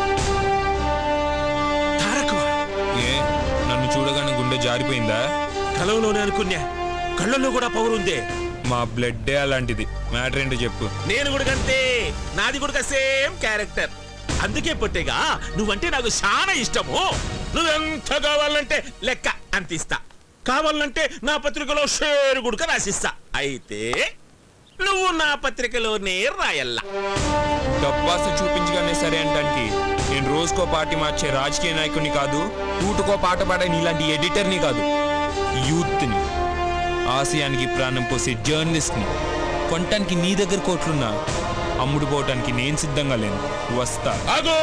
ఏ నన్ను చూడగానే గుండె జారిపోయిందా కలవలోనే అనుకున్నా కళ్ళల్లో కూడా పవర్ ఉందే మా బ్లడ్డే అలాంటిది మ్యాటర్ ఏంటో చెప్పు నేను కూడా అంతే నాది కూడా సేమ్ క్యారెక్టర్ అందుకే పొట్టేగా నువ్వంటే నాకు చాలా ఇష్టము నువ్వెంత కావాలంటే లెక్క అంత ఇస్తా కావాలంటే నా పత్రికలో షేరు గుడక రాసిస్తా అయితే నువ్వు నా పత్రికలోనే రాయల్లా డబ్బాస చూపించగానే సరే అంటానికి నేను రోజుకో పార్టీ మార్చే రాజకీయ నాయకుడిని కాదు ఊటుకో పాట పాడే నీలాంటి ఎడిటర్ని కాదు యూత్ని ఆశయానికి ప్రాణం పోసే జర్నలిస్ట్ని కొనటానికి నీ దగ్గర కోట్లున్నా అమ్ముడు పోవటానికి నేను సిద్ధంగా లేను వస్తా ఆగు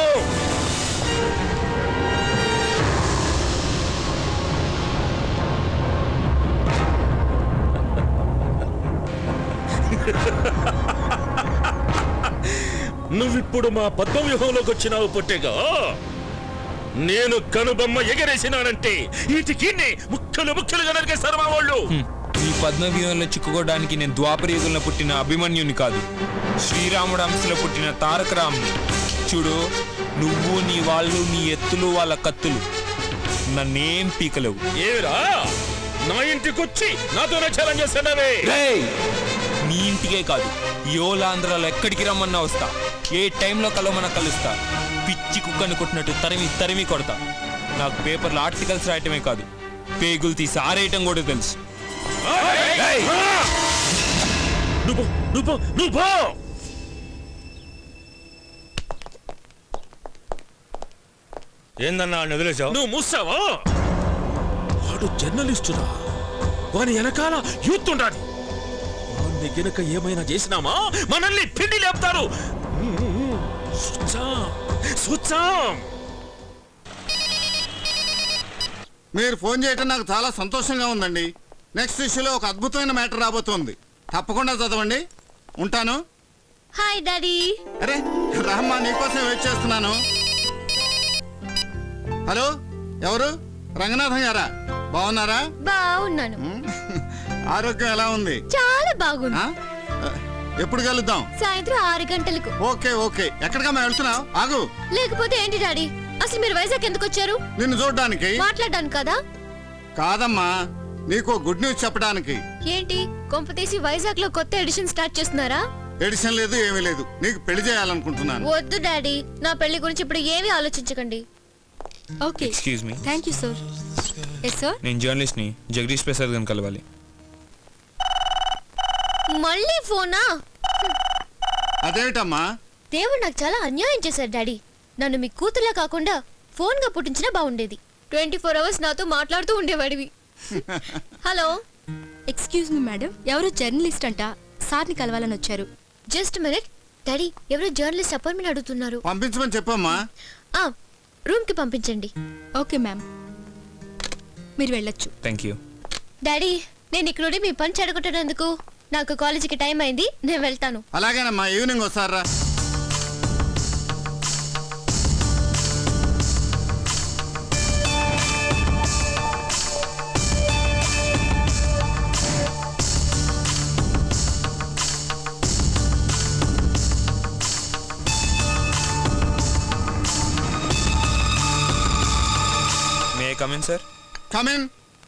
నువ్విప్పుడు మా పద్మవ్యూహంలోకి వచ్చినావు పొట్టేగా నేను కనుబొమ్మ ఎగరేసినానంటే వీటికి ముక్కలు ముక్కలుగా నరికేస్తారు మా వాళ్ళు ఈ పద్మవ్యూహంలో చిక్కుకోవడానికి నేను ద్వాపర యుగంలో పుట్టిన అభిమన్యుని కాదు శ్రీరాముడు అంశలో పుట్టిన తారక రాముని చూడు నువ్వు నీ వాళ్ళు నీ ఎత్తులు వాళ్ళ కత్తులు నన్నేం పీకలేవు ఏరా నా ఇంటికి వచ్చి నాతోనే ఛాలెంజ్ చేస్తున్నావే రేయ్! నీ ఇంటికే కాదు యోలాంధ్రలో ఎక్కడికి రమ్మన్నా వస్తా ఏ టైంలో కలవమన్నా కలుస్తా పిచ్చి కుక్కని కొట్టినట్టు తరిమి తరిమి కొడతా నాకు పేపర్లో ఆర్టికల్స్ రాయటమే కాదు పేగులు తీసి ఆరేయటం కూడా తెలుసు ఏయ్! నువ్వు నువ్వు నువ్వు ఏందన్నా వదిలేసావు నువ్వు మూసావా వాడు జర్నలిస్టురా వాని వెనకాల యూత్ ఉండాలి వాడిని గనక ఏమైనా చేసినామా మనల్ని పిండి లేపుతారు సుచ్చాం సుచ్చాం మీరు ఫోన్ చేయటం నాకు చాలా సంతోషంగా ఉందండి నెక్స్ట్ ఇష్యూలో ఒక అద్భుతమైన మ్యాటర్ రాబోతోంది తప్పకుండా చదవండి ఉంటాను హాయ్ డాడీ అరే రామ్మా నీకోసం వెయిట్ చేస్తున్నాను హలో ఎవరు రంగనాథం గారా బాగున్నారా బాగున్నాను ఆరోగ్యం ఎలా ఉంది చాలా బాగుంది ఆ? ఎప్పుడు కలుద్దాం సాయంత్రం ఆరు గంటలకు ఓకే ఓకే ఎక్కడికమ్మా వెళ్తున్నావు ఆగు లేకపోతే ఏంటి డాడీ అసలు మీరు వైజాగ్ ఎందుకు వచ్చారు నిన్ను చూడడానికి మాట్లాడడానికి కదా కాదమ్మా నీకు గుడ్ న్యూస్ చెప్పడానికి ఏంటి కొంపతీసి వైజాగ్ లో కొత్త ఎడిషన్ స్టార్ట్ చేస్తున్నారా ఎడిషన్ లేదు ఏమీ లేదు నీకు పెళ్లి చేయాలనుకుంటున్నాను వద్దు డాడీ నా పెళ్లి గురించి ఇప్పుడు ఏమీ ఆలోచించకండి okay excuse me thank you sir yes sir నేను జర్నలిస్ట్ని జగదీష్ ప్రసాద్ గారిని కలవాలి మళ్ళీ ఫోనా అదేమిటమ్మా దేవుడు నాకు చాలా అన్యాయం చేశారు డాడీ నన్ను మీ కూతుర్లా కాకుండా ఫోన్ గా పుట్టించినా బాగుండేది ట్వంటీ ఫోర్ అవర్స్ నాతో మాట్లాడుతూ ఉండేవాడివి హలో ఎక్స్క్యూజ్ మీ మేడం ఎవరు జర్నలిస్ట్ అంట సార్ని కలవాలని వచ్చారు జస్ట్ మినిట్ డాడీ ఎవరో జర్నలిస్ట్ అపాయింట్మెంట్ అడుగుతున్నారు పంపించమని చెప్పమ్మా ఆ రూమ్ కి పంపించండి ఓకే మ్యామ్ మీరు వెళ్ళొచ్చు థ్యాంక్ యూ డాడీ నేను ఇక్కడ మీ పని చెడగొట్టడానికి నాకు కాలేజీకి టైం అయింది నేను వెళ్తాను అలాగేనమ్మా ఈవినింగ్ వస్తారా may come in sir come in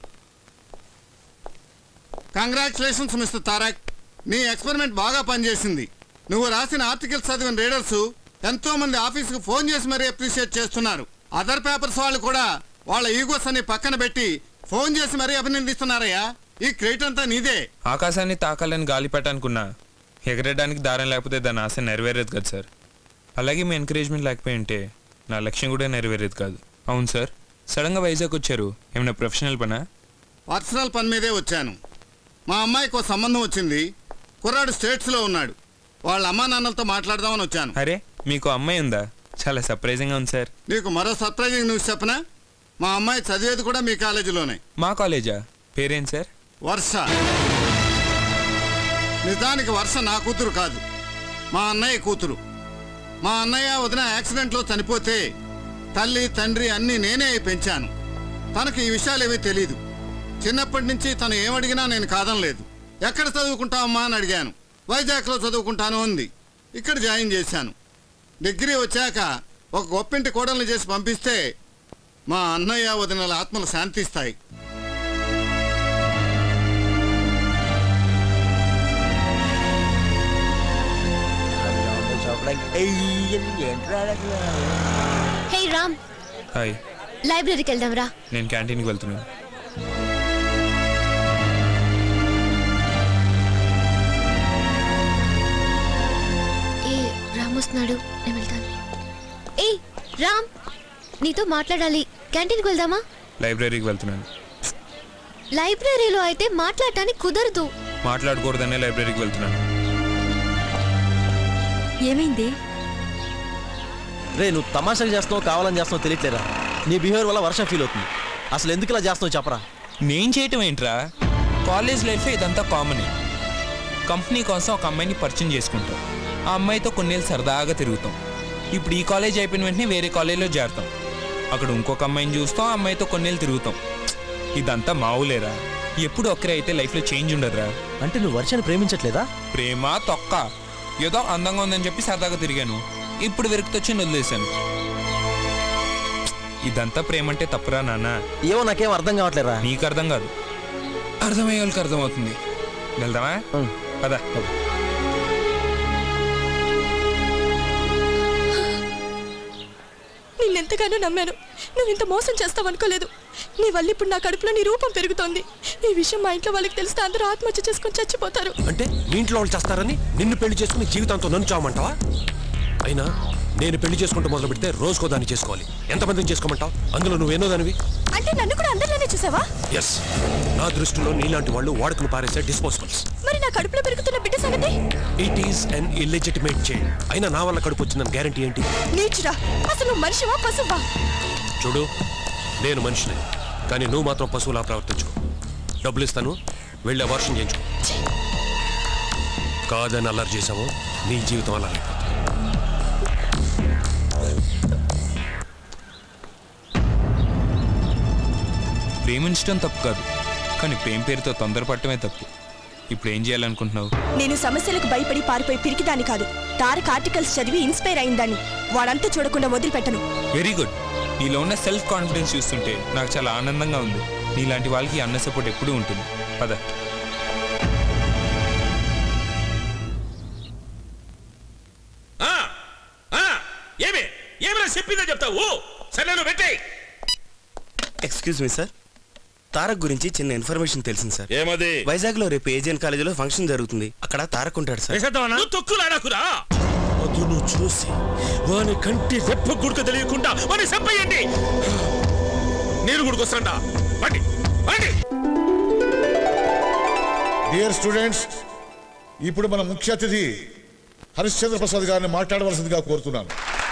congratulations mister Tarak నీ ఎక్స్పెరిమెంట్ బాగా పనిచేసింది నువ్వు రాసిన ఆర్టికల్స్ చదివిన రీడర్స్ ఎంతో మంది ఆఫీసుకు ఫోన్ చేసి మరీ అప్రిషియేట్ చేస్తున్నారు అదర్ పేపర్స్ వాళ్ళు కూడా వాళ్ళ ఈగోస్ అన్ని పక్కన పెట్టి ఫోన్ చేసి మరీ అభినందిస్తున్నారయ్యా ఈ క్రెడిట్ అంతా నీదే ఆకాశాన్ని తాకాలని గాలిపట అనుకున్నా ఎగరడానికి దారం లేకపోతే దాని ఆశ నెరవేరేది కదా సార్ అలాగే మీ ఎంకరేజ్మెంట్ లేకపోయి ఉంటే నా లక్ష్యం కూడా నెరవేరేది కాదు అవును సార్ సడన్గా వైజాగ్ వచ్చారు ఏమైనా ప్రొఫెషనల్ పనా పర్సనల్ పని మీదే వచ్చాను మా అమ్మాయికి ఒక సంబంధం వచ్చింది కుర్రాడు స్టేట్స్లో ఉన్నాడు వాళ్ళ అమ్మా నాన్నలతో మాట్లాడదామని వచ్చాను అరే మీకు అమ్మాయి ఉందా చాలా సర్ప్రైజింగ్గా ఉంది సార్ నీకు మరో సర్ప్రైజింగ్ న్యూస్ చెప్పనా మా అమ్మాయి చదివేది కూడా మీ కాలేజీలోనే మా కాలేజా పేరేం సార్ వర్ష నిజానికి వర్ష నా కూతురు కాదు మా అన్నయ్య కూతురు మా అన్నయ్య వదిన యాక్సిడెంట్లో చనిపోతే తల్లి తండ్రి అన్నీ నేనే పెంచాను తనకు ఈ విషయాలేమీ తెలియదు చిన్నప్పటి నుంచి తను ఏమడిగినా నేను కాదనలేదు ఎక్కడ చదువుకుంటావమ్మా అని అడిగాను వైజాగ్లో చదువుకుంటాను అంది ఇక్కడ జాయిన్ చేశాను డిగ్రీ వచ్చాక ఒక గొప్పింటి కోడల్ని చేసి పంపిస్తే మా అన్నయ్య వదినల ఆత్మలు శాంతిస్తాయి హే రామ్ హాయ్ లైబ్రరీకి వెళ్దాం రా నేను క్యాంటీన్కి వెళ్తున్నాను ఏ రామ్ వస్తున్నాడు నేను వెళ్తాను ఏ రామ్ నీతో మాట్లాడాలి క్యాంటీన్కి వెళ్దామా లైబ్రరీకి వెళ్తున్నాను లైబ్రరీలో అయితే మాట్లాడటానికి కుదరదు మాట్లాడకూడదనే లైబ్రరీకి వెళ్తున్నాను ఏమైంది రే నువ్వు తమాషాగా చేస్తున్నావు కావాలని చేస్తున్నావు తెలియట్లేరా నీ బిహేవియర్ వల్ల వర్షం ఫీల్ అవుతుంది అసలు ఎందుకు ఇలా చేస్తున్నావు చెప్పరా నేను చేయటం ఏంట్రా కాలేజ్ లైఫ్లో ఇదంతా కామన్ కంపెనీ కోసం ఒక అమ్మాయిని పరిచయం చేసుకుంటాం ఆ అమ్మాయితో కొన్నేళ్ళు సరదాగా తిరుగుతాం ఇప్పుడు ఈ కాలేజ్ అయిపోయిన వెంటనే వేరే కాలేజ్లో చేరుతాం అక్కడ ఇంకొక అమ్మాయిని చూస్తాం ఆ అమ్మాయితో కొన్నేళ్ళు తిరుగుతాం ఇదంతా మావులేరా ఎప్పుడు ఒక్కరే అయితే లైఫ్లో చేంజ్ ఉండదురా అంటే నువ్వు వర్షాన్ని ప్రేమించట్లేదా ప్రేమ తొక్క ఏదో అందంగా ఉందని చెప్పి సరదాగా తిరిగాను ఇప్పుడు వెరుకుతొచ్చి వదిలేశాను ఇదంతా ప్రేమంటే తప్పురా నాన్న ఏమో నాకేం అర్థం కావట్లేరా నీకు అర్థం కాదు అర్థమయ్యే వాళ్ళకి అర్థమవుతుంది వెళ్దామా పద నిన్నెంతగానో నమ్మాను నువ్వు ఇంత మోసం చేస్తావనుకోలేదు నీ వల్ల ఇప్పుడు నా కడుపులో నీ రూపం పెరుగుతోంది ఈ విషయం మా ఇంట్లో వాళ్ళకి తెలిస్తే అందరూ ఆత్మహత్య చేసుకొని చచ్చిపోతారు అంటే మీ ఇంట్లో వాళ్ళు చేస్తారని నిన్ను పెళ్లి చేసుకుని జీవితాంతో నన్ను చావమంటావా అయినా నేను పెళ్లి చేసుకుంటూ మొదలు పెడితే రోజుకో దాన్ని చేసుకోవాలి ఎంతమందిని చేసుకోమంటావు అందులో నువ్వేనో దానివి అంటే నన్ను కూడా అందరిలోనే చూసావా ఎస్ నా దృష్టిలో నీలాంటి వాళ్ళు వాడుకుని పారేసే డిస్పోజబుల్స్ మరి నా కడుపులో పెరుగుతున్న బిడ్డ సంగతి it is an illegitimate child అయినా నా వల్ల కడుపు వచ్చిందని గ్యారంటీ ఏంటి నీచురా అసలు నువ్వు మనిషివా పశువా చూడు నేను మనిషిని కానీ నువ్వు మాత్రం పశువులా ప్రవర్తించుకో డబ్బులు ఇస్తాను వెళ్ళి అబార్షన్ చేయించుకో కాదని అల్లరి చేసావు నీ జీవితం అలా అయిపోతుంది ప్రేమించడం తప్పు కాదు కానీ ప్రేమ పేరుతో తొందరపడటమే తప్పు ఇప్పుడు ఏం చేయాలనుకుంటున్నావు నేను సమస్యలకు భయపడి పారిపోయి పిరికిదాన్ని కాదు తారక్ ఆర్టికల్స్ చదివి ఇన్స్పైర్ అయిందాన్ని వాడంతా చూడకుండా వదిలిపెట్టను వెరీ గుడ్ నీలో ఉన్న సెల్ఫ్ కాన్ఫిడెన్స్ చూస్తుంటే నాకు చాలా ఆనందంగా ఉంది నీలాంటి వాళ్ళకి ఈ అన్న సపోర్ట్ ఎప్పుడూ ఉంటుంది పద ఆ, ఆ, ఏమి ఏమిరా చెప్పిందో చెప్తావు సరే నువ్వు పెట్టేయ్ ఎక్స్క్యూజ్ మీ సార్ తారక్ గురించి చిన్న ఇన్ఫర్మేషన్ తెలిసింది సార్ ఏమది వైజాగ్ లో రేపు ఏజియన్ కాలేజీలో ఫంక్షన్ జరుగుతుంది అక్కడ తారక్ ఉంటాడు సార్ నువ్వు తొక్కులాడకురా అదును చూసి వాని కంటి రెప్ప గుడుక తెలియకుండా వాని చెప్పేయండి నేను గుడికొస్తాడా పండి పండి డియర్ స్టూడెంట్స్ ఇప్పుడు మన ముఖ్య అతిథి హరిశ్చంద్ర ప్రసాద్ గారిని మాట్లాడవలసిందిగా కోరుతున్నాను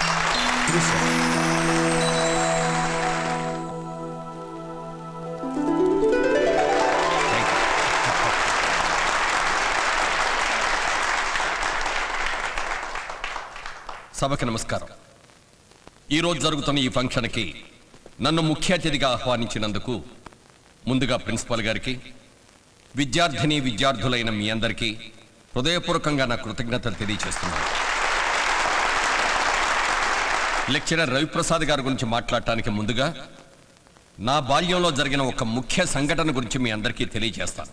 సభకి నమస్కారం ఈరోజు జరుగుతున్న ఈ ఫంక్షన్కి నన్ను ముఖ్య అతిథిగా ఆహ్వానించినందుకు ముందుగా ప్రిన్సిపల్ గారికి విద్యార్థిని విద్యార్థులైన మీ అందరికీ హృదయపూర్వకంగా నా కృతజ్ఞతలు తెలియజేస్తున్నాను లెక్చరర్ రవిప్రసాద్ గారి గురించి మాట్లాడటానికి ముందుగా నా బాల్యంలో జరిగిన ఒక ముఖ్య సంఘటన గురించి మీ అందరికీ తెలియజేస్తాను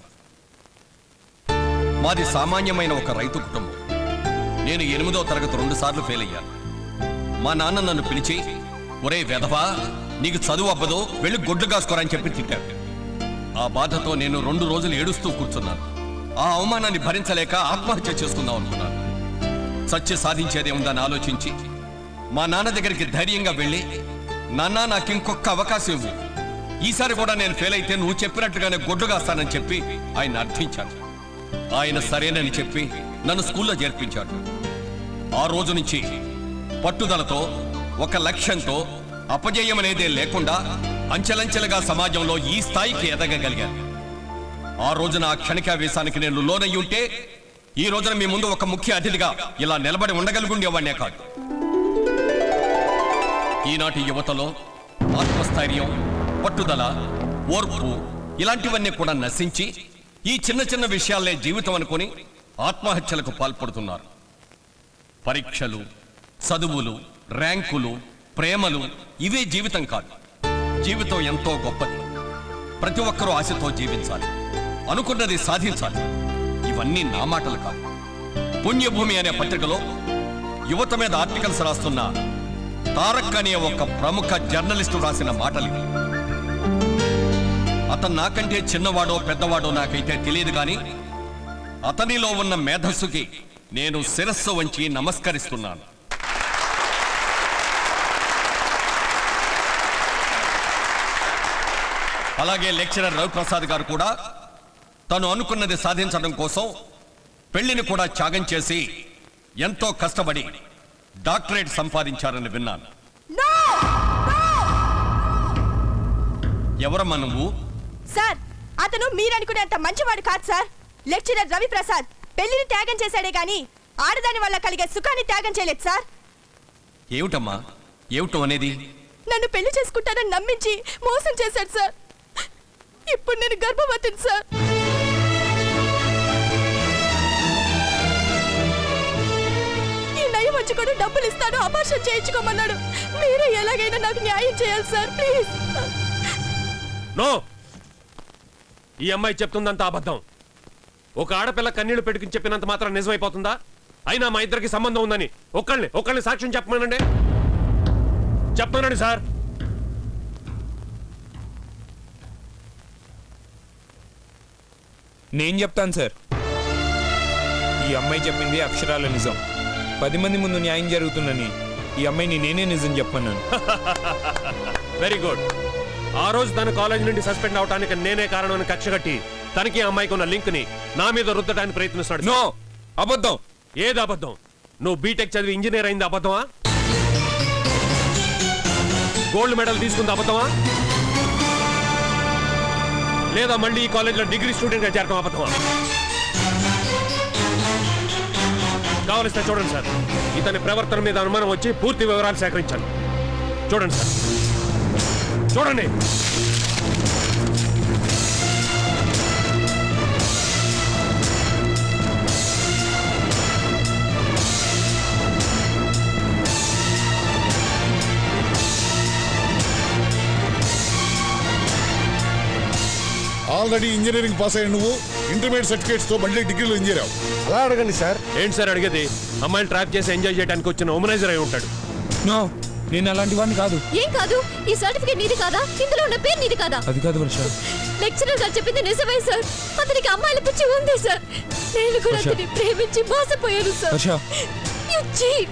మాది సామాన్యమైన ఒక రైతు కుటుంబం నేను ఎనిమిదో తరగతి రెండు సార్లు ఫెయిల్ అయ్యాను మా నాన్న నన్ను పిలిచి ఒరే వెధవా నీకు చదువు అవ్వదు వెళ్ళి గొడ్లు కాసుకోరని చెప్పి తిట్టాడు ఆ బాధతో నేను రెండు రోజులు ఏడుస్తూ కూర్చున్నాను ఆ అవమానాన్ని భరించలేక ఆత్మహత్య చేసుకుందాం అనుకున్నాను సత్య సాధించేదే ఉందని ఆలోచించి మా నాన్న దగ్గరికి ధైర్యంగా వెళ్ళి నాన్న నాకు ఇంకొక అవకాశం ఇవ్వు ఈసారి కూడా నేను ఫెయిల్ అయితే నువ్వు చెప్పినట్టుగానే గొడ్లు కాస్తానని చెప్పి ఆయన అర్థించాను ఆయన సరేనని చెప్పి నన్ను స్కూల్లో చేర్పించాడు ఆ రోజు నుంచి పట్టుదలతో ఒక లక్ష్యంతో అపజయం అనేదే లేకుండా అంచెలంచెలుగా సమాజంలో ఈ స్థాయికి ఎదగగలిగాను ఆ రోజున ఆ క్షణికావేశానికి నేను లోనయ్యి ఉంటే ఈ రోజున మీ ముందు ఒక ముఖ్య అతిథిగా ఇలా నిలబడి ఉండగలుగుండేవాడినే కాదు ఈనాటి యువతలో ఆత్మస్థైర్యం పట్టుదల ఓర్పు ఇలాంటివన్నీ కూడా నశించి ఈ చిన్న చిన్న విషయాలే జీవితం అనుకొని ఆత్మహత్యలకు పాల్పడుతున్నారు పరీక్షలు చదువులు ర్యాంకులు ప్రేమలు ఇవే జీవితం కాదు జీవితం ఎంతో గొప్పది ప్రతి ఒక్కరూ ఆశతో జీవించాలి అనుకున్నది సాధించాలి ఇవన్నీ నా మాటలు కాదు పుణ్యభూమి అనే పత్రికలో యువత మీద ఆర్టికల్స్ రాస్తున్న తారక్ అనే ఒక ప్రముఖ జర్నలిస్టు రాసిన మాటలు ఇవి. అతను నాకంటే చిన్నవాడో పెద్దవాడో నాకైతే తెలియదు కానీ అతనిలో ఉన్న మేధస్సుకి నేను శిరస్సు వంచి నమస్కరిస్తున్నాను అలాగే లెక్చరర్ రవిప్రసాద్ గారు కూడా తను అనుకున్నది సాధించడం కోసం పెళ్లిని కూడా త్యాగం చేసి ఎంతో కష్టపడి డాక్టరేట్ సంపాదించారని విన్నాను ఎవరమ్మా నువ్వు సార్ అతను మీరనుకునేంత మంచివాడు కాదు సార్ లెక్చరర్ రవి ప్రసాద్ పెళ్లిని త్యాగం చేశాడే గాని ఆడదాని వల్ల కలిగే సుఖాన్ని త్యాగం చేయలేదు సార్ ఏమిటమ్మా ఏమిటం అనేది నన్ను పెళ్లి చేసుకుంటానని నమ్మించి మోసం చేశాడు సార్ ఇప్పుడు నేను గర్భవతిని సార్ ఈ నయం వచ్చి కూడా డబ్బులు ఇస్తా తను అపార్షన్ చేయించుకోమన్నాడు మీరే ఎలాగైనా నాకు న్యాయం చేయాలి సార్ ప్లీజ్ నో ఈ అమ్మాయి చెప్తుందంత అబద్ధం ఒక ఆడపిల్ల కన్నీళ్లు పెట్టుకుని చెప్పినంత మాత్రం నిజమైపోతుందా అయినా మా ఇద్దరికి సంబంధం ఉందని ఒక్కళ్ళని ఒక్కళ్ళని సాక్ష్యం చెప్పమనండి చెప్పమనండి సార్ నేను చెప్తాను సార్ ఈ అమ్మాయి చెప్పింది అక్షరాల నిజం పది మంది ముందు న్యాయం జరుగుతుందని ఈ అమ్మాయిని నేనే నిజం చెప్పమన్నాను వెరీ గుడ్ ఆ రోజు తన కాలేజ్ నుండి సస్పెండ్ అవడానికి నేనే కారణమని కక్ష కట్టి తనకి ఆ అమ్మాయికి ఉన్న లింక్ ని నా మీద రుద్దడానికి ప్రయత్నిస్తున్నాడు నో అబద్ధం ఏది అబద్ధం నువ్వు బీటెక్ చదివి ఇంజనీర్ అయింది అబద్ధమా గోల్డ్ మెడల్ తీసుకుంది అబద్ధమా లేదా మళ్ళీ ఈ కాలేజీలో డిగ్రీ స్టూడెంట్ గా చేరడం అబద్ధమా కావలిస్తే చూడండి సార్ ఇతని ప్రవర్తన మీద అనుమానం వచ్చి పూర్తి వివరాలు సేకరించాను చూడండి సార్ చూడండి ఆల్రెడీ ఇంజనీరింగ్ పాస్ అయిన నువ్వు ఇంటర్మీడియట్ సర్టిఫికేట్స్ తో మళ్ళీ డిగ్రీలో ఇంజనీర్ అలా అడగండి సార్ ఏంటి సార్ అడిగేది అమ్మాయిని ట్రాప్ చేసి ఎంజాయ్ చేయడానికి వచ్చిన ఉమనైజర్ అయి ఉంటాడు నో నేను అలాంటి వాడిని కాదు ఏం కాదు ఈ సర్టిఫికేట్ నీది కాదా ఇందులో ఉన్న పేరు నీది కాదా అది కాదు వర్ష లెక్చరర్ గారు చెప్పింది నిజమే సార్ అతనికి అమ్మాయిల పిచ్చి ఉంది సార్ నేను కూడా వర్ష. అతన్ని ప్రేమించి మోసపోయాను సార్ వర్ష. You cheat.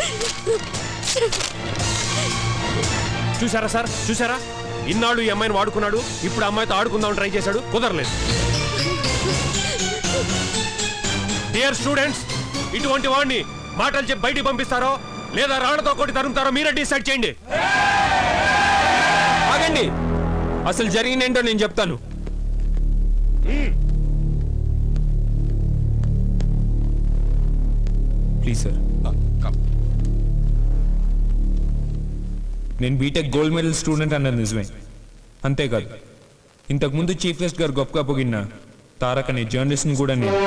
చూసారా సార్ చూసారా ఇన్నాళ్ళు ఈ అమ్మాయిని వాడుకున్నాడు ఇప్పుడు ఆ అమ్మాయితో ఆడుకుందాం ట్రై చేశాడు కుదరలేదు డియర్ స్టూడెంట్స్ ఇటువంటి వాడిని మాటలు చెప్పి బయటికి పంపిస్తారో లేదా రాళ్లతో కొట్టి తరుముతారో మీరే డిసైడ్ చేయండి ఆగండి అసలు జరిగిందేంటో నేను చెప్తాను ప్లీజ్ సార్ నేను బీటెక్ గోల్డ్ మెడల్ స్టూడెంట్ అన్నది నిజమే అంతేకాదు ఇంతకుముందు చీఫ్ గెస్ట్ గారు గొప్పగా పొగిన తారక్ అనే జర్నలిస్ట్ని కూడా నేను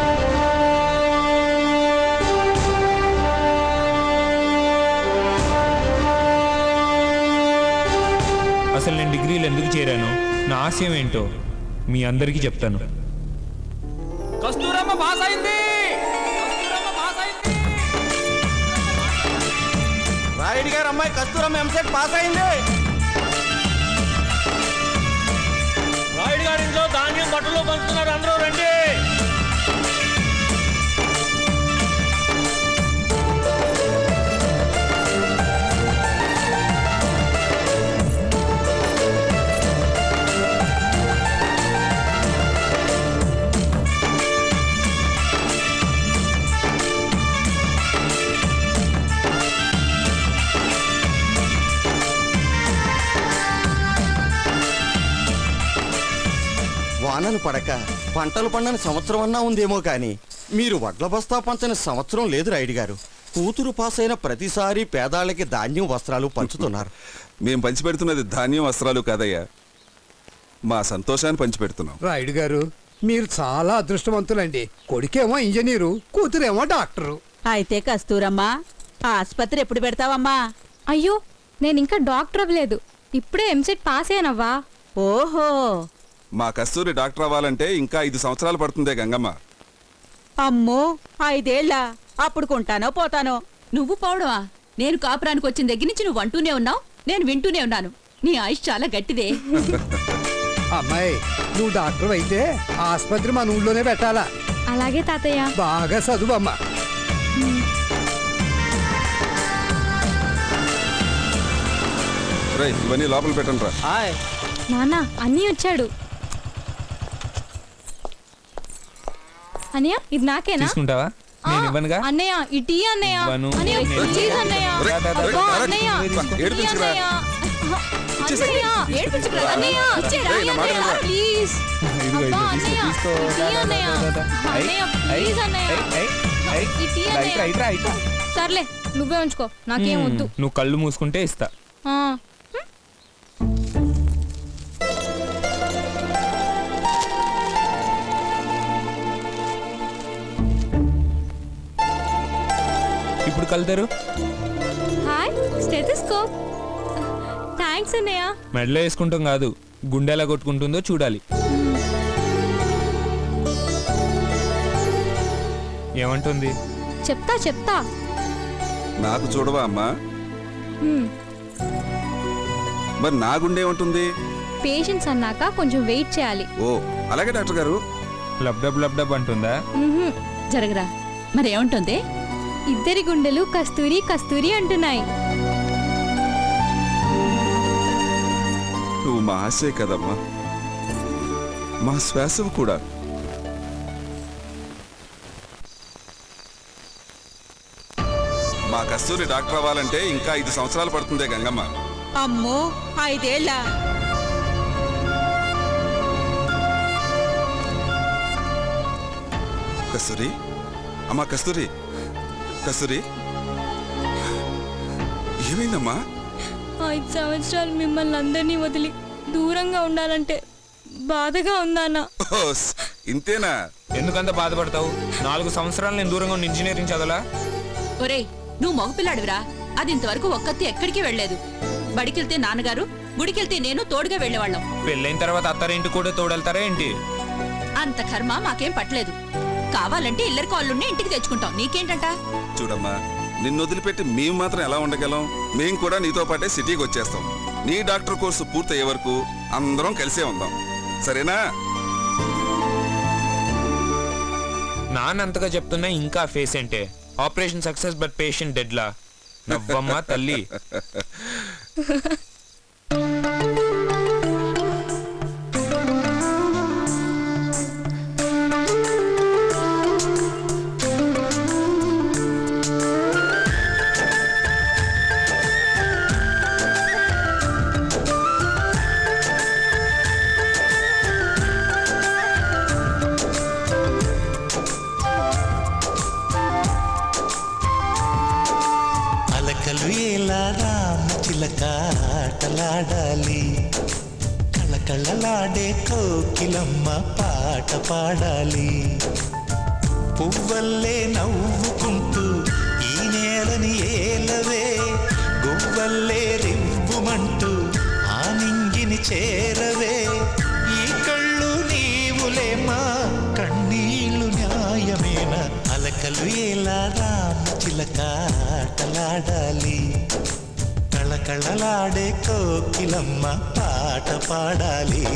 అసలు నేను డిగ్రీలు ఎందుకు చేరానో నా ఆశయం ఏంటో మీ అందరికీ చెప్తాను కస్తూరమ్మ పాస్ అయింది రాయుడు గారు అమ్మాయి కస్తూరమ్మ ఎంసెట్ పాస్ అయింది రాయుడు గారి ఇంట్లో ధాన్యం బట్టలు పంచుతున్నారు అందరూ రండి వానలు పడక పంటలు పండని సంవత్సరం అన్నా ఉందేమో కానీ మీరు వడ్ల బస్తా పంచని సంవత్సరం లేదు రాయుడు గారు కూతురు పాస్ అయిన ప్రతిసారి పేదాళ్ళకి ధాన్యం వస్త్రాలు పంచుతున్నారు మేం పంచిపెడుతున్నది ధాన్యం వస్త్రాలు కాదయ్యా మా సంతోషాన్ని పంచిపెడుతున్నాం రాయుడు గారు మీరు చాలా అదృష్టవంతులండి కొడుకేమో ఇంజనీరు కూతురేమో డాక్టరు అయితే కస్తూరమ్మా ఆసుపత్రి ఎప్పుడు పెడతావమ్మా అయ్యో నేను ఇంకా డాక్టర్ అవ్వలేదు ఇప్పుడే ఎంసెట్ పాస్ అయ్యానవ్వా ఓహో మా కస్తూరి డాక్టర్ అవ్వాలంటే ఇంకా ఐదు సంవత్సరాలు పడుతుందే గంగమ్మ అమ్మో ఐదేళ్ళ అప్పుడు కొంటానో పోతానో నువ్వు పోవడమా నేను కాపురానికి వచ్చిన దగ్గర నుంచి నువ్వు అంటూనే ఉన్నావు నేను వింటూనే ఉన్నాను నీ ఆయుష్ చాలా గట్టిదే అమ్మాయి నువ్వు డాక్టర్ అయితే ఆసుపత్రి మన ఊళ్ళోనే పెట్టాలా అలాగే తాతయ్య బాగా చదువు అమ్మా రేయ్ ఇవన్నీ లోపల పెట్టండి రా నాన్న అన్నీ వచ్చాడు అన్నయ్య ఇది నాకేనా తీసుకుంటావా నేను ఇవ్వనుగా అన్నయ్య ఈ టీ అన్నయ్య ఇవ్వను. అన్నయ్య నేను ప్లీజ్ అన్నయ్య రా, రా, రా, అబ్బా, రా, రా, అన్నయ్య తీసుకో. టీ ఏడిపించుకురా. అన్నయ్య అన్నయ్య ఏడిపించుకురా అన్నయ్య ఇచ్చేరా రేయ్, నా మాట అన్నయ్య వినరా? ప్లీజ్ ఇదిగో, అబ్బా ఇదిగో, అన్నయ్య తీసుకో, ఈ టీ రా, రా, అన్నయ్య రా, రా, రా. అన్నయ్య ఐ, ప్లీజ్ ఐ, అన్నయ్య ఐ, ఐ, ఈ టీ రా, ఇట్రా, ఇట్రా, అన్నయ్య ఇట్రా. సర్లే నువ్వే ఉంచుకో నాకేం వద్దు నువ్వు కళ్ళు మూసుకుంటే ఇస్తా ఆ. ఇప్పుడు కలుతారు స్టెథిస్కోప్ థ్యాంక్స్ అన్నయ్య మెడలో వేసుకుంటాం కాదు గుండె ఎలా కొట్టుకుంటుందో చూడాలి ఏమంటుంది చెప్తా చెప్తా నాకు చూడవా అమ్మా హ్మ్. మరి నా గుండె ఏమంటుంది పేషెంట్స్ అన్నాక కొంచెం వెయిట్ చేయాలి ఓ అలాగే డాక్టర్ గారు లబ్డబ్ లబ్డబ్ అంటుందా మ్హూ. జరగరా మరి ఏముంటుంది ఇద్దరి గుండెలు కస్తూరి కస్తూరి అంటున్నాయి నువ్వు మా ఆశే కదమ్మా మా శ్వాసవు కూడా మా కస్తూరి డాక్టర్ అవ్వాలంటే ఇంకా ఐదు సంవత్సరాలు పడుతుందే గంగమ్మ అమ్మో ఐదేళ్ళ కస్తూరి అమ్మా కస్తూరి కస్తూరి ఏమైందమ్మా ఐదు సంవత్సరాలు మిమ్మల్ని అందరినీ వదిలి దూరంగా ఉండాలంటే బాధగా ఉందన్న ఓస్, ఇంతేనా ఎందుకంత బాధపడతావు నాలుగు సంవత్సరాలు నేను దూరంగా ఉన్న ఇంజనీరింగ్ చదవలా ఒరేయ్ నువ్వు మగపిల్లాడివిరా అది ఇంతవరకు ఒక్కత్తి ఎక్కడికి వెళ్ళలేదు బడికెళ్తే నాన్నగారు గుడికెళ్తే నేను తోడుగా వెళ్ళేవాళ్ళం పెళ్ళైన తర్వాత అత్తారింటి కూడా తోడెళ్తారా ఏంటి అంత కర్మ మాకేం పట్టలేదు కావాలంటే ఇల్లరి కాళ్ళుండి ఇంటికి తెచ్చుకుంటాం నీకేంటంట చూడమ్మా నిన్ను వదిలిపెట్టి మేము మాత్రం ఎలా ఉండగలం మేము కూడా నీతో పాటే సిటీకి వచ్చేస్తాం నీ డాక్టర్ కోర్సు పూర్తయ్యే వరకు అందరం కలిసే ఉందాం సరేనా నాన్న అంతగా చెప్తున్నా ఇంకా ఫేస్ అంటే ఆపరేషన్ సక్సెస్ బట్ పేషెంట్ డెడ్లా నవ్వమ్మా తల్లి అలకలు ఎలా రామ చిలక ఆటలాడాలి కళకళలాడే కోకిలమ్మ పాట పాడాలి పువ్వల్లే నవ్వుకుంటూ ఈ నేలని ఏలవే గువ్వల్లే రివ్వుమంటూ ఆ నింగిని చేరవే ఈ కళ్ళు నీవులే మా కన్నీళ్ళు న్యాయమేనా అలకలు ఎలా రామ చిలక ఆటలాడాలి కళకళలాడే కోకిలమ్మ పాట పాడాలి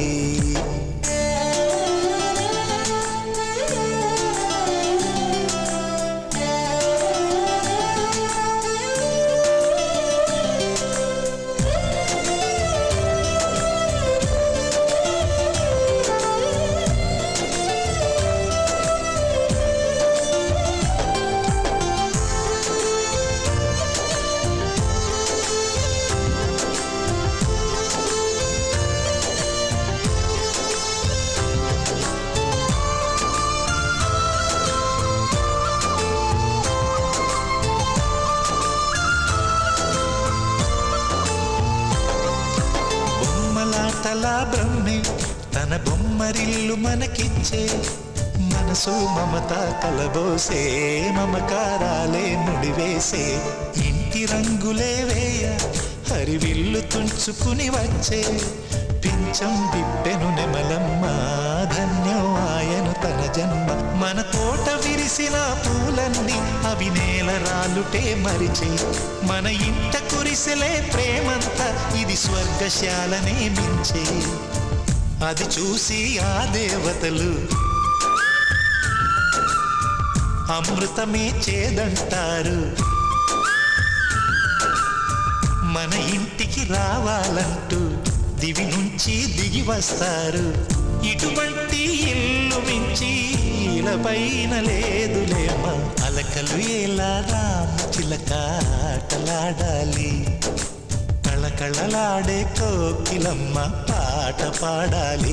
బొమ్మలాటలా బ్రహ్మే తన బొమ్మరిల్లు మనకిచ్చే మనసు మమత కలబోసే మమకారాలే ముడివేసే ఇంటి రంగులే వేయ హరివిల్లు తుంచుకుని వచ్చే పించం విప్పెను నెమలమ్మ ధన్యం ఆయను తన జన్మ మన తోట విరిసిన పూలన్నీ అవి నేల రాలుటే మరిచే మన ఇంట కురిసెలే ప్రేమంతా ఇది స్వర్గశాలనే మించే అది చూసి ఆ దేవతలు అమృతమే చేదంటారు మన ఇంటికి రావాలంటూ దివి నుంచి దిగి వస్తారు ఇటువంటి ఇల్లు మించి ఇలపైన లేదులేమ అలకలు ఎలా రామ చిలక ఆటలాడాలి కళకళలాడే కోకిలమ్మ పాట పాడాలి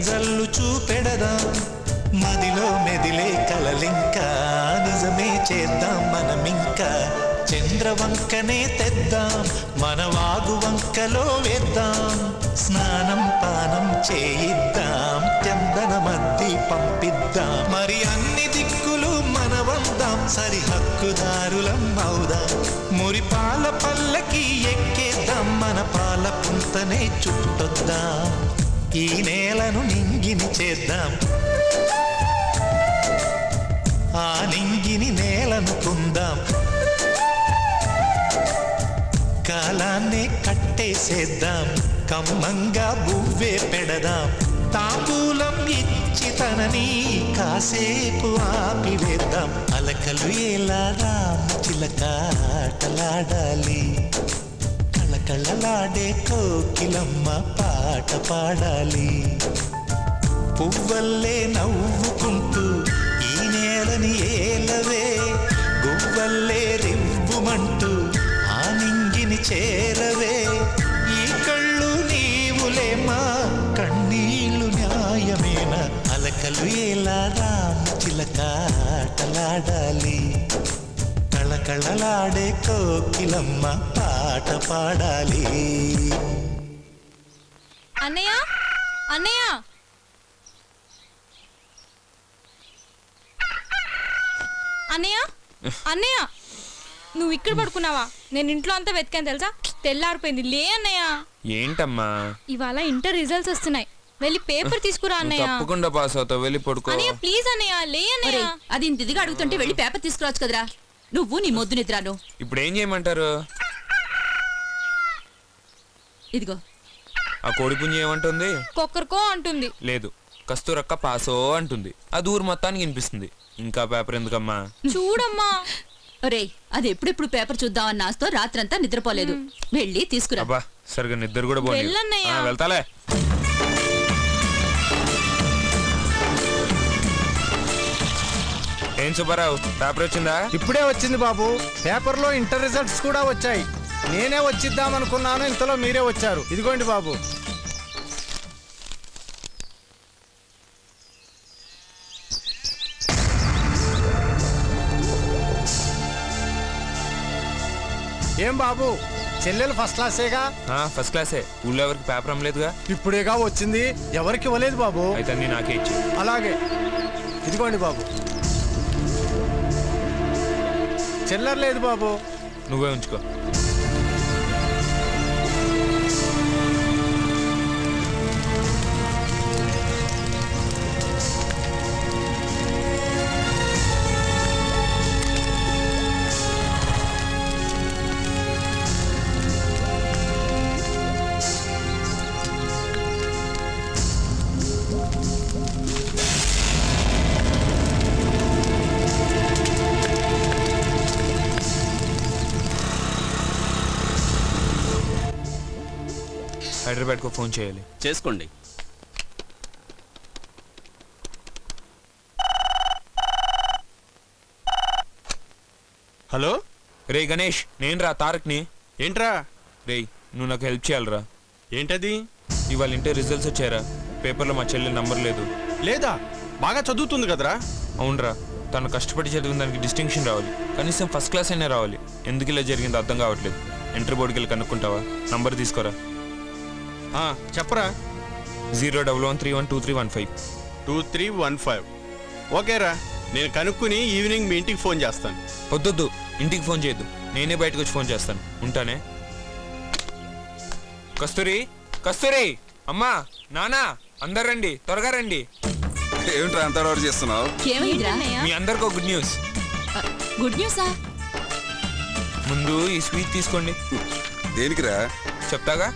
వెదజల్లు చూపెడదాం మదిలో మెదిలే కలలింకా నిజమే చేద్దాం మనమింకా చంద్రవంకనే తెద్దాం మన వాగు వంకలో వేద్దాం స్నానం పానం చేయిద్దాం చందన మద్ది పంపిద్దాం మరి అన్ని దిక్కులు మనవందాం సరిహక్కుదారులం అవుదాం మురిపాల పల్లకి ఎక్కేద్దాం మన పాల పుంతనే చుట్టొద్దాం ఈ నేలను నింగిని చేద్దాం ఆ నింగిని నేలను కుందాం కాలాన్నే కట్టేసేద్దాం కమ్మంగా బువ్వే పెడదాం తాంబూలం ఇచ్చి తనని కాసేపు ఆపివేద్దాం అలకలు ఎలా రామ చిలక ఆటలాడాలి కళకళలాడే కోకిలమ్మ పాట పాడాలి పువ్వల్లే నవ్వుకుంటూ ఈ నేలని ఏలవే గువ్వల్లే రివ్వుమంటూ ఆ నింగిని చేరవే ఈ కళ్ళు నీవులే మా కన్నీళ్ళు న్యాయమేనా అలకలు ఎలా రామ చిలక ఆటలాడాలి కళకళలాడే కోకిలమ్మ పాట పాడాలి అన్నయ్య అన్నయ్య అన్నయ్య అన్నయ్య నువ్వు ఇక్కడ పడుకున్నావా నేను ఇంట్లో అంతా వెతికాను తెలుసా తెల్లారిపోయింది లే అన్నయ్య ఏంటమ్మా ఇవాళ ఇంటర్ రిజల్ట్స్ వస్తున్నాయి వెళ్ళి పేపర్ తీసుకురా నువ్వు అన్నయ్య తప్పకుండా పాస్ అవుతావు వెళ్ళి పడుకో అన్నయ్య ప్లీజ్ అన్నయ్య లే అన్నయ్య ఒరేయ్, అది ఇంత ఇదిగా అడుగుతుంటే వెళ్ళి పేపర్ తీసుకురావచ్చు కదరా నువ్వు నీ మొద్దు నిద్రాను ఇప్పుడు ఏం చేయమంటారు ఇదిగో ఆ కోడి పుంజి ఏమంటుంది కొక్కరికో అంటుంది లేదు కస్తూరక్క పాసో అంటుంది అది ఊరు మొత్తానికి వినిపిస్తుంది ఇంకా పేపర్ ఎందుకమ్మా చూడమ్మా ఒరేయ్ అది ఎప్పుడెప్పుడు పేపర్ చూద్దామన్న ఆస్తో రాత్రంతా నిద్రపోలేదు వెళ్ళి తీసుకురా అబ్బా సరిగా నిద్ర కూడా పోనీ వెళ్ళన్నయ్య. వెళ్తాలే ఏం సుబ్బారావు పేపర్ వచ్చిందా ఇప్పుడే వచ్చింది బాబు పేపర్లో ఇంటర్ రిజల్ట్స్ కూడా వచ్చాయి నేనే వచ్చిద్దాం అనుకున్నాను ఇంతలో మీరే వచ్చారు ఇదిగోండి బాబు ఏం బాబు చెల్లెలు ఫస్ట్ క్లాసేగా ఆ, ఫస్ట్ క్లాసే ఊళ్ళో ఎవరికి పేపర్ అమ్మలేదుగా ఇప్పుడేగా వచ్చింది ఎవరికి ఇవ్వలేదు బాబు అయితే అన్ని నాకే ఇచ్చి అలాగే ఇదిగోండి బాబు చిల్లర లేదు బాబు నువ్వే ఉంచుకో హైదరాబాద్కు ఫోన్ చేయాలి చేసుకోండి హలో రే గణేష్ నేను రా తారక్ని ఏంట్రా రే నువ్వు నాకు హెల్ప్ చేయాలరా ఏంటది ఇవాళ ఇంటే రిజల్ట్స్ వచ్చారా పేపర్లో మా చెల్లెలి నంబర్ లేదు లేదా బాగా చదువుతుంది కదరా అవునరా తను కష్టపడి చదివిన దానికి డిస్టింక్షన్ రావాలి కనీసం ఫస్ట్ క్లాస్ అయినా రావాలి ఎందుకు ఇలా జరిగిందో అర్థం కావట్లేదు ఎంటర్ బోర్డుకి వెళ్ళి కనుక్కుంటావా నంబర్ తీసుకోరా చెప్పరా zero double one three one two three one five two three one five ఓకేరా నేను కనుక్కుని ఈవినింగ్ మీ ఇంటికి ఫోన్ చేస్తాను వద్దొద్దు ఇంటికి ఫోన్ చేయొద్దు నేనే బయటకు వచ్చి ఫోన్ చేస్తాను ఉంటానే కస్తూరి కస్తూరి అమ్మా నానా అందరు రండి త్వరగా రండి ఏమిట్రా అంత ఆర్డర్ చేస్తున్నావు ఏమైందిరా మీ అందరికి గుడ్ న్యూస్ గుడ్ న్యూసా ముందు ఈ స్వీట్ తీసుకోండి దేనికిరా చెప్తాగా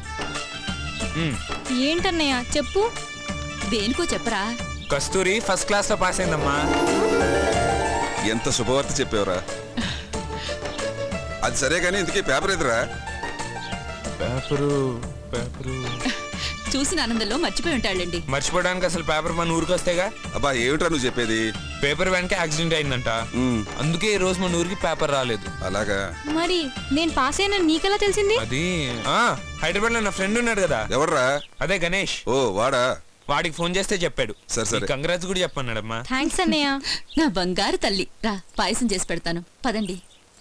ఏంటన్నయ్య చెప్పు దేనికో చెప్పరా కస్తూరి ఫస్ట్ క్లాస్ లో పాస్ అయిందమ్మా ఎంత శుభవార్త చెప్పావురా అది సరే కానీ ఇంతకీ పేపర్ ఎదురా పేపరు పేపరు చూసిన ఆనందంలో మర్చిపోయి ఉంటాళ్ళండి మర్చిపోవడానికి అసలు పేపర్ మన ఊరికి వస్తేగా అబ్బా ఏమిట్రా నువ్వు చెప్పేది పేపర్ వెనక యాక్సిడెంట్ అయిందంట అందుకే ఈ రోజు మన ఊరికి పేపర్ రాలేదు అలాగా మరి నేను పాస్ అయినా నీకెలా తెలిసింది అది ఆ హైదరాబాద్ లో నా ఫ్రెండ్ ఉన్నాడు కదా ఎవర్రా అదే గణేష్ ఓ వాడా వాడికి ఫోన్ చేస్తే చెప్పాడు సరే సరే కంగ్రాట్స్ కూడా చెప్పన్నాడమ్మా థ్యాంక్స్ అన్నయ్య నా బంగారు తల్లి రా పాయసం చేసి పెడతాను పదండి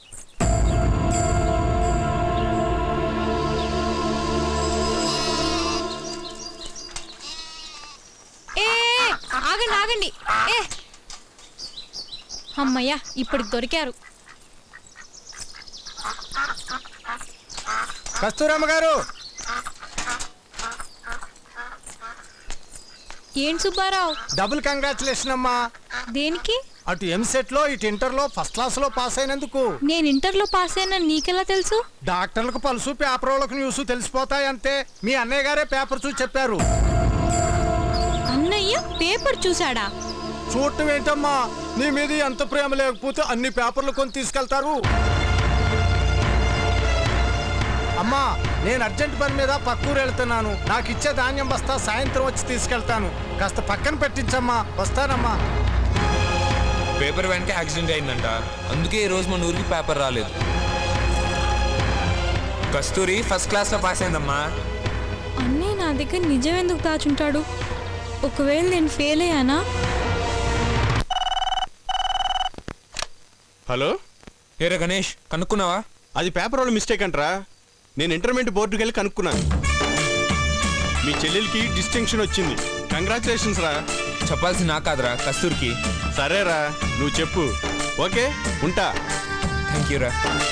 ఏ ఏ, ఆగండి ఆగండి ఏ అమ్మయ్యా ఇప్పుడు దొరికారు కస్తూరమ్మ గారు ఏంటి సుబ్బారావు డబుల్ కంగ్రాచులేషన్ అమ్మా దేనికి అటు ఎంసెట్ లో ఇటు ఇంటర్ లో ఫస్ట్ క్లాస్ లో పాస్ అయినందుకు నేను ఇంటర్లో పాస్ అయినా నీకెలా తెలుసు డాక్టర్లకు పలుసు పేపర్ వాళ్ళకు న్యూస్ తెలిసిపోతాయి అంతే మీ అన్నయ్య గారే పేపర్ చూసి చెప్పారు అన్నయ్య పేపర్ చూసాడా చూడటం ఏంటమ్మా నీ మీద ఎంత ప్రేమ లేకపోతే అన్ని పేపర్లు కొని తీసుకెళ్తారు అమ్మా నేను అర్జెంట్ పని మీద పక్కూరు వెళ్తున్నాను నాకు ఇచ్చే ధాన్యం బస్తా సాయంత్రం వచ్చి తీసుకెళ్తాను కాస్త పక్కన పెట్టించమ్మా వస్తానమ్మా పేపర్ వ్యాన్కి యాక్సిడెంట్ అయిందంట అందుకే ఈ రోజు మన ఊరికి పేపర్ రాలేదు కస్తూరి ఫస్ట్ క్లాస్లో పాస్ అయిందమ్మా అన్నయ్య నా దగ్గర నిజం ఎందుకు దాచుంటాడు ఒకవేళ నేను ఫెయిల్ అయ్యానా హలో ఏరా గణేష్ కనుక్కున్నావా అది పేపర్ వాళ్ళ మిస్టేక్ అంటరా నేను ఇంటర్మీడియట్ బోర్డుకి వెళ్ళి కనుక్కున్నాను మీ చెల్లెలకి డిస్టింక్షన్ వచ్చింది కంగ్రాచులేషన్స్ రా చెప్పాల్సి నా కాదురా కస్తూరికి సరేరా నువ్వు చెప్పు ఓకే ఉంటా థ్యాంక్ యూ రా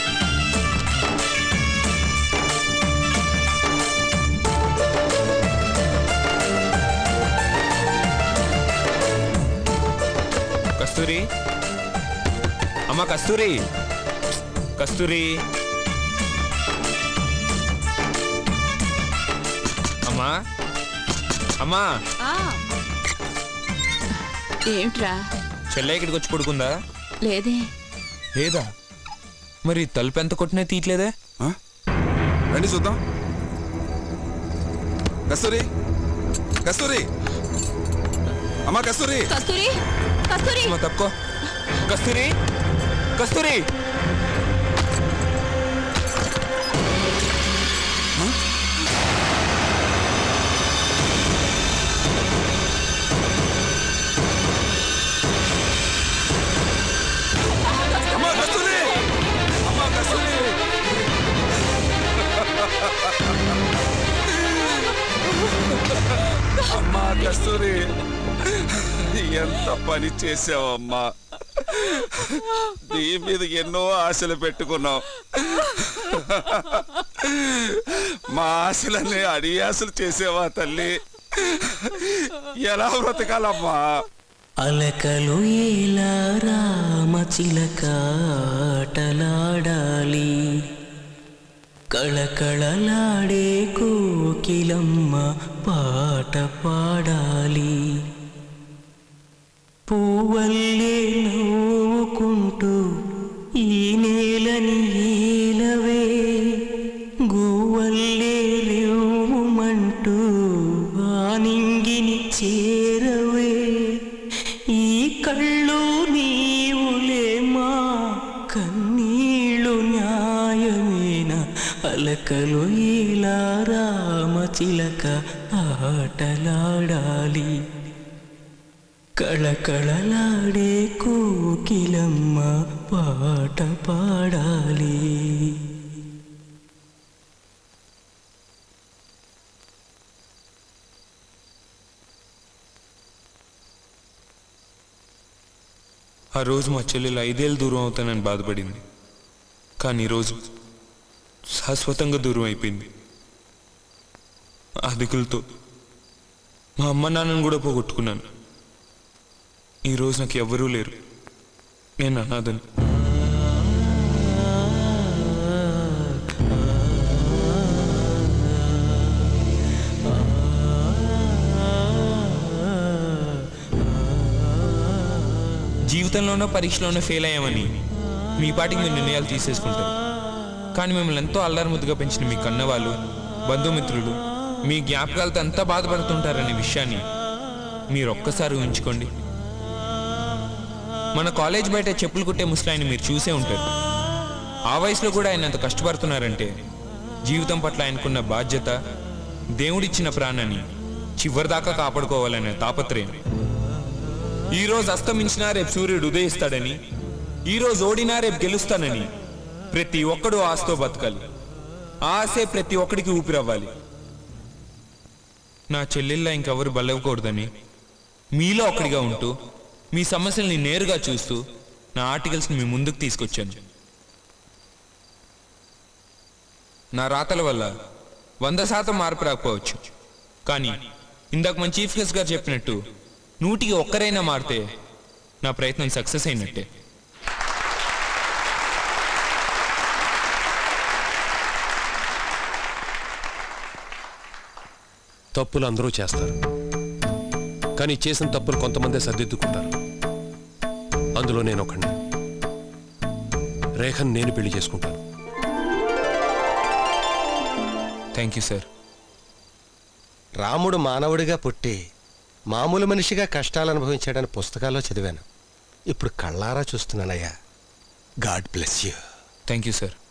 కస్తూరి అమ్మ కస్తూరి కస్తూరి అమ్మా అమ్మా ఆ. ఏమిట్రా చెల్లె ఇక్కడికి వచ్చి పడుకుందా లేదే లేదా మరి తలుపు ఎంత కొట్టినా తీయట్లేదే రండి చూద్దాం కస్తూరి కస్తూరి అమ్మా కస్తూరి కస్తూరి కస్తూరి అమ్మ తప్పుకో కస్తూరి కస్తూరి అమ్మా కస్తూరి అమ్మా కస్తూరి అమ్మా కస్తూరి ఎంత పని చేసావమ్మా నీ మీద ఎన్నో ఆశలు పెట్టుకున్నాం మా ఆశలన్నీ అడియాసలు చేసేవా తల్లి ఎలా బ్రతకాలమ్మా అలకలు ఎలా రామచిలక ఆటలాడాలి కళకళలాడే కోకిలమ్మ పాట పాడాలి పువ్వల్లే నవ్వుకుంటూ ఈ నేలని ఏలవే గువ్వల్లే రేవుమంటూ ఆనింగిని చేరవే ఈ కళ్ళు నీవులే మా కన్నీళ్ళు న్యాయమేన అలకలు ఇలా రామచిలక ఆటలాడాలి కళకళలాడే కోకిలమ్మ పాట పాడాలి ఆ రోజు మా చెల్లెలు ఐదేళ్ళు దూరం అవుతానని బాధపడింది కానీ ఈరోజు శాశ్వతంగా దూరం అయిపోయింది ఆ దిగులతో మా అమ్మ నాన్నను కూడా పోగొట్టుకున్నాను ఈరోజు నాకు ఎవ్వరూ లేరు నేను అనాథని జీవితంలోనో పరీక్షలోనో ఫెయిల్ అయ్యామని మీ పాటికి మీరు నిర్ణయాలు తీసేసుకుంటారు కానీ మిమ్మల్ని ఎంతో అల్లారు ముద్దుగా పెంచిన మీ కన్నవాళ్ళు బంధుమిత్రులు మీ జ్ఞాపకాలతో ఎంత బాధపడుతుంటారనే విషయాన్ని మీరు ఒక్కసారి ఊహించుకోండి మన కాలేజ్ బయట చెప్పులు కుట్టే ముసలాయని మీరు చూసే ఉంటారు ఆ వయసులో కూడా ఆయన అంత కష్టపడుతున్నారంటే జీవితం పట్ల ఆయనకున్న బాధ్యత దేవుడిచ్చిన ప్రాణాన్ని చివరిదాకా కాపాడుకోవాలనే తాపత్రయం ఈ రోజు అస్తమించినా రేపు సూర్యుడు ఉదయిస్తాడని ఈ రోజు ఓడినా రేపు గెలుస్తానని ప్రతి ఒక్కడు ఆశతో బతకాలి ఆ ఆశే ప్రతి ఒక్కడికి ఊపిరవ్వాలి నా చెల్లెళ్ళ ఇంకెవరు బలవకూడదని మీలో ఒకడిగా ఉంటూ మీ సమస్యల్ని నేరుగా చూస్తూ నా ఆర్టికల్స్ని మీ ముందుకు తీసుకొచ్చాను నా రాతల వల్ల వంద శాతం మార్పు రాకపోవచ్చు కానీ ఇందాక మన చీఫ్ గెస్ట్ గారు చెప్పినట్టు నూటికి ఒక్కరైనా మారితే నా ప్రయత్నం సక్సెస్ అయినట్టే తప్పులు అందరూ చేస్తారు కానీ చేసిన తప్పులు కొంతమందే సర్దిద్దుకుంటారు అందులో నేను ఒకడిని రేఖను నేను పెళ్లి చేసుకుంటాను థ్యాంక్ యూ సార్ రాముడు మానవుడిగా పుట్టి మామూలు మనిషిగా కష్టాలు అనుభవించాడని పుస్తకాల్లో చదివాను ఇప్పుడు కళ్ళారా చూస్తున్నానయ్యా God bless you thank you sir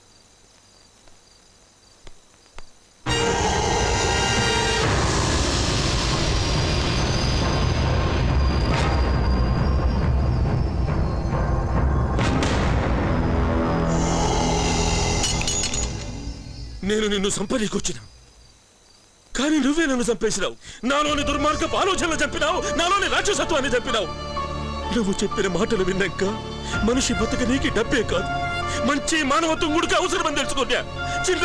నేను నిన్ను సంపరీకొచ్చిన కానీ నువ్వే నన్ను చంపేసినావు నాలోని దుర్మార్గపు ఆలోచనలు చెప్పినావు నాలోని రాక్షసత్వాన్ని చెప్పినావు నువ్వు చెప్పిన మాటలు విన్నాక మనిషి బతకనీకి డబ్బే కాదు మంచి మానవత్వం గుడికి అవసరమని తెలుసుకున్నా చిన్న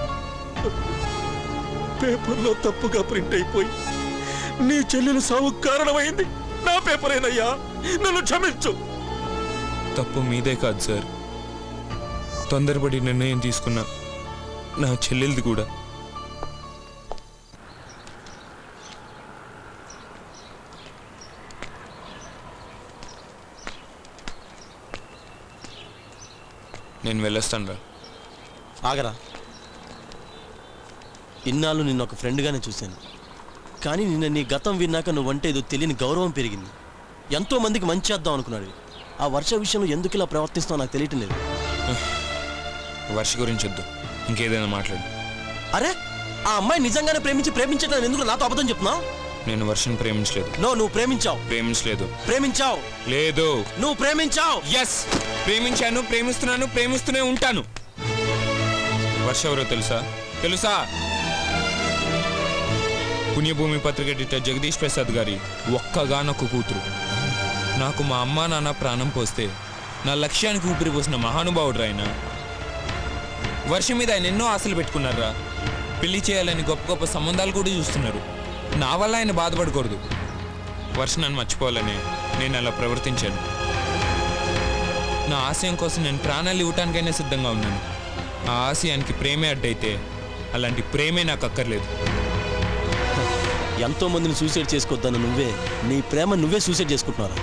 పేపర్లో తప్పుగా ప్రింట్ అయిపోయి నీ చెల్లెలు సావు కారణమైంది నా పేపరేనయ్యా నన్ను క్షమించు తప్పు మీదే కాదు సార్ తొందరపడి నిర్ణయం తీసుకున్నా నా చెల్లెలది కూడా నేను వెళ్ళొస్తాను రా ఆగరా ఇన్నాళ్ళు నిన్ను ఒక ఫ్రెండ్గానే చూశాను కానీ నిన్న నీ గతం విన్నాక నువ్వంటే ఏదో తెలియని గౌరవం పెరిగింది ఎంతో మందికి మంచి చేద్దాం అనుకున్నాడు ఆ వర్ష విషయంలో ఎందుకు ఇలా ప్రవర్తిస్తావు నాకు తెలియటం లేదు వర్ష గురించి వద్దు ఇంకేదైనా మాట్లాడు అరే ఆ అమ్మాయి నిజంగానే ప్రేమించి ప్రేమించట్లేదు ఎందుకు నాతో అబద్ధం చెప్తున్నావు నేను వర్షను ప్రేమించలేదు నో నువ్వు ప్రేమించావు ప్రేమించలేదు ప్రేమించావు లేదు నువ్వు ప్రేమించావు ఎస్ ప్రేమించాను ప్రేమిస్తున్నాను ప్రేమిస్తూనే ఉంటాను వర్ష ఎవరో తెలుసా తెలుసా పుణ్యభూమి పత్రిక ఎడిటర్ జగదీష్ ప్రసాద్ గారి ఒక్కగానొక్క కూతురు నాకు మా అమ్మా నాన్న ప్రాణం పోస్తే నా లక్ష్యానికి ఊపిరి పోసిన మహానుభావుడు ఆయన వర్ష మీద ఆయన ఎన్నో ఆశలు పెట్టుకున్నారా పెళ్లి చేయాలని గొప్ప గొప్ప సంబంధాలు కూడా చూస్తున్నారు నా వల్ల ఆయన బాధపడకూడదు వర్ష నన్ను మర్చిపోవాలని నేను అలా ప్రవర్తించాను నా ఆశయం కోసం నేను ప్రాణాలు ఇవ్వటానికైనా సిద్ధంగా ఉన్నాను ఆ ఆశయానికి ప్రేమే అడ్డైతే అలాంటి ప్రేమే నాకు అక్కర్లేదు ఎంతో మందిని సూసైడ్ చేసుకోవద్దాను నువ్వే నీ ప్రేమ నువ్వే సూసైడ్ చేసుకుంటున్నారా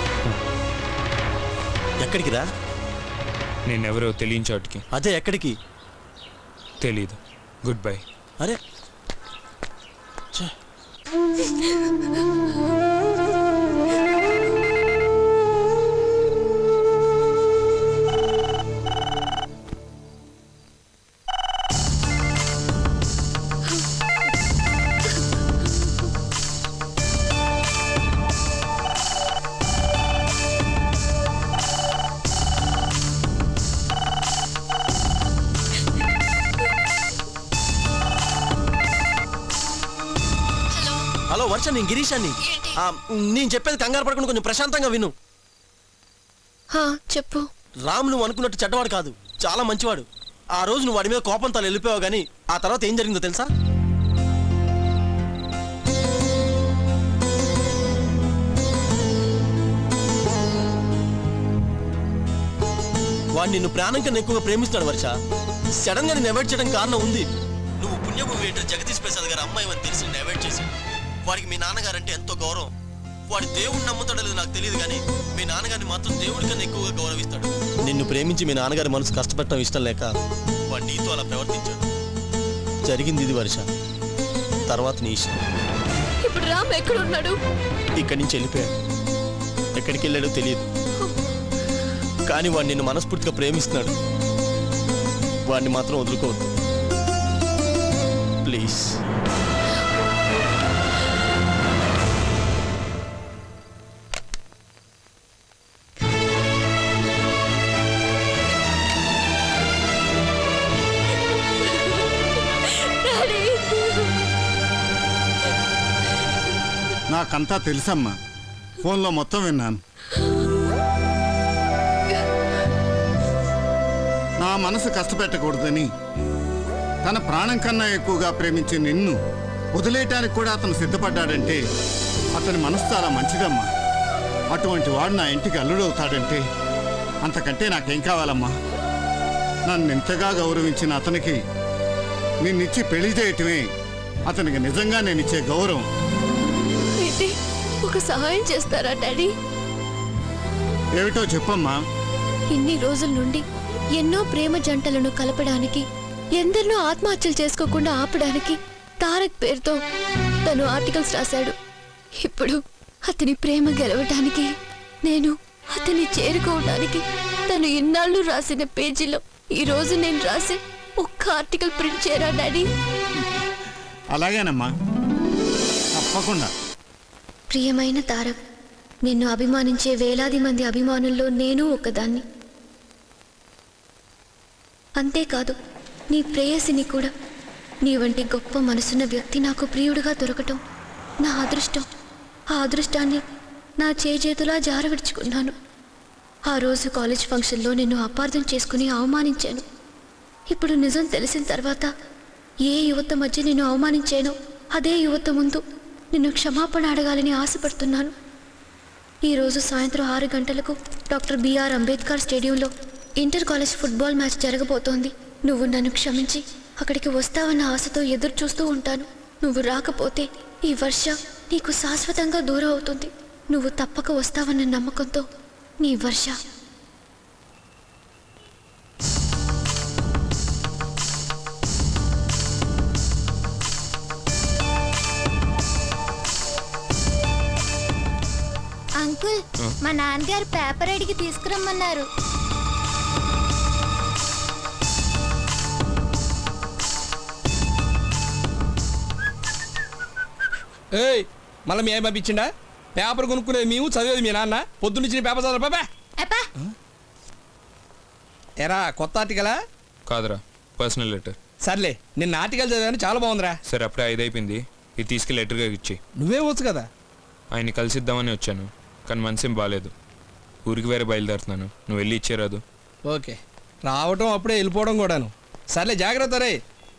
ఎక్కడికి రా నేనెవరో తెలియని చోటికి అదే ఎక్కడికి తెలీదు గుడ్ బై అరే హలో వర్ష నేను గిరీశాన్ని ఆ, నేను చెప్పేది కంగారు పడకుండా కొంచెం ప్రశాంతంగా విను హా, చెప్పు రామ్ నువ్వు అనుకున్నట్టు చెడ్డవాడు కాదు చాలా మంచివాడు ఆ రోజు నువ్వు వాడి మీద కోపంతో వెళ్ళిపోయావు కానీ ఆ తర్వాత ఏం జరిగిందో తెలుసా వాడు నిన్ను ప్రాణం కన్నా ఎక్కువగా ప్రేమిస్తాడు వర్ష సడన్ గా నేను అవాయిడ్ చేయడం కారణం ఉంది నువ్వు పుణ్యభూమి వేటర్ జగదీష్ ప్రసాద్ గారు అమ్మాయి అని తెలిసి నేను అవాయిడ్ చేశాడు వాడికి మీ నాన్నగారంటే ఎంతో గౌరవం వాడు దేవుడిని నమ్ముతాడో లేదో నాకు తెలియదు కానీ మీ నాన్నగారిని మాత్రం దేవుడి కన్నా ఎక్కువగా గౌరవిస్తాడు నిన్ను ప్రేమించి మీ నాన్నగారి మనసు కష్టపెట్టడం ఇష్టం లేక వాడు నీతో అలా ప్రవర్తించాడు జరిగింది ఇది వర్ష తర్వాత నీ ఇష్టం ఇప్పుడు రామ్ ఎక్కడున్నాడు ఇక్కడి నుంచి వెళ్ళిపోయాడు ఎక్కడికి వెళ్ళాడో తెలియదు కానీ వాడు నిన్ను మనస్ఫూర్తిగా ప్రేమిస్తున్నాడు వాడిని మాత్రం వదులుకోవద్దు ప్లీజ్ నాకంతా తెలుసమ్మా ఫోన్లో మొత్తం విన్నాను నా మనసు కష్టపెట్టకూడదని తన ప్రాణం కన్నా ఎక్కువగా ప్రేమించే నిన్ను వదిలేయటానికి కూడా అతను సిద్ధపడ్డాడంటే అతని మనసు చాలా మంచిదమ్మా అటువంటి వాడు నా ఇంటికి అల్లుడవుతాడంటే అంతకంటే నాకేం కావాలమ్మా నన్ను ఇంతగా గౌరవించిన అతనికి నిన్నిచ్చి పెళ్లి చేయటమే అతనికి నిజంగా నేను ఇచ్చే గౌరవం ఏంటి ఒక సహాయం చేస్తారా డాడీ ఏమిటో చెప్పమ్మా ఇన్ని రోజుల నుండి ఎన్నో ప్రేమ జంటలను కలపడానికి ఎందరినో ఆత్మహత్యలు చేసుకోకుండా ఆపడానికి తారక్ పేరుతో తను ఆర్టికల్స్ రాశాడు ఇప్పుడు అతని ప్రేమ గెలవటానికి నేను అతన్ని చేరుకోవడానికి తను ఇన్నాళ్ళు రాసిన పేజీలో ఈ రోజు నేను రాసి ఒక్క ఆర్టికల్ ప్రింట్ చేయరా డాడీ అలాగేనమ్మా తప్పకుండా ప్రియమైన తారక్ నిన్ను అభిమానించే వేలాది మంది అభిమానుల్లో నేను ఒకదాన్ని అంతేకాదు నీ ప్రేయసిని కూడా నీ వంటి గొప్ప మనసున్న వ్యక్తి నాకు ప్రియుడిగా దొరకటం నా అదృష్టం ఆ అదృష్టాన్ని నా చేజేతులా జారవిడుచుకున్నాను ఆ రోజు కాలేజ్ ఫంక్షన్లో నిన్ను అపార్థం చేసుకుని అవమానించాను ఇప్పుడు నిజం తెలిసిన తర్వాత ఏ యువత మధ్య నిన్ను అవమానించానో అదే యువత ముందు నిన్ను క్షమాపణ అడగాలని ఆశపడుతున్నాను ఈరోజు సాయంత్రం ఆరు గంటలకు డాక్టర్ బిఆర్ అంబేద్కర్ స్టేడియంలో ఇంటర్ కాలేజ్ ఫుట్బాల్ మ్యాచ్ జరగబోతోంది నువ్వు నన్ను క్షమించి అక్కడికి వస్తావన్న ఆశతో ఎదురు చూస్తూ ఉంటాను నువ్వు రాకపోతే ఈ వర్ష నీకు శాశ్వతంగా దూరం అవుతుంది నువ్వు తప్పక వస్తావన్న నమ్మకంతో నీ వర్ష అంకుల్ మా నాన్నగారు పేపర్ అడిగి తీసుకురమ్మన్నారు ఏయ్ మళ్ళీ మీ ఏం పంపించిండా పేపర్ కొనుక్కునేది మేము చదివేది మీ నాన్న పొద్దున్నుంచి పేపర్ చదవరు బాబా ఎరా కొత్త ఆర్టికలా కాదురా పర్సనల్ లెటర్ సర్లే నిన్న ఆర్టికల్ చదివాను చాలా బాగుందిరా సరే అప్పుడే ఐదు అయిపోయింది ఇది తీసుకెళ్ళి లెటర్గా ఇచ్చి నువ్వే వచ్చు కదా ఆయన్ని కలిసిద్దామని వచ్చాను కానీ మనసేం బాగాలేదు ఊరికి వేరే బయలుదేరుతున్నాను నువ్వు వెళ్ళి ఇచ్చేరాదు ఓకే రావటం అప్పుడే వెళ్ళిపోవడం కూడాను సర్లే జాగ్రత్త రే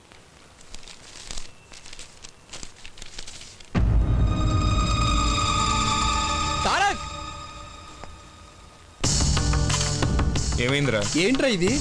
తారక్ ఏమైందిరా ఏంట్రా ఇది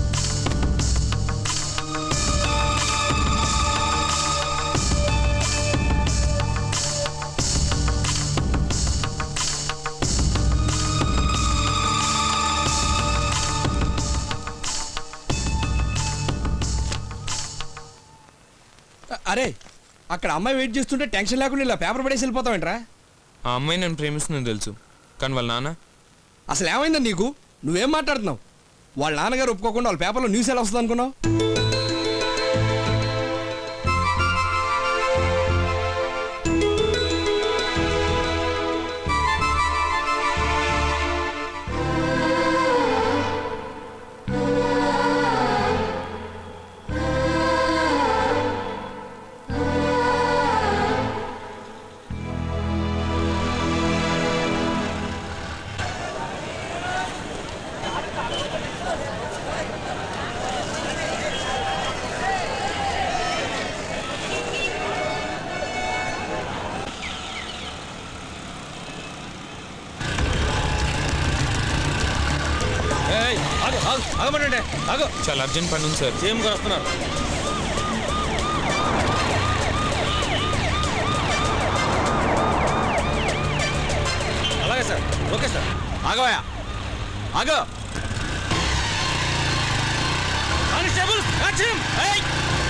అరే అక్కడ అమ్మాయి వెయిట్ చేస్తుంటే టెన్షన్ లేకుండా ఇలా పేపర్ పడేసి వెళ్ళిపోతావేంట్రా ఆ అమ్మాయి నన్ను ప్రేమిస్తుందని తెలుసు కానీ వాళ్ళ నాన్న అసలు ఏమైందా నీకు నువ్వేం మాట్లాడుతున్నావు వాళ్ళ నాన్నగారు ఒప్పుకోకుండా వాళ్ళ పేపర్లో న్యూస్ ఎలా వస్తుంది అనుకున్నావు ఆగమంటే ఆగో చాలా అర్జెంట్ పని ఉంది సార్ సేమ్ గారు వస్తున్నారు అలాగే సార్ ఓకే సార్ ఆగవయా ఆగో కానిస్టేబుల్ యాక్షన్ ఏయ్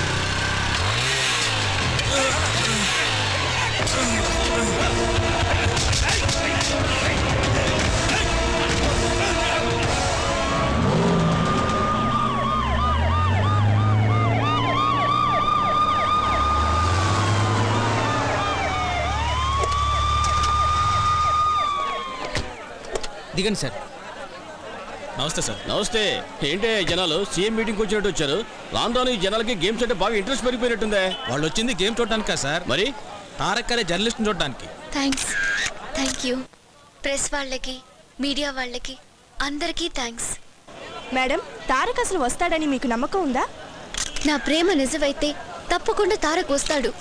దిగండి సార్ నమస్తే సార్ నమస్తే ఏంటే జనాలు సీఎం మీటింగ్ వచ్చినట్టు వచ్చారు రాను రాను ఈ జనాలకి గేమ్స్ అంటే బాగా ఇంట్రెస్ట్ పెరిగిపోయినట్టుందే వాళ్ళు వచ్చింది గేమ్ చూడటానికా సార్ మరి తారక్కరే జర్నలిస్ట్ని చూడడానికి థ్యాంక్స్ థ్యాంక్ యూ ప్రెస్ వాళ్ళకి మీడియా వాళ్ళకి అందరికీ థ్యాంక్స్ మేడం తారక్ అసలు వస్తాడని మీకు నమ్మకం ఉందా నా ప్రేమ నిజమైతే తప్పకుండా తారక్ వస్తాడు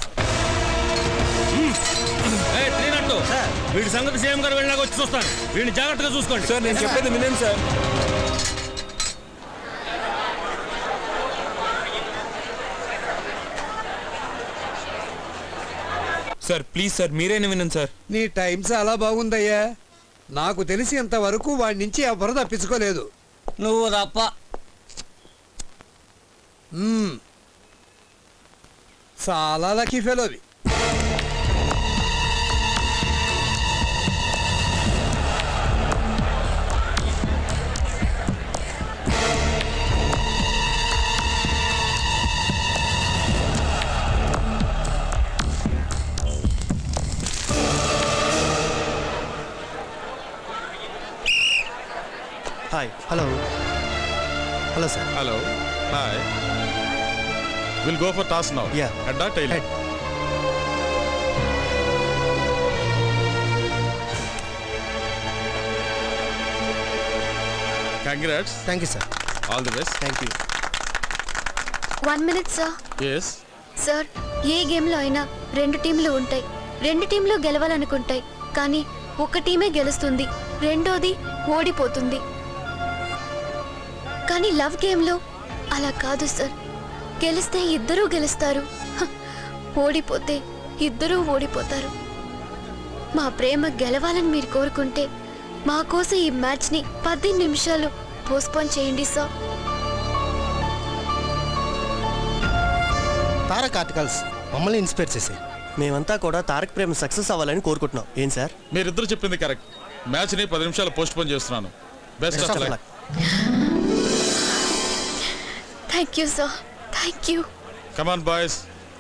వీడి సంగతి సీఎం గారు వెళ్ళాక వచ్చి చూస్తాను వీడిని జాగ్రత్తగా చూసుకోండి సార్ నేను చెప్పేది వినండి సార్ సార్ ప్లీజ్ సార్ మీరైనా వినండి సార్ నీ టైం చాలా బాగుందయ్యా నాకు తెలిసి ఇంతవరకు వాడి నుంచి ఎవరు తప్పించుకోలేదు నువ్వు తప్ప మ్మ్. చాలా లక్కీ ఫెలోవి hi hello hello sir hello hi will go for toss now Yeah. Head or tail congrats thank you sir all the best thank you one minute sir yes sir ఏ గేమ్లో అయినా రెండు టీంలు ఉంటాయి రెండు టీంలు గెలవాలనుకుంటాయి కానీ ఒక టీమే గెలుస్తుంది రెండోది ఓడిపోతుంది కానీ లవ్ గేమ్లో అలా కాదు సార్ గెలిస్తే ఇద్దరూ గెలుస్తారు హ, ఓడిపోతే ఇద్దరూ ఓడిపోతారు మా ప్రేమ గెలవాలని మీరు కోరుకుంటే మా కోసం ఈ మ్యాచ్ని పది నిమిషాలు పోస్ట్పోన్ చేయండి సార్ తారక్ ఆర్టికల్స్ మమ్మల్ని ఇన్స్పైర్ చేసాయి మేమంతా కూడా తారక్ ప్రేమ సక్సెస్ అవ్వాలని కోరుకుంటున్నాం ఏం సార్ మీరిద్దరు చెప్పింది కరెక్ట్ మ్యాచ్ ని పది నిమిషాలు పోస్ట్ పోన్ చేస్తున్నాను best Best of of luck luck. Thank you sir thank you come on boys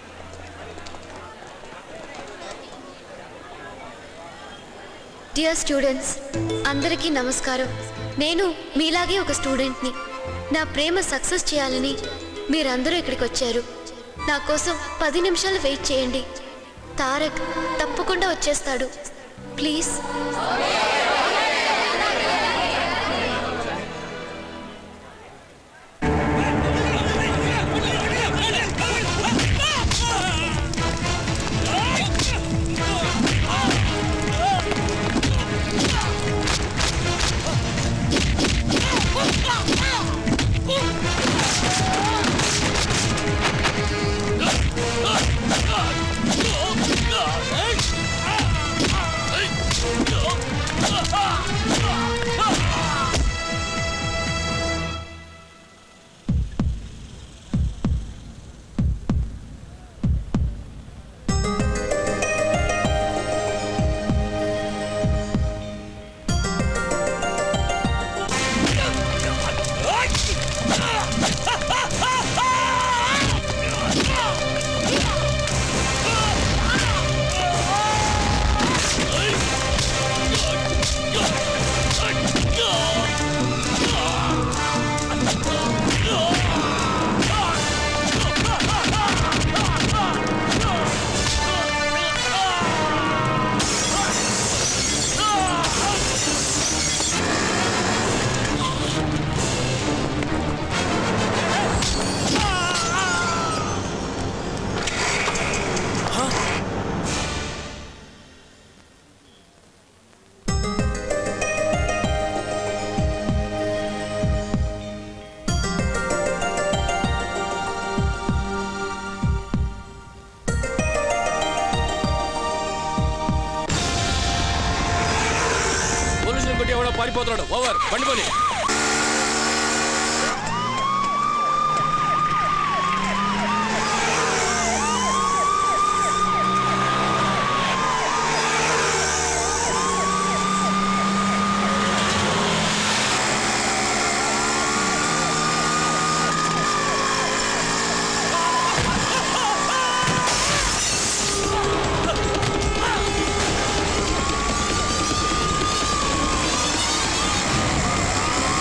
dear students అందరికీ నమస్కారం నేను మీలాగే ఒక స్టూడెంట్ని నా ప్రేమ సక్సెస్ చేయాలని మీరందరూ ఇక్కడికి వచ్చారు నా కోసం పది నిమిషాలు వెయిట్ చేయండి తారక్ తప్పకుండా వచ్చేస్తాడు ప్లీజ్ పోలీసులు కొట్టి ఎవడో పారిపోతున్నాడు ఓవర్ బండి పోనీ ఆ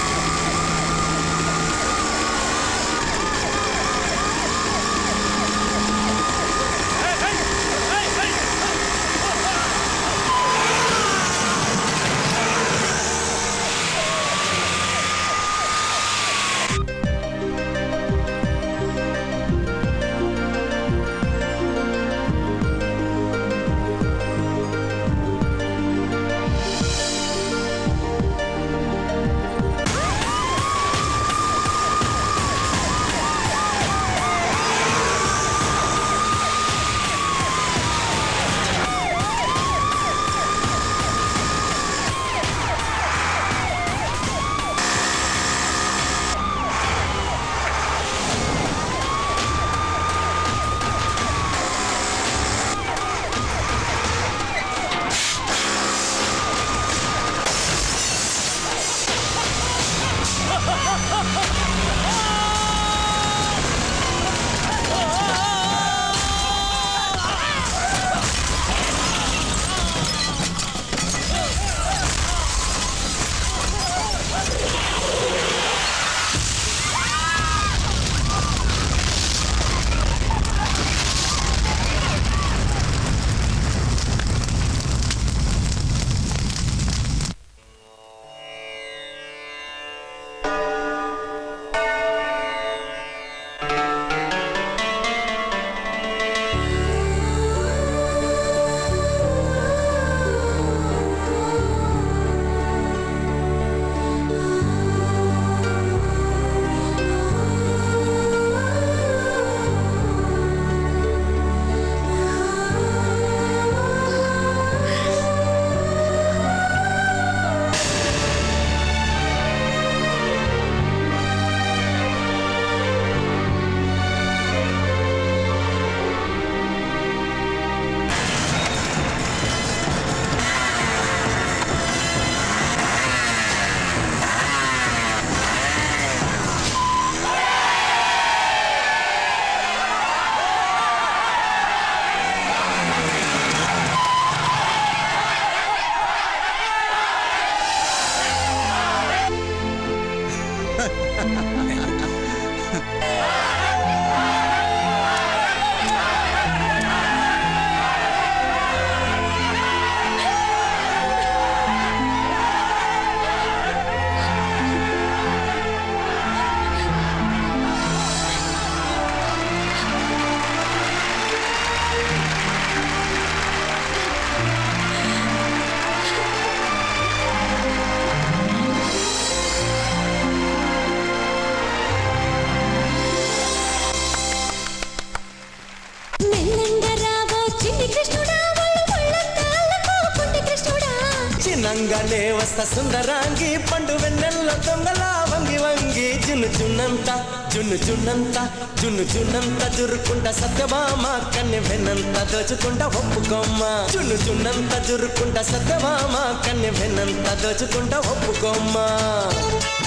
చిన్నంగానే వస్తా సుందరాంగి పండు వెన్నెల్ల దొంగలా వంగి వంగి జున్ను జున్నంత జున్ను జున్నంత జున్ను జున్నంత జురుకుంట సత్యభామ కన్నె వెన్నంత దోచుకుంట ఒప్పుకోమ్మ జున్ను జున్నంత జురుకుంట సత్యభామ కన్నె వెన్నంత దోచుకుంట ఒప్పుకోమ్మ